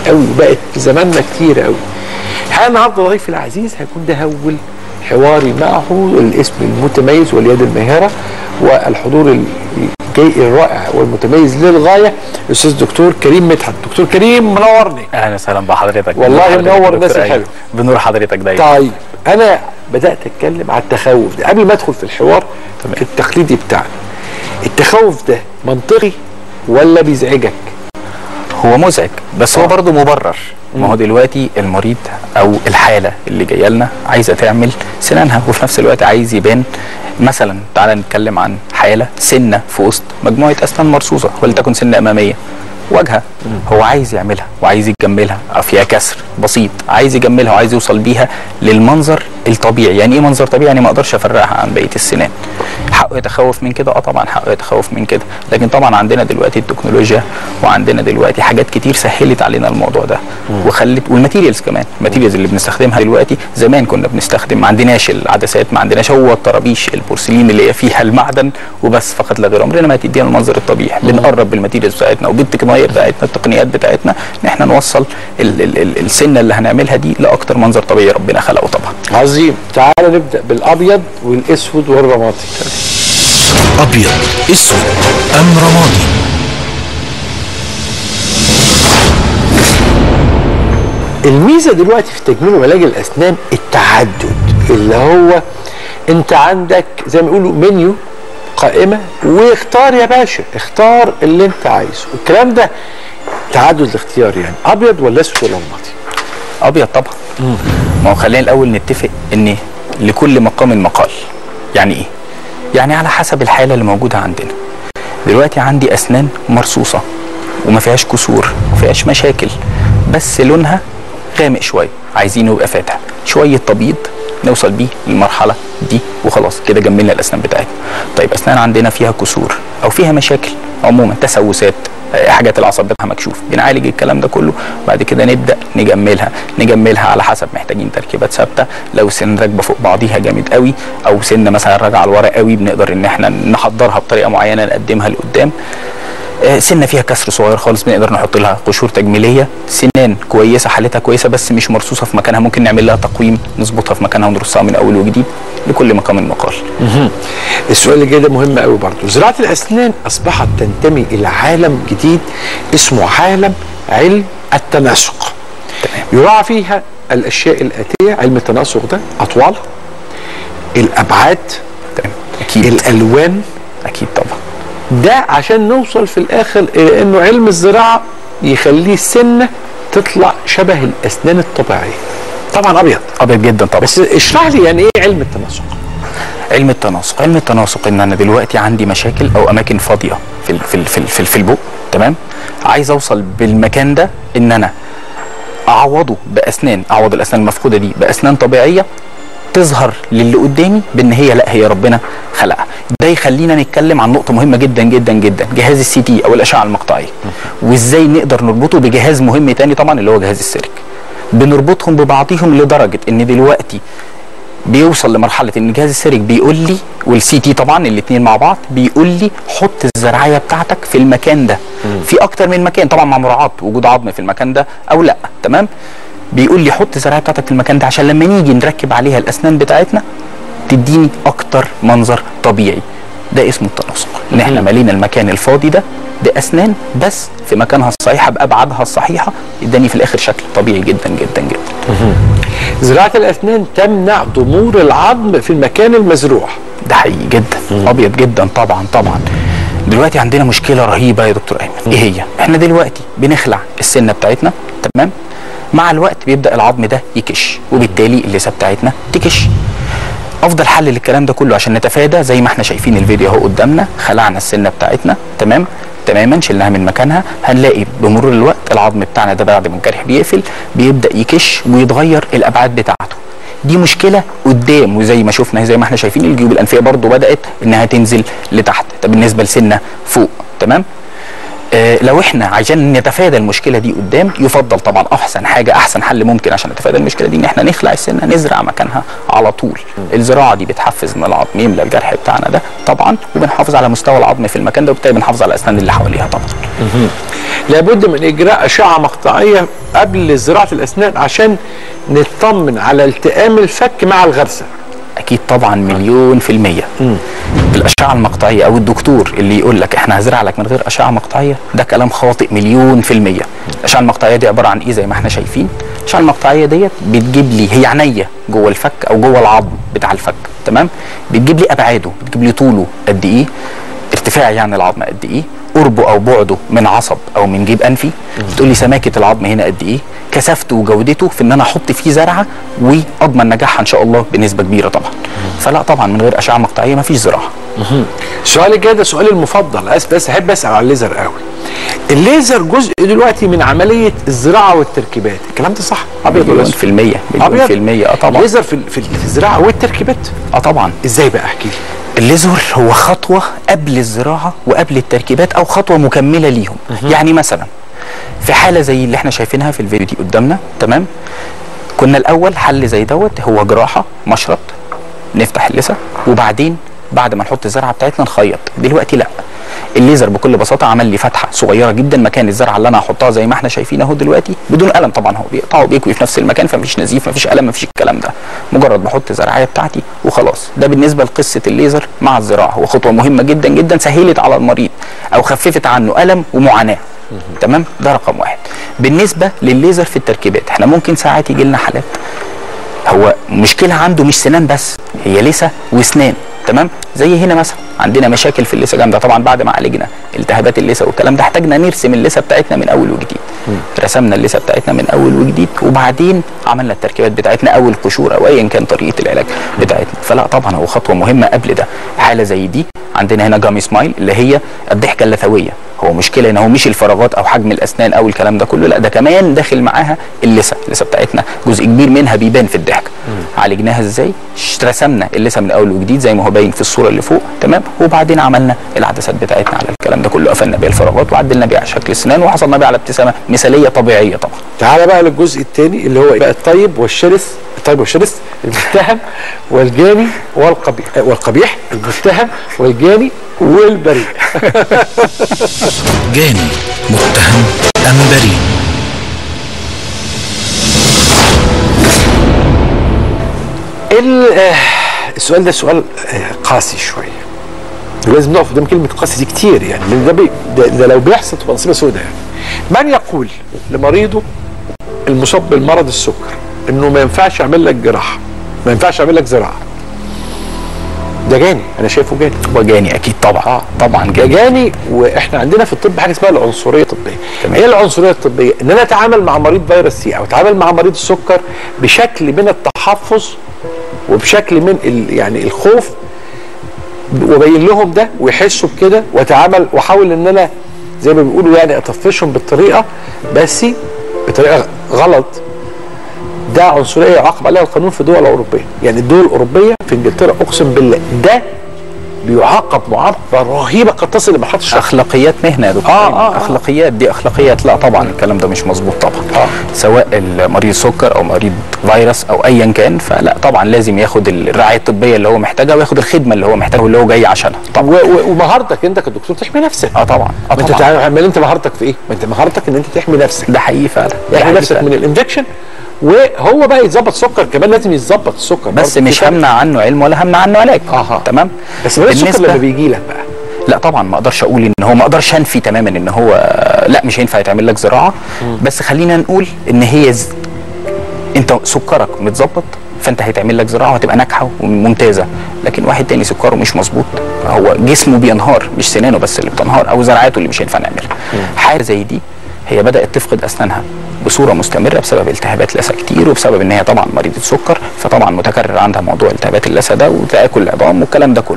قوي وبقت في زماننا كتير قوي الحقيقه النهارده ضيفي العزيز هيكون ده اول حواري معه الاسم المتميز واليد الماهره والحضور الجاي الرائع والمتميز للغايه الاستاذ دكتور كريم مدحت دكتور كريم منورني اهلا وسهلا بحضرتك والله بنور حضرتك منور يا الناس دكتور الحلوة. أيمن. بنور حضرتك دايما طيب انا بدات اتكلم على التخوف ده قبل ما ادخل في الحوار التقليدي بتاعنا التخوف ده منطقي ولا بيزعجك هو مزعج بس هو برضه مبرر ما هو دلوقتي المريض او الحاله اللي جايه لنا عايزه تعمل سنانها وفي نفس الوقت عايز يبان مثلا تعالى نتكلم عن حاله سنه في وسط مجموعه اسنان مرصوصه ولتكن سنه اماميه واجهه هو عايز يعملها وعايز يجملها أو فيها كسر بسيط عايز يجملها وعايز يوصل بيها للمنظر الطبيعي يعني ايه منظر طبيعي يعني ما اقدرش افرقها عن بقيه السنان حقه يتخوف من كده اه طبعا حقه يتخوف من كده لكن طبعا عندنا دلوقتي التكنولوجيا وعندنا دلوقتي حاجات كتير سهلت علينا الموضوع ده وخلت والماتيريالز كمان الماتيريالز اللي بنستخدمها دلوقتي زمان كنا بنستخدم ما عندناش العدسات ما عندناش هو الطرابيش البورسلين اللي هي فيها المعدن وبس فقط لا غير عمرنا ما هتدينا المنظر الطبيعي بنقرب بالماتيريالز بتاعتنا وبالتقنيه بتاعتنا التقنيات بتاعتنا ان احنا نوصل ال ال ال السنه اللي هنعملها دي لاكتر منظر طبيعي ربنا خلقه طبعا عظيم تعال نبدا بالابيض والاسود والرمادي أبيض أسود أم رمادي الميزه دلوقتي في تجميل وعلاج الاسنان التعدد اللي هو انت عندك زي ما يقولوا منيو قائمه واختار يا باشا اختار اللي انت عايزه الكلام ده تعدد الاختيار يعني ابيض ولا اسود ولا رمادي ابيض طبعا ما هو خلينا الاول نتفق ان لكل مقام مقال يعني ايه يعني على حسب الحاله اللي موجوده عندنا دلوقتي عندي اسنان مرصوصه وما فيهاش كسور وما فيهاش مشاكل بس لونها غامق شويه عايزينه يبقى فاتح شويه تبييض نوصل بيه للمرحله دي وخلاص كده جملنا الاسنان بتاعتنا طيب اسنان عندنا فيها كسور او فيها مشاكل عموما تسوسات آه، حاجات العصب بتاعها مكشوف بنعالج الكلام ده كله بعد كده نبدا نجملها نجملها على حسب محتاجين تركيبات ثابته لو سن راكبه فوق بعضيها جامد قوي او سن مثلا راجعه لورا قوي بنقدر ان احنا نحضرها بطريقه معينه نقدمها لقدام آه، سنه فيها كسر صغير خالص بنقدر نحط لها قشور تجميليه سنان كويسه حالتها كويسه بس مش مرصوصه في مكانها ممكن نعمل لها تقويم نظبطها في مكانها ونرصها من اول وجديد لكل مقام مقال السؤال اللي جاي ده مهم قوي برضه زراعه الاسنان اصبحت تنتمي الى عالم جديد اسمه عالم علم التناسق يراعى فيها الاشياء الاتيه علم التناسق ده اطوال الابعاد تمام اكيد الالوان اكيد طبعا ده عشان نوصل في الاخر الى انه علم الزراعه يخليه سنه تطلع شبه الاسنان الطبيعيه طبعا ابيض ابيض جدا طبعا بس اشرح لي يعني ايه علم التناسق علم التناسق علم التناسق ان انا دلوقتي عندي مشاكل او اماكن فاضيه في ال في ال في, ال في, ال في البق تمام عايز اوصل بالمكان ده ان انا اعوضه باسنان اعوض الاسنان المفقوده دي باسنان طبيعيه تظهر للي قدامي بان هي لا هي ربنا خلقها ده يخلينا نتكلم عن نقطه مهمه جدا جدا جدا جهاز السي تي او الاشعه المقطعيه وازاي نقدر نربطه بجهاز مهم تاني طبعا اللي هو جهاز السيرك بنربطهم ببعضهم لدرجه ان دلوقتي بيوصل لمرحله ان جهاز السيرك بيقول لي والسي تي طبعا الاثنين مع بعض بيقول لي حط الزراعيه بتاعتك في المكان ده في اكتر من مكان طبعا مع مراعاه وجود عظم في المكان ده او لا تمام بيقول لي حط الزراعيه بتاعتك في المكان ده عشان لما نيجي نركب عليها الاسنان بتاعتنا تديني اكتر منظر طبيعي ده اسمه التناسق ان احنا مالينا المكان الفاضي ده باسنان بس في مكانها الصحيحه بابعادها الصحيحه اداني في الاخر شكل طبيعي جدا جدا جدا زراعه الاسنان تمنع ضمور العظم في المكان المزروع ده حقيقي جدا ابيض جدا طبعا طبعا دلوقتي عندنا مشكله رهيبه يا دكتور ايمن ايه هي احنا دلوقتي بنخلع السنه بتاعتنا تمام مع الوقت بيبدا العظم ده يكش وبالتالي اللثه بتاعتنا تكش افضل حل للكلام ده كله عشان نتفادى زي ما احنا شايفين الفيديو اهو قدامنا خلعنا السنه بتاعتنا تمام تماما شلناها من مكانها هنلاقي بمرور الوقت العظم بتاعنا ده بعد ما الجرح بيقفل بيبدا يكش ويتغير الابعاد بتاعته دي مشكله قدام وزي ما شفنا زي ما احنا شايفين الجيوب الانفيه برضو بدات انها تنزل لتحت ده بالنسبه لسنه فوق تمام آه لو احنا عشان نتفادى المشكله دي قدام يفضل طبعا احسن حاجه احسن حل ممكن عشان نتفادى المشكله دي ان احنا نخلع السنه نزرع مكانها على طول الزراعه دي بتحفز ان العظم يملى الجرح بتاعنا ده طبعا وبنحافظ على مستوى العظم في المكان ده وبالتالي بنحافظ على الاسنان اللي حواليها طبعا لابد من اجراء اشعه مقطعيه قبل زراعه الاسنان عشان نطمن على التئام الفك مع الغرسه اكيد طبعا مليون في المية الاشعه المقطعيه او الدكتور اللي يقول لك احنا هزرع لك من غير اشعه مقطعيه ده كلام خاطئ مليون في المية الاشعه المقطعيه دي عباره عن ايه زي ما احنا شايفين الاشعه المقطعيه ديت بتجيب لي هي عينيه جوه الفك او جوه العظم بتاع الفك تمام بتجيب لي ابعاده بتجيب لي طوله قد ايه ارتفاع يعني العظم قد ايه قربه او بعده من عصب او من جيب انفي بتقول لي سماكه العظم هنا قد ايه كثافته وجودته في ان انا احط فيه زرعه واضمن نجاحها ان شاء الله بنسبه كبيره طبعا فلا طبعا من غير اشعه مقطعيه مفيش زراعه السؤال الجاي ده سؤالي المفضل أس بس احب اسال على الليزر قوي الليزر جزء دلوقتي من عمليه الزراعه والتركيبات الكلام ده صح ابيض ولا مليون أسود؟ في المية مليون أبيض؟ في المية اه طبعا الليزر في في الزراعه والتركيبات اه طبعا ازاي بقى احكي لي الليزر هو خطوة قبل الزراعة وقبل التركيبات أو خطوة مكملة ليهم يعني مثلا في حالة زي اللي احنا شايفينها في الفيديو دي قدامنا تمام كنا الأول حل زي دوت هو جراحة مشرط نفتح اللثة وبعدين بعد ما نحط الزرعة بتاعتنا نخيط دلوقتي لا الليزر بكل بساطه عمل لي فتحه صغيره جدا مكان الزرعه اللي انا هحطها زي ما احنا شايفين اهو دلوقتي بدون قلم طبعا هو بيقطعه وبيكوي في نفس المكان فمفيش نزيف مفيش قلم مفيش الكلام ده مجرد بحط الزراعيه بتاعتي وخلاص ده بالنسبه لقصه الليزر مع الزراعه هو خطوه مهمه جدا جدا سهلت على المريض او خففت عنه الم ومعاناه تمام ده رقم واحد بالنسبه للليزر في التركيبات احنا ممكن ساعات يجي لنا حالات هو مشكله عنده مش سنان بس هي لسه واسنان تمام زي هنا مثلا عندنا مشاكل في اللثه جامده طبعا بعد ما عالجنا التهابات اللثه والكلام ده احتاجنا نرسم اللثه بتاعتنا من اول وجديد رسمنا اللثه بتاعتنا من اول وجديد وبعدين عملنا التركيبات بتاعتنا او القشور او ايا كان طريقه العلاج بتاعتنا فلا طبعا هو خطوه مهمه قبل ده حاله زي دي عندنا هنا جامي سمايل اللي هي الضحكه اللثويه هو مشكله ان هو مش الفراغات او حجم الاسنان او الكلام ده كله لا ده كمان داخل معاها اللثه اللثه بتاعتنا جزء كبير منها بيبان في الضحك عالجناها ازاي ش- رسمنا اللثه من اول وجديد زي ما هو باين في الصوره اللي فوق تمام وبعدين عملنا العدسات بتاعتنا على الكلام ده كله قفلنا بيها الفراغات وعدلنا بيها شكل السنان وحصلنا بيها على ابتسامه مثاليه طبيعيه طبعا تعال بقى للجزء الثاني اللي هو بقى الطيب والشرس الطيب والشرس المتهم والجاني والقبيح آه، والقبيح المتهم والجاني والبريء جاني متهم أم بريء ال- آه، السؤال ده سؤال آه، قاسي شويه لازم نقف قدام كلمه قاسي دي كتير يعني لان ده, بي ده, ده لو بيحصل تبقى نصيبه سوداء يعني من يقول لمريضه المصاب بالمرض السكر انه ما ينفعش يعمل لك جراحه ما ينفعش يعمل لك زراعه ده جاني انا شايفه جاني وجاني اكيد طبعا اه طبعا ده جاني جاني واحنا عندنا في الطب حاجه اسمها العنصريه الطبيه تمام. ايه العنصريه الطبيه ان انا اتعامل مع مريض فيروس سي او اتعامل مع مريض السكر بشكل من التحفظ وبشكل من ال يعني الخوف وابين لهم ده ويحسوا بكده واتعامل واحاول ان انا زي ما بيقولوا يعني اطفشهم بالطريقه بس بطريقه غلط ده عنصريه يعاقب عليها القانون في دول اوروبيه يعني الدول الاوروبيه في انجلترا اقسم بالله ده بيعاقب معاقبه رهيبه قد تصل لمرحله الشخص اخلاقيات مهنه يا دكتور آه، أيمن. آه، آه. اخلاقيات دي اخلاقيات لا طبعا الكلام ده مش مظبوط طبعا آه. سواء المريض سكر او مريض فيروس او ايا كان فلا طبعا لازم ياخد الرعايه الطبيه اللي هو محتاجها وياخد الخدمه اللي هو محتاجها واللي هو جاي عشانها طبعا و- و- ومهارتك انت كدكتور تحمي نفسك اه طبعا اه ما انت طبعا تعمل انت مهارتك في ايه؟ ما انت مهارتك ان انت تحمي نفسك ده حقيقي فعلا ده تحمي حقيقي نفسك فعلا. من الانجكشن وهو بقى يتظبط سكر كمان لازم يتظبط السكر بس برضه مش في فرق. همنع عنه علم ولا همنع عنه علاج اها تمام بس مريض السكر لما بيجي لك بقى لا طبعا ما اقدرش اقول ان هو ما اقدرش انفي تماما ان هو لا مش هينفع يتعمل لك زراعه بس خلينا نقول ان هي ز... انت سكرك متظبط فانت هيتعمل لك زراعه وهتبقى ناجحه وممتازه لكن واحد تاني سكره مش مظبوط هو جسمه بينهار مش سنانه بس اللي بتنهار او زراعاته اللي مش هينفع نعملها حاجه زي دي هي بدات تفقد اسنانها بصوره مستمره بسبب التهابات لثه كتير وبسبب ان هي طبعا مريضه سكر فطبعا متكرر عندها موضوع التهابات اللثه ده وتاكل العظام والكلام ده كله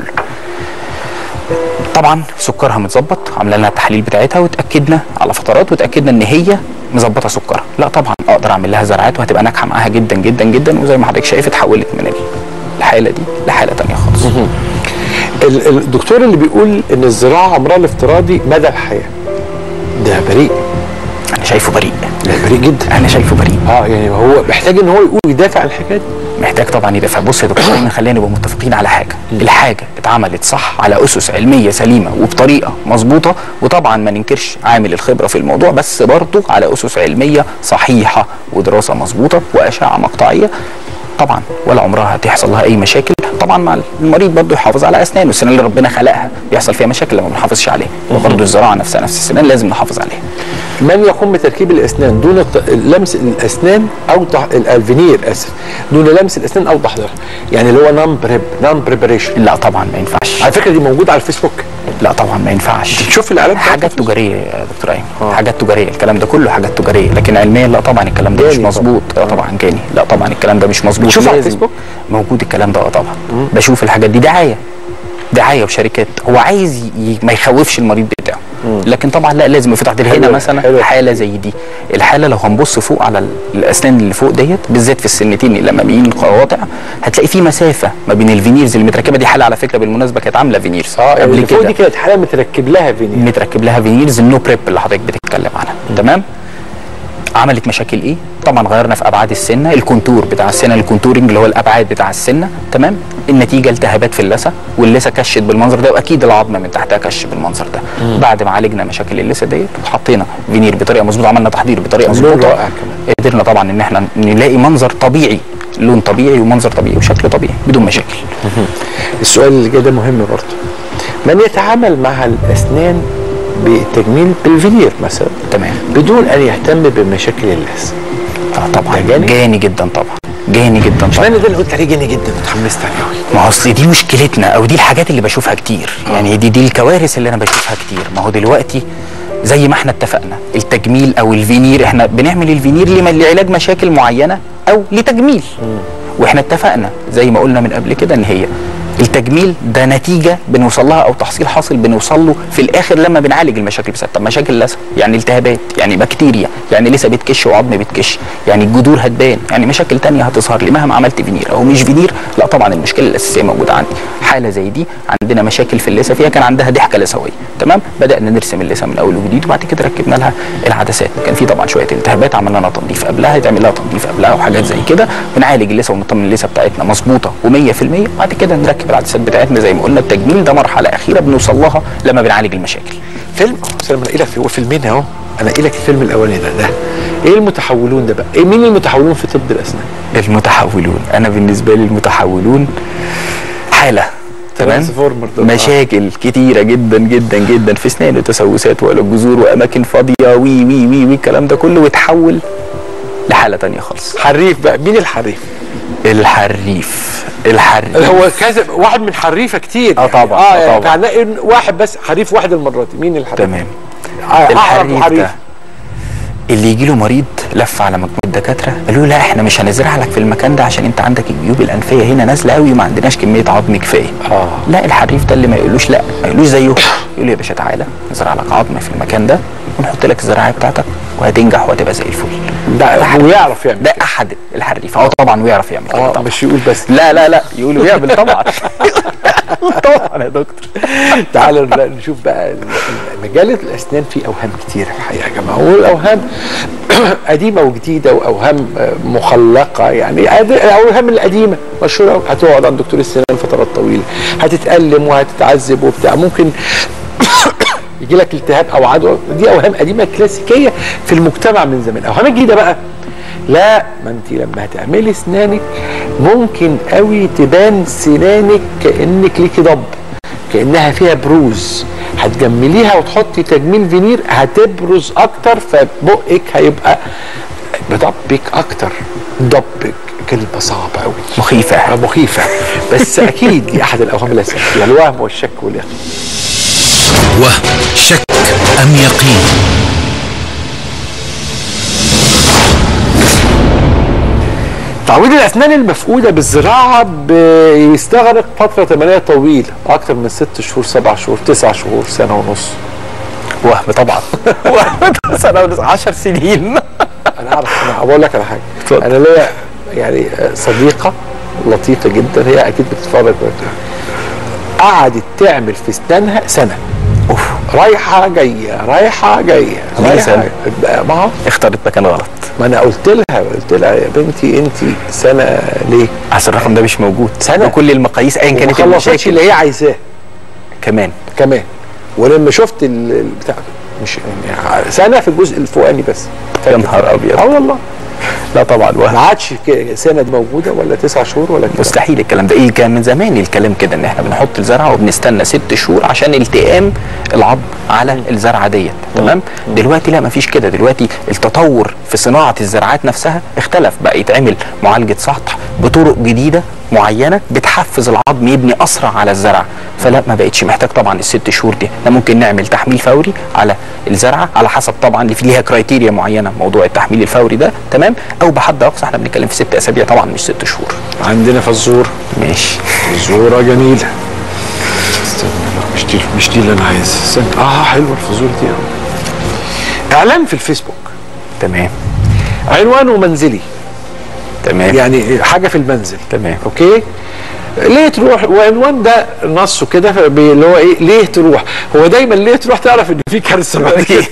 طبعا سكرها متظبط عامله لنا التحاليل بتاعتها وتاكدنا على فترات وتاكدنا ان هي مظبطه سكرها لا طبعا اقدر اعمل لها زراعات وهتبقى ناجحه معاها جدا جدا جدا وزي ما حضرتك شايف اتحولت من الحاله دي لحاله تانية خالص ال- الدكتور اللي بيقول ان الزراعه عمرها الافتراضي مدى الحياه ده بريء انا شايفه بريء ده بريء جدا انا شايفه بريء اه يعني هو محتاج ان هو يقول يدافع عن الحكايه دي محتاج طبعا يدافع بص يا دكتور ايمن خلينا نبقى متفقين على حاجه الحاجه اتعملت صح على اسس علميه سليمه وبطريقه مظبوطه وطبعا ما ننكرش عامل الخبره في الموضوع بس برضه على اسس علميه صحيحه ودراسه مظبوطه واشعه مقطعيه طبعا ولا عمرها هتحصل لها اي مشاكل طبعا مع المريض برضه يحافظ على اسنانه السنان اللي ربنا خلقها بيحصل فيها مشاكل لما ما بنحافظش عليها وبرضه الزراعه نفسها نفس السنان لازم نحافظ عليها من يقوم بتركيب الاسنان دون الت- لمس الاسنان او تح... ال- الفينير اسف دون لمس الاسنان او تحضيرها يعني اللي هو نون بريب نون بريبريشن لا طبعا ما ينفعش على فكره دي موجوده على الفيسبوك لا طبعا ما ينفعش تشوف الاعلان بتاعتها حاجات في الفيسبوك. تجاريه يا دكتور ايمن آه. حاجات تجاريه الكلام ده كله حاجات تجاريه لكن علميا لا طبعا الكلام ده مش جاني طبعاً. مظبوط لا طبعا جاني لا طبعا الكلام ده مش مظبوط بتشوفه على لازم- الفيسبوك؟ موجود الكلام ده اه طبعا بشوف الحاجات دي دعايه دعايه وشركات هو عايز ي... ي- ما يخوفش المريض بتاعه لكن طبعا لا لازم يبقى في تحضير هنا حلو- مثلا حلو. حاله زي دي الحاله لو هنبص فوق على ال- الاسنان اللي فوق ديت بالذات في السنتين الاماميين القواطع هتلاقي في مسافه ما بين الفينيرز اللي متركبه دي حاله على فكره بالمناسبه كانت عامله فينيرز اه يعني قبل اللي فوق كده دي كانت حاله متركب لها فينير متركب لها فينيرز النو بريب اللي حضرتك بتتكلم عنها تمام عملت مشاكل ايه طبعا غيرنا في ابعاد السنه الكونتور بتاع السنه الكونتورنج اللي هو الابعاد بتاع السنه تمام النتيجه التهابات في اللثه واللثه كشت بالمنظر ده واكيد العظمه من تحتها كش بالمنظر ده بعد ما عالجنا مشاكل اللثه ديت وحطينا فينير بطريقه مظبوطه عملنا تحضير بطريقه اللون مظبوطه رائع كمان. قدرنا طبعا ان احنا نلاقي منظر طبيعي لون طبيعي ومنظر طبيعي وشكل طبيعي بدون مشاكل السؤال اللي جاي ده مهم برضه من يتعامل مع الاسنان بتجميل بالفينير مثلا تمام بدون ان يهتم بمشاكل اللثه اه طبعا ده جاني؟ جاني جدا طبعا جاني جدا طبعا اشمعنى ده اللي قلت عليه جاني جدا اتحمست عليه قوي ما هو اصل دي مشكلتنا او دي الحاجات اللي بشوفها كتير يعني دي دي الكوارث اللي انا بشوفها كتير ما هو دلوقتي زي ما احنا اتفقنا التجميل او الفينير احنا بنعمل الفينير لما- لعلاج مشاكل معينه او لتجميل واحنا اتفقنا زي ما قلنا من قبل كده ان هي التجميل ده نتيجه بنوصل لها او تحصيل حاصل بنوصل له في الاخر لما بنعالج المشاكل بتاعتها طب مشاكل لثه يعني التهابات يعني بكتيريا يعني لسه بتكش وعظم بتكش يعني الجذور هتبان يعني مشاكل تانية هتظهر لي مهما عملت فينير او مش فينير لا طبعا المشكله الاساسيه موجوده عندي حاله زي دي عندنا مشاكل في اللثه فيها كان عندها ضحكه لثويه تمام بدانا نرسم اللثه من اول وجديد وبعد كده ركبنا لها العدسات كان في طبعا شويه التهابات عملنا لها تنظيف قبلها يتعمل لها تنظيف قبلها وحاجات زي كده بنعالج اللثه ونطمن اللثه بتاعتنا مظبوطه و100% بعد كده نركب العدسات بتاعتنا زي ما قلنا التجميل ده مرحله اخيره بنوصل لها لما بنعالج المشاكل فيلم سلام انا لك هو فيلمين اهو انا لك الفيلم الاولاني ده ده ايه المتحولون ده بقى؟ إيه مين المتحولون في طب الاسنان؟ المتحولون انا بالنسبه لي المتحولون حاله تمام Transformer ده. مشاكل كتيره جدا جدا جدا في اسنان وتسوسات ولا جذور واماكن فاضيه وي وي وي وي الكلام ده كله وتحول لحاله تانية خالص حريف بقى مين الحريف؟ الحريف الحريف هو كذا واحد من حريفه كتير آه طبعاً، اه آه يعني طبعاً. هنلاقي واحد بس حريف واحد المره دي مين الحريف؟ تمام آه، أعرف الحريف حريف ده اللي يجي له مريض لف على مجموعه دكاتره قالوا له لا احنا مش هنزرع لك في المكان ده عشان انت عندك الجيوب الانفيه هنا نازله قوي وما عندناش كميه عظم كفايه آه. لا الحريف ده اللي ما يقولوش لا ما يقولوش زيه يقول له يا باشا تعالى نزرع لك عظم في المكان ده ونحط لك الزراعه بتاعتك وهتنجح وهتبقى زي الفل ده ويعرف يعمل ده احد الحريف اه طبعا ويعرف يعمل كده اه طبعا مش يقول بس لا لا لا يقول ويعمل طبعا طبعا يا دكتور تعالوا بقى نشوف بقى ال- ال- مجال الاسنان فيه اوهام كتير الحقيقه يا جماعه والاوهام قديمه وجديده واوهام آه، مخلقه يعني أد- الاوهام القديمه مشهوره أوي. هتقعد عند دكتور السنان فترات طويله هتتالم وهتتعذب وبتاع ممكن يجي لك التهاب او عدوى دي اوهام قديمه كلاسيكيه في المجتمع من زمان اوهام جديده بقى لا ما انت لما هتعملي اسنانك ممكن قوي تبان سنانك كانك ليكي ضب كانها فيها بروز هتجمليها وتحطي تجميل فينير هتبرز اكتر فبقك هيبقى بضبك اكتر ضبك كلمه صعبه قوي مخيفه مخيفه بس اكيد دي احد الاوهام الاساسيه الوهم والشك واليقين وهم شك أم يقين تعويض الاسنان المفقوده بالزراعه بيستغرق فتره زمنيه طويله اكتر من ست شهور سبع شهور تسع شهور سنه ونص وهم طبعا وهم سنه ونص 10 سنين انا اعرف انا بقول لك على حاجه اتفضل. انا ليا يعني صديقه لطيفه جدا هي اكيد بتتفرج دلوقتي. قعدت تعمل في اسنانها سنه اوف رايحه جايه رايحه جايه ليه رايحه سنة؟ ما هو اختارت مكان غلط ما انا قلت لها قلت لها يا بنتي انت سنه ليه؟ اصل الرقم ده مش موجود سنة. بكل المقاييس ايا وما كانت خلصتش المشاكل اللي هي عايزاه كمان كمان ولما شفت ال- البتاع مش يعني سنه في الجزء الفوقاني بس يا نهار ابيض اه والله لا طبعا ما وهم عادش ك- سنه دي موجوده ولا تسع شهور ولا كده مستحيل الكلام ده ايه كان من زمان الكلام كده ان احنا بنحط الزرعه وبنستنى ست شهور عشان التئام العظم على الزرعه ديت تمام دلوقتي لا مفيش كده دلوقتي التطور في صناعه الزراعات نفسها اختلف بقى يتعمل معالجه سطح بطرق جديده معينه بتحفز العظم يبني اسرع على الزرعه فلا ما بقتش محتاج طبعا الست شهور دي احنا ممكن نعمل تحميل فوري على الزرعه على حسب طبعا اللي في ليها كرايتيريا معينه موضوع التحميل الفوري ده تمام او بحد اقصى احنا بنتكلم في ست اسابيع طبعا مش ست شهور عندنا فزوره ماشي فزوره جميله استنى لا مش دي مش دي اللي انا عايزها استنى اه حلوه الفزوره دي أوي. اعلان في الفيسبوك تمام عنوانه منزلي تمام يعني حاجه في المنزل تمام. اوكي ليه تروح وعنوان ده نصه كده فبي- اللي هو ايه ليه تروح هو دايما ليه تروح تعرف ان في كارثه بعد كده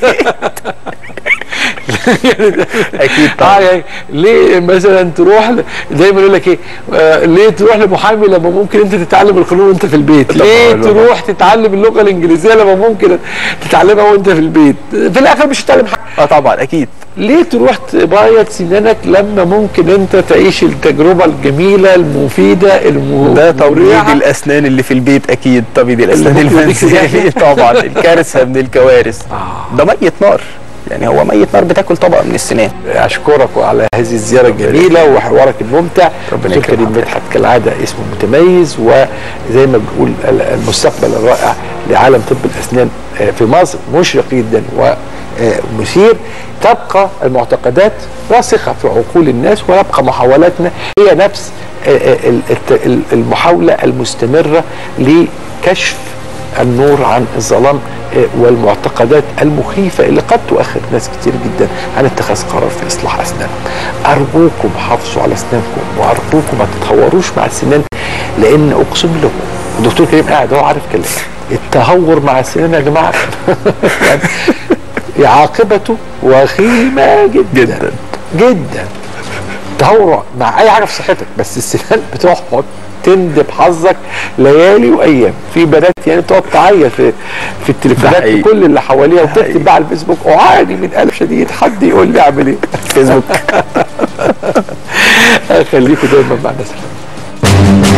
يعني ده- أكيد اه طبعا. يعني ليه مثلا تروح ل- دايما يقول لك ايه آه ليه تروح لمحامي لما ممكن انت تتعلم القانون وانت في البيت طبعا، ليه طبعا. تروح تتعلم اللغه الانجليزيه لما ممكن تتعلمها وانت في البيت في الاخر مش هتتعلم حاجه اه طبعا اكيد ليه تروح تبيض سنانك لما ممكن انت تعيش التجربه الجميله المفيده الم... ده تبييض المريحة؟ الاسنان اللي في البيت اكيد تبييض الاسنان اللي ممكن يديك المنزلي طبعا الكارثه من الكوارث ده ميت نار يعني هو ميت نار بتاكل طبقه من السنان اشكرك على هذه الزياره الجميله وحوارك الممتع ربنا دكتور كريم يكرمك. مدحت كالعاده اسمه متميز وزي ما بنقول ال- المستقبل الرائع لعالم طب الاسنان آه، في مصر مشرق جدا ومثير تبقى المعتقدات راسخه في عقول الناس ونبقى محاولاتنا هي نفس آه، آه، ال- الت- ال- المحاوله المستمره لكشف النور عن الظلام آه، والمعتقدات المخيفة اللي قد تؤخر ناس كتير جدا عن اتخاذ قرار في إصلاح أسنانهم أرجوكم حافظوا على أسنانكم وأرجوكم ما تتهوروش مع السنان لأن أقسم لكم الدكتور كريم قاعد هو عارف كلام التهور مع السنان يا جماعة يعني عاقبته وخيمة جدا جدا. جدا تهور مع اي حاجه في صحتك بس السنان بتقعد تندب حظك ليالي وايام في بنات يعني بتقعد تعيط في في التليفونات حقيقي. لكل اللي حواليها وتكتب بقى على الفيسبوك اعاني من الم شديد حد يقول لي اعمل ايه فيسبوك خليكم دايما مع الناس الحلوة.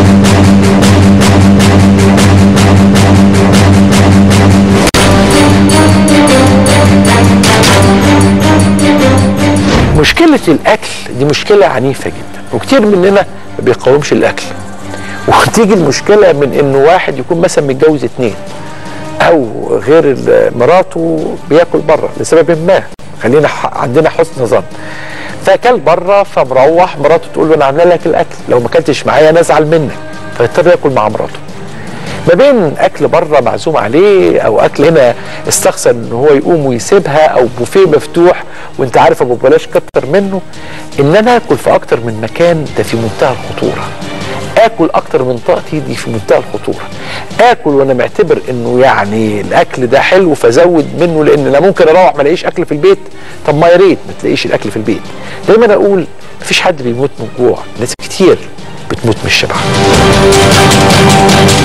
مشكلة الأكل دي مشكلة عنيفة جدا وكتير مننا ما بيقاومش الأكل وتيجي المشكلة من إنه واحد يكون مثلا متجوز اتنين أو غير ال- مراته بياكل بره لسبب ما خلينا ح- عندنا حسن ظن فاكل بره فمروح مراته تقول له انا عامله لك الاكل لو ما اكلتش معايا انا ازعل منك فيضطر ياكل مع مراته ما بين اكل بره معزوم عليه او اكل هنا استخسر ان هو يقوم ويسيبها او بوفيه مفتوح وانت عارف ابو بلاش كتر منه ان انا اكل في اكتر من مكان ده في منتهى الخطوره اكل اكتر من طاقتي دي في منتهى الخطوره اكل وانا معتبر انه يعني الاكل ده حلو فزود منه لان انا ممكن اروح ما الاقيش اكل في البيت طب ما يا ريت ما تلاقيش الاكل في البيت دايما اقول مفيش حد بيموت من الجوع ناس كتير بتموت من الشبع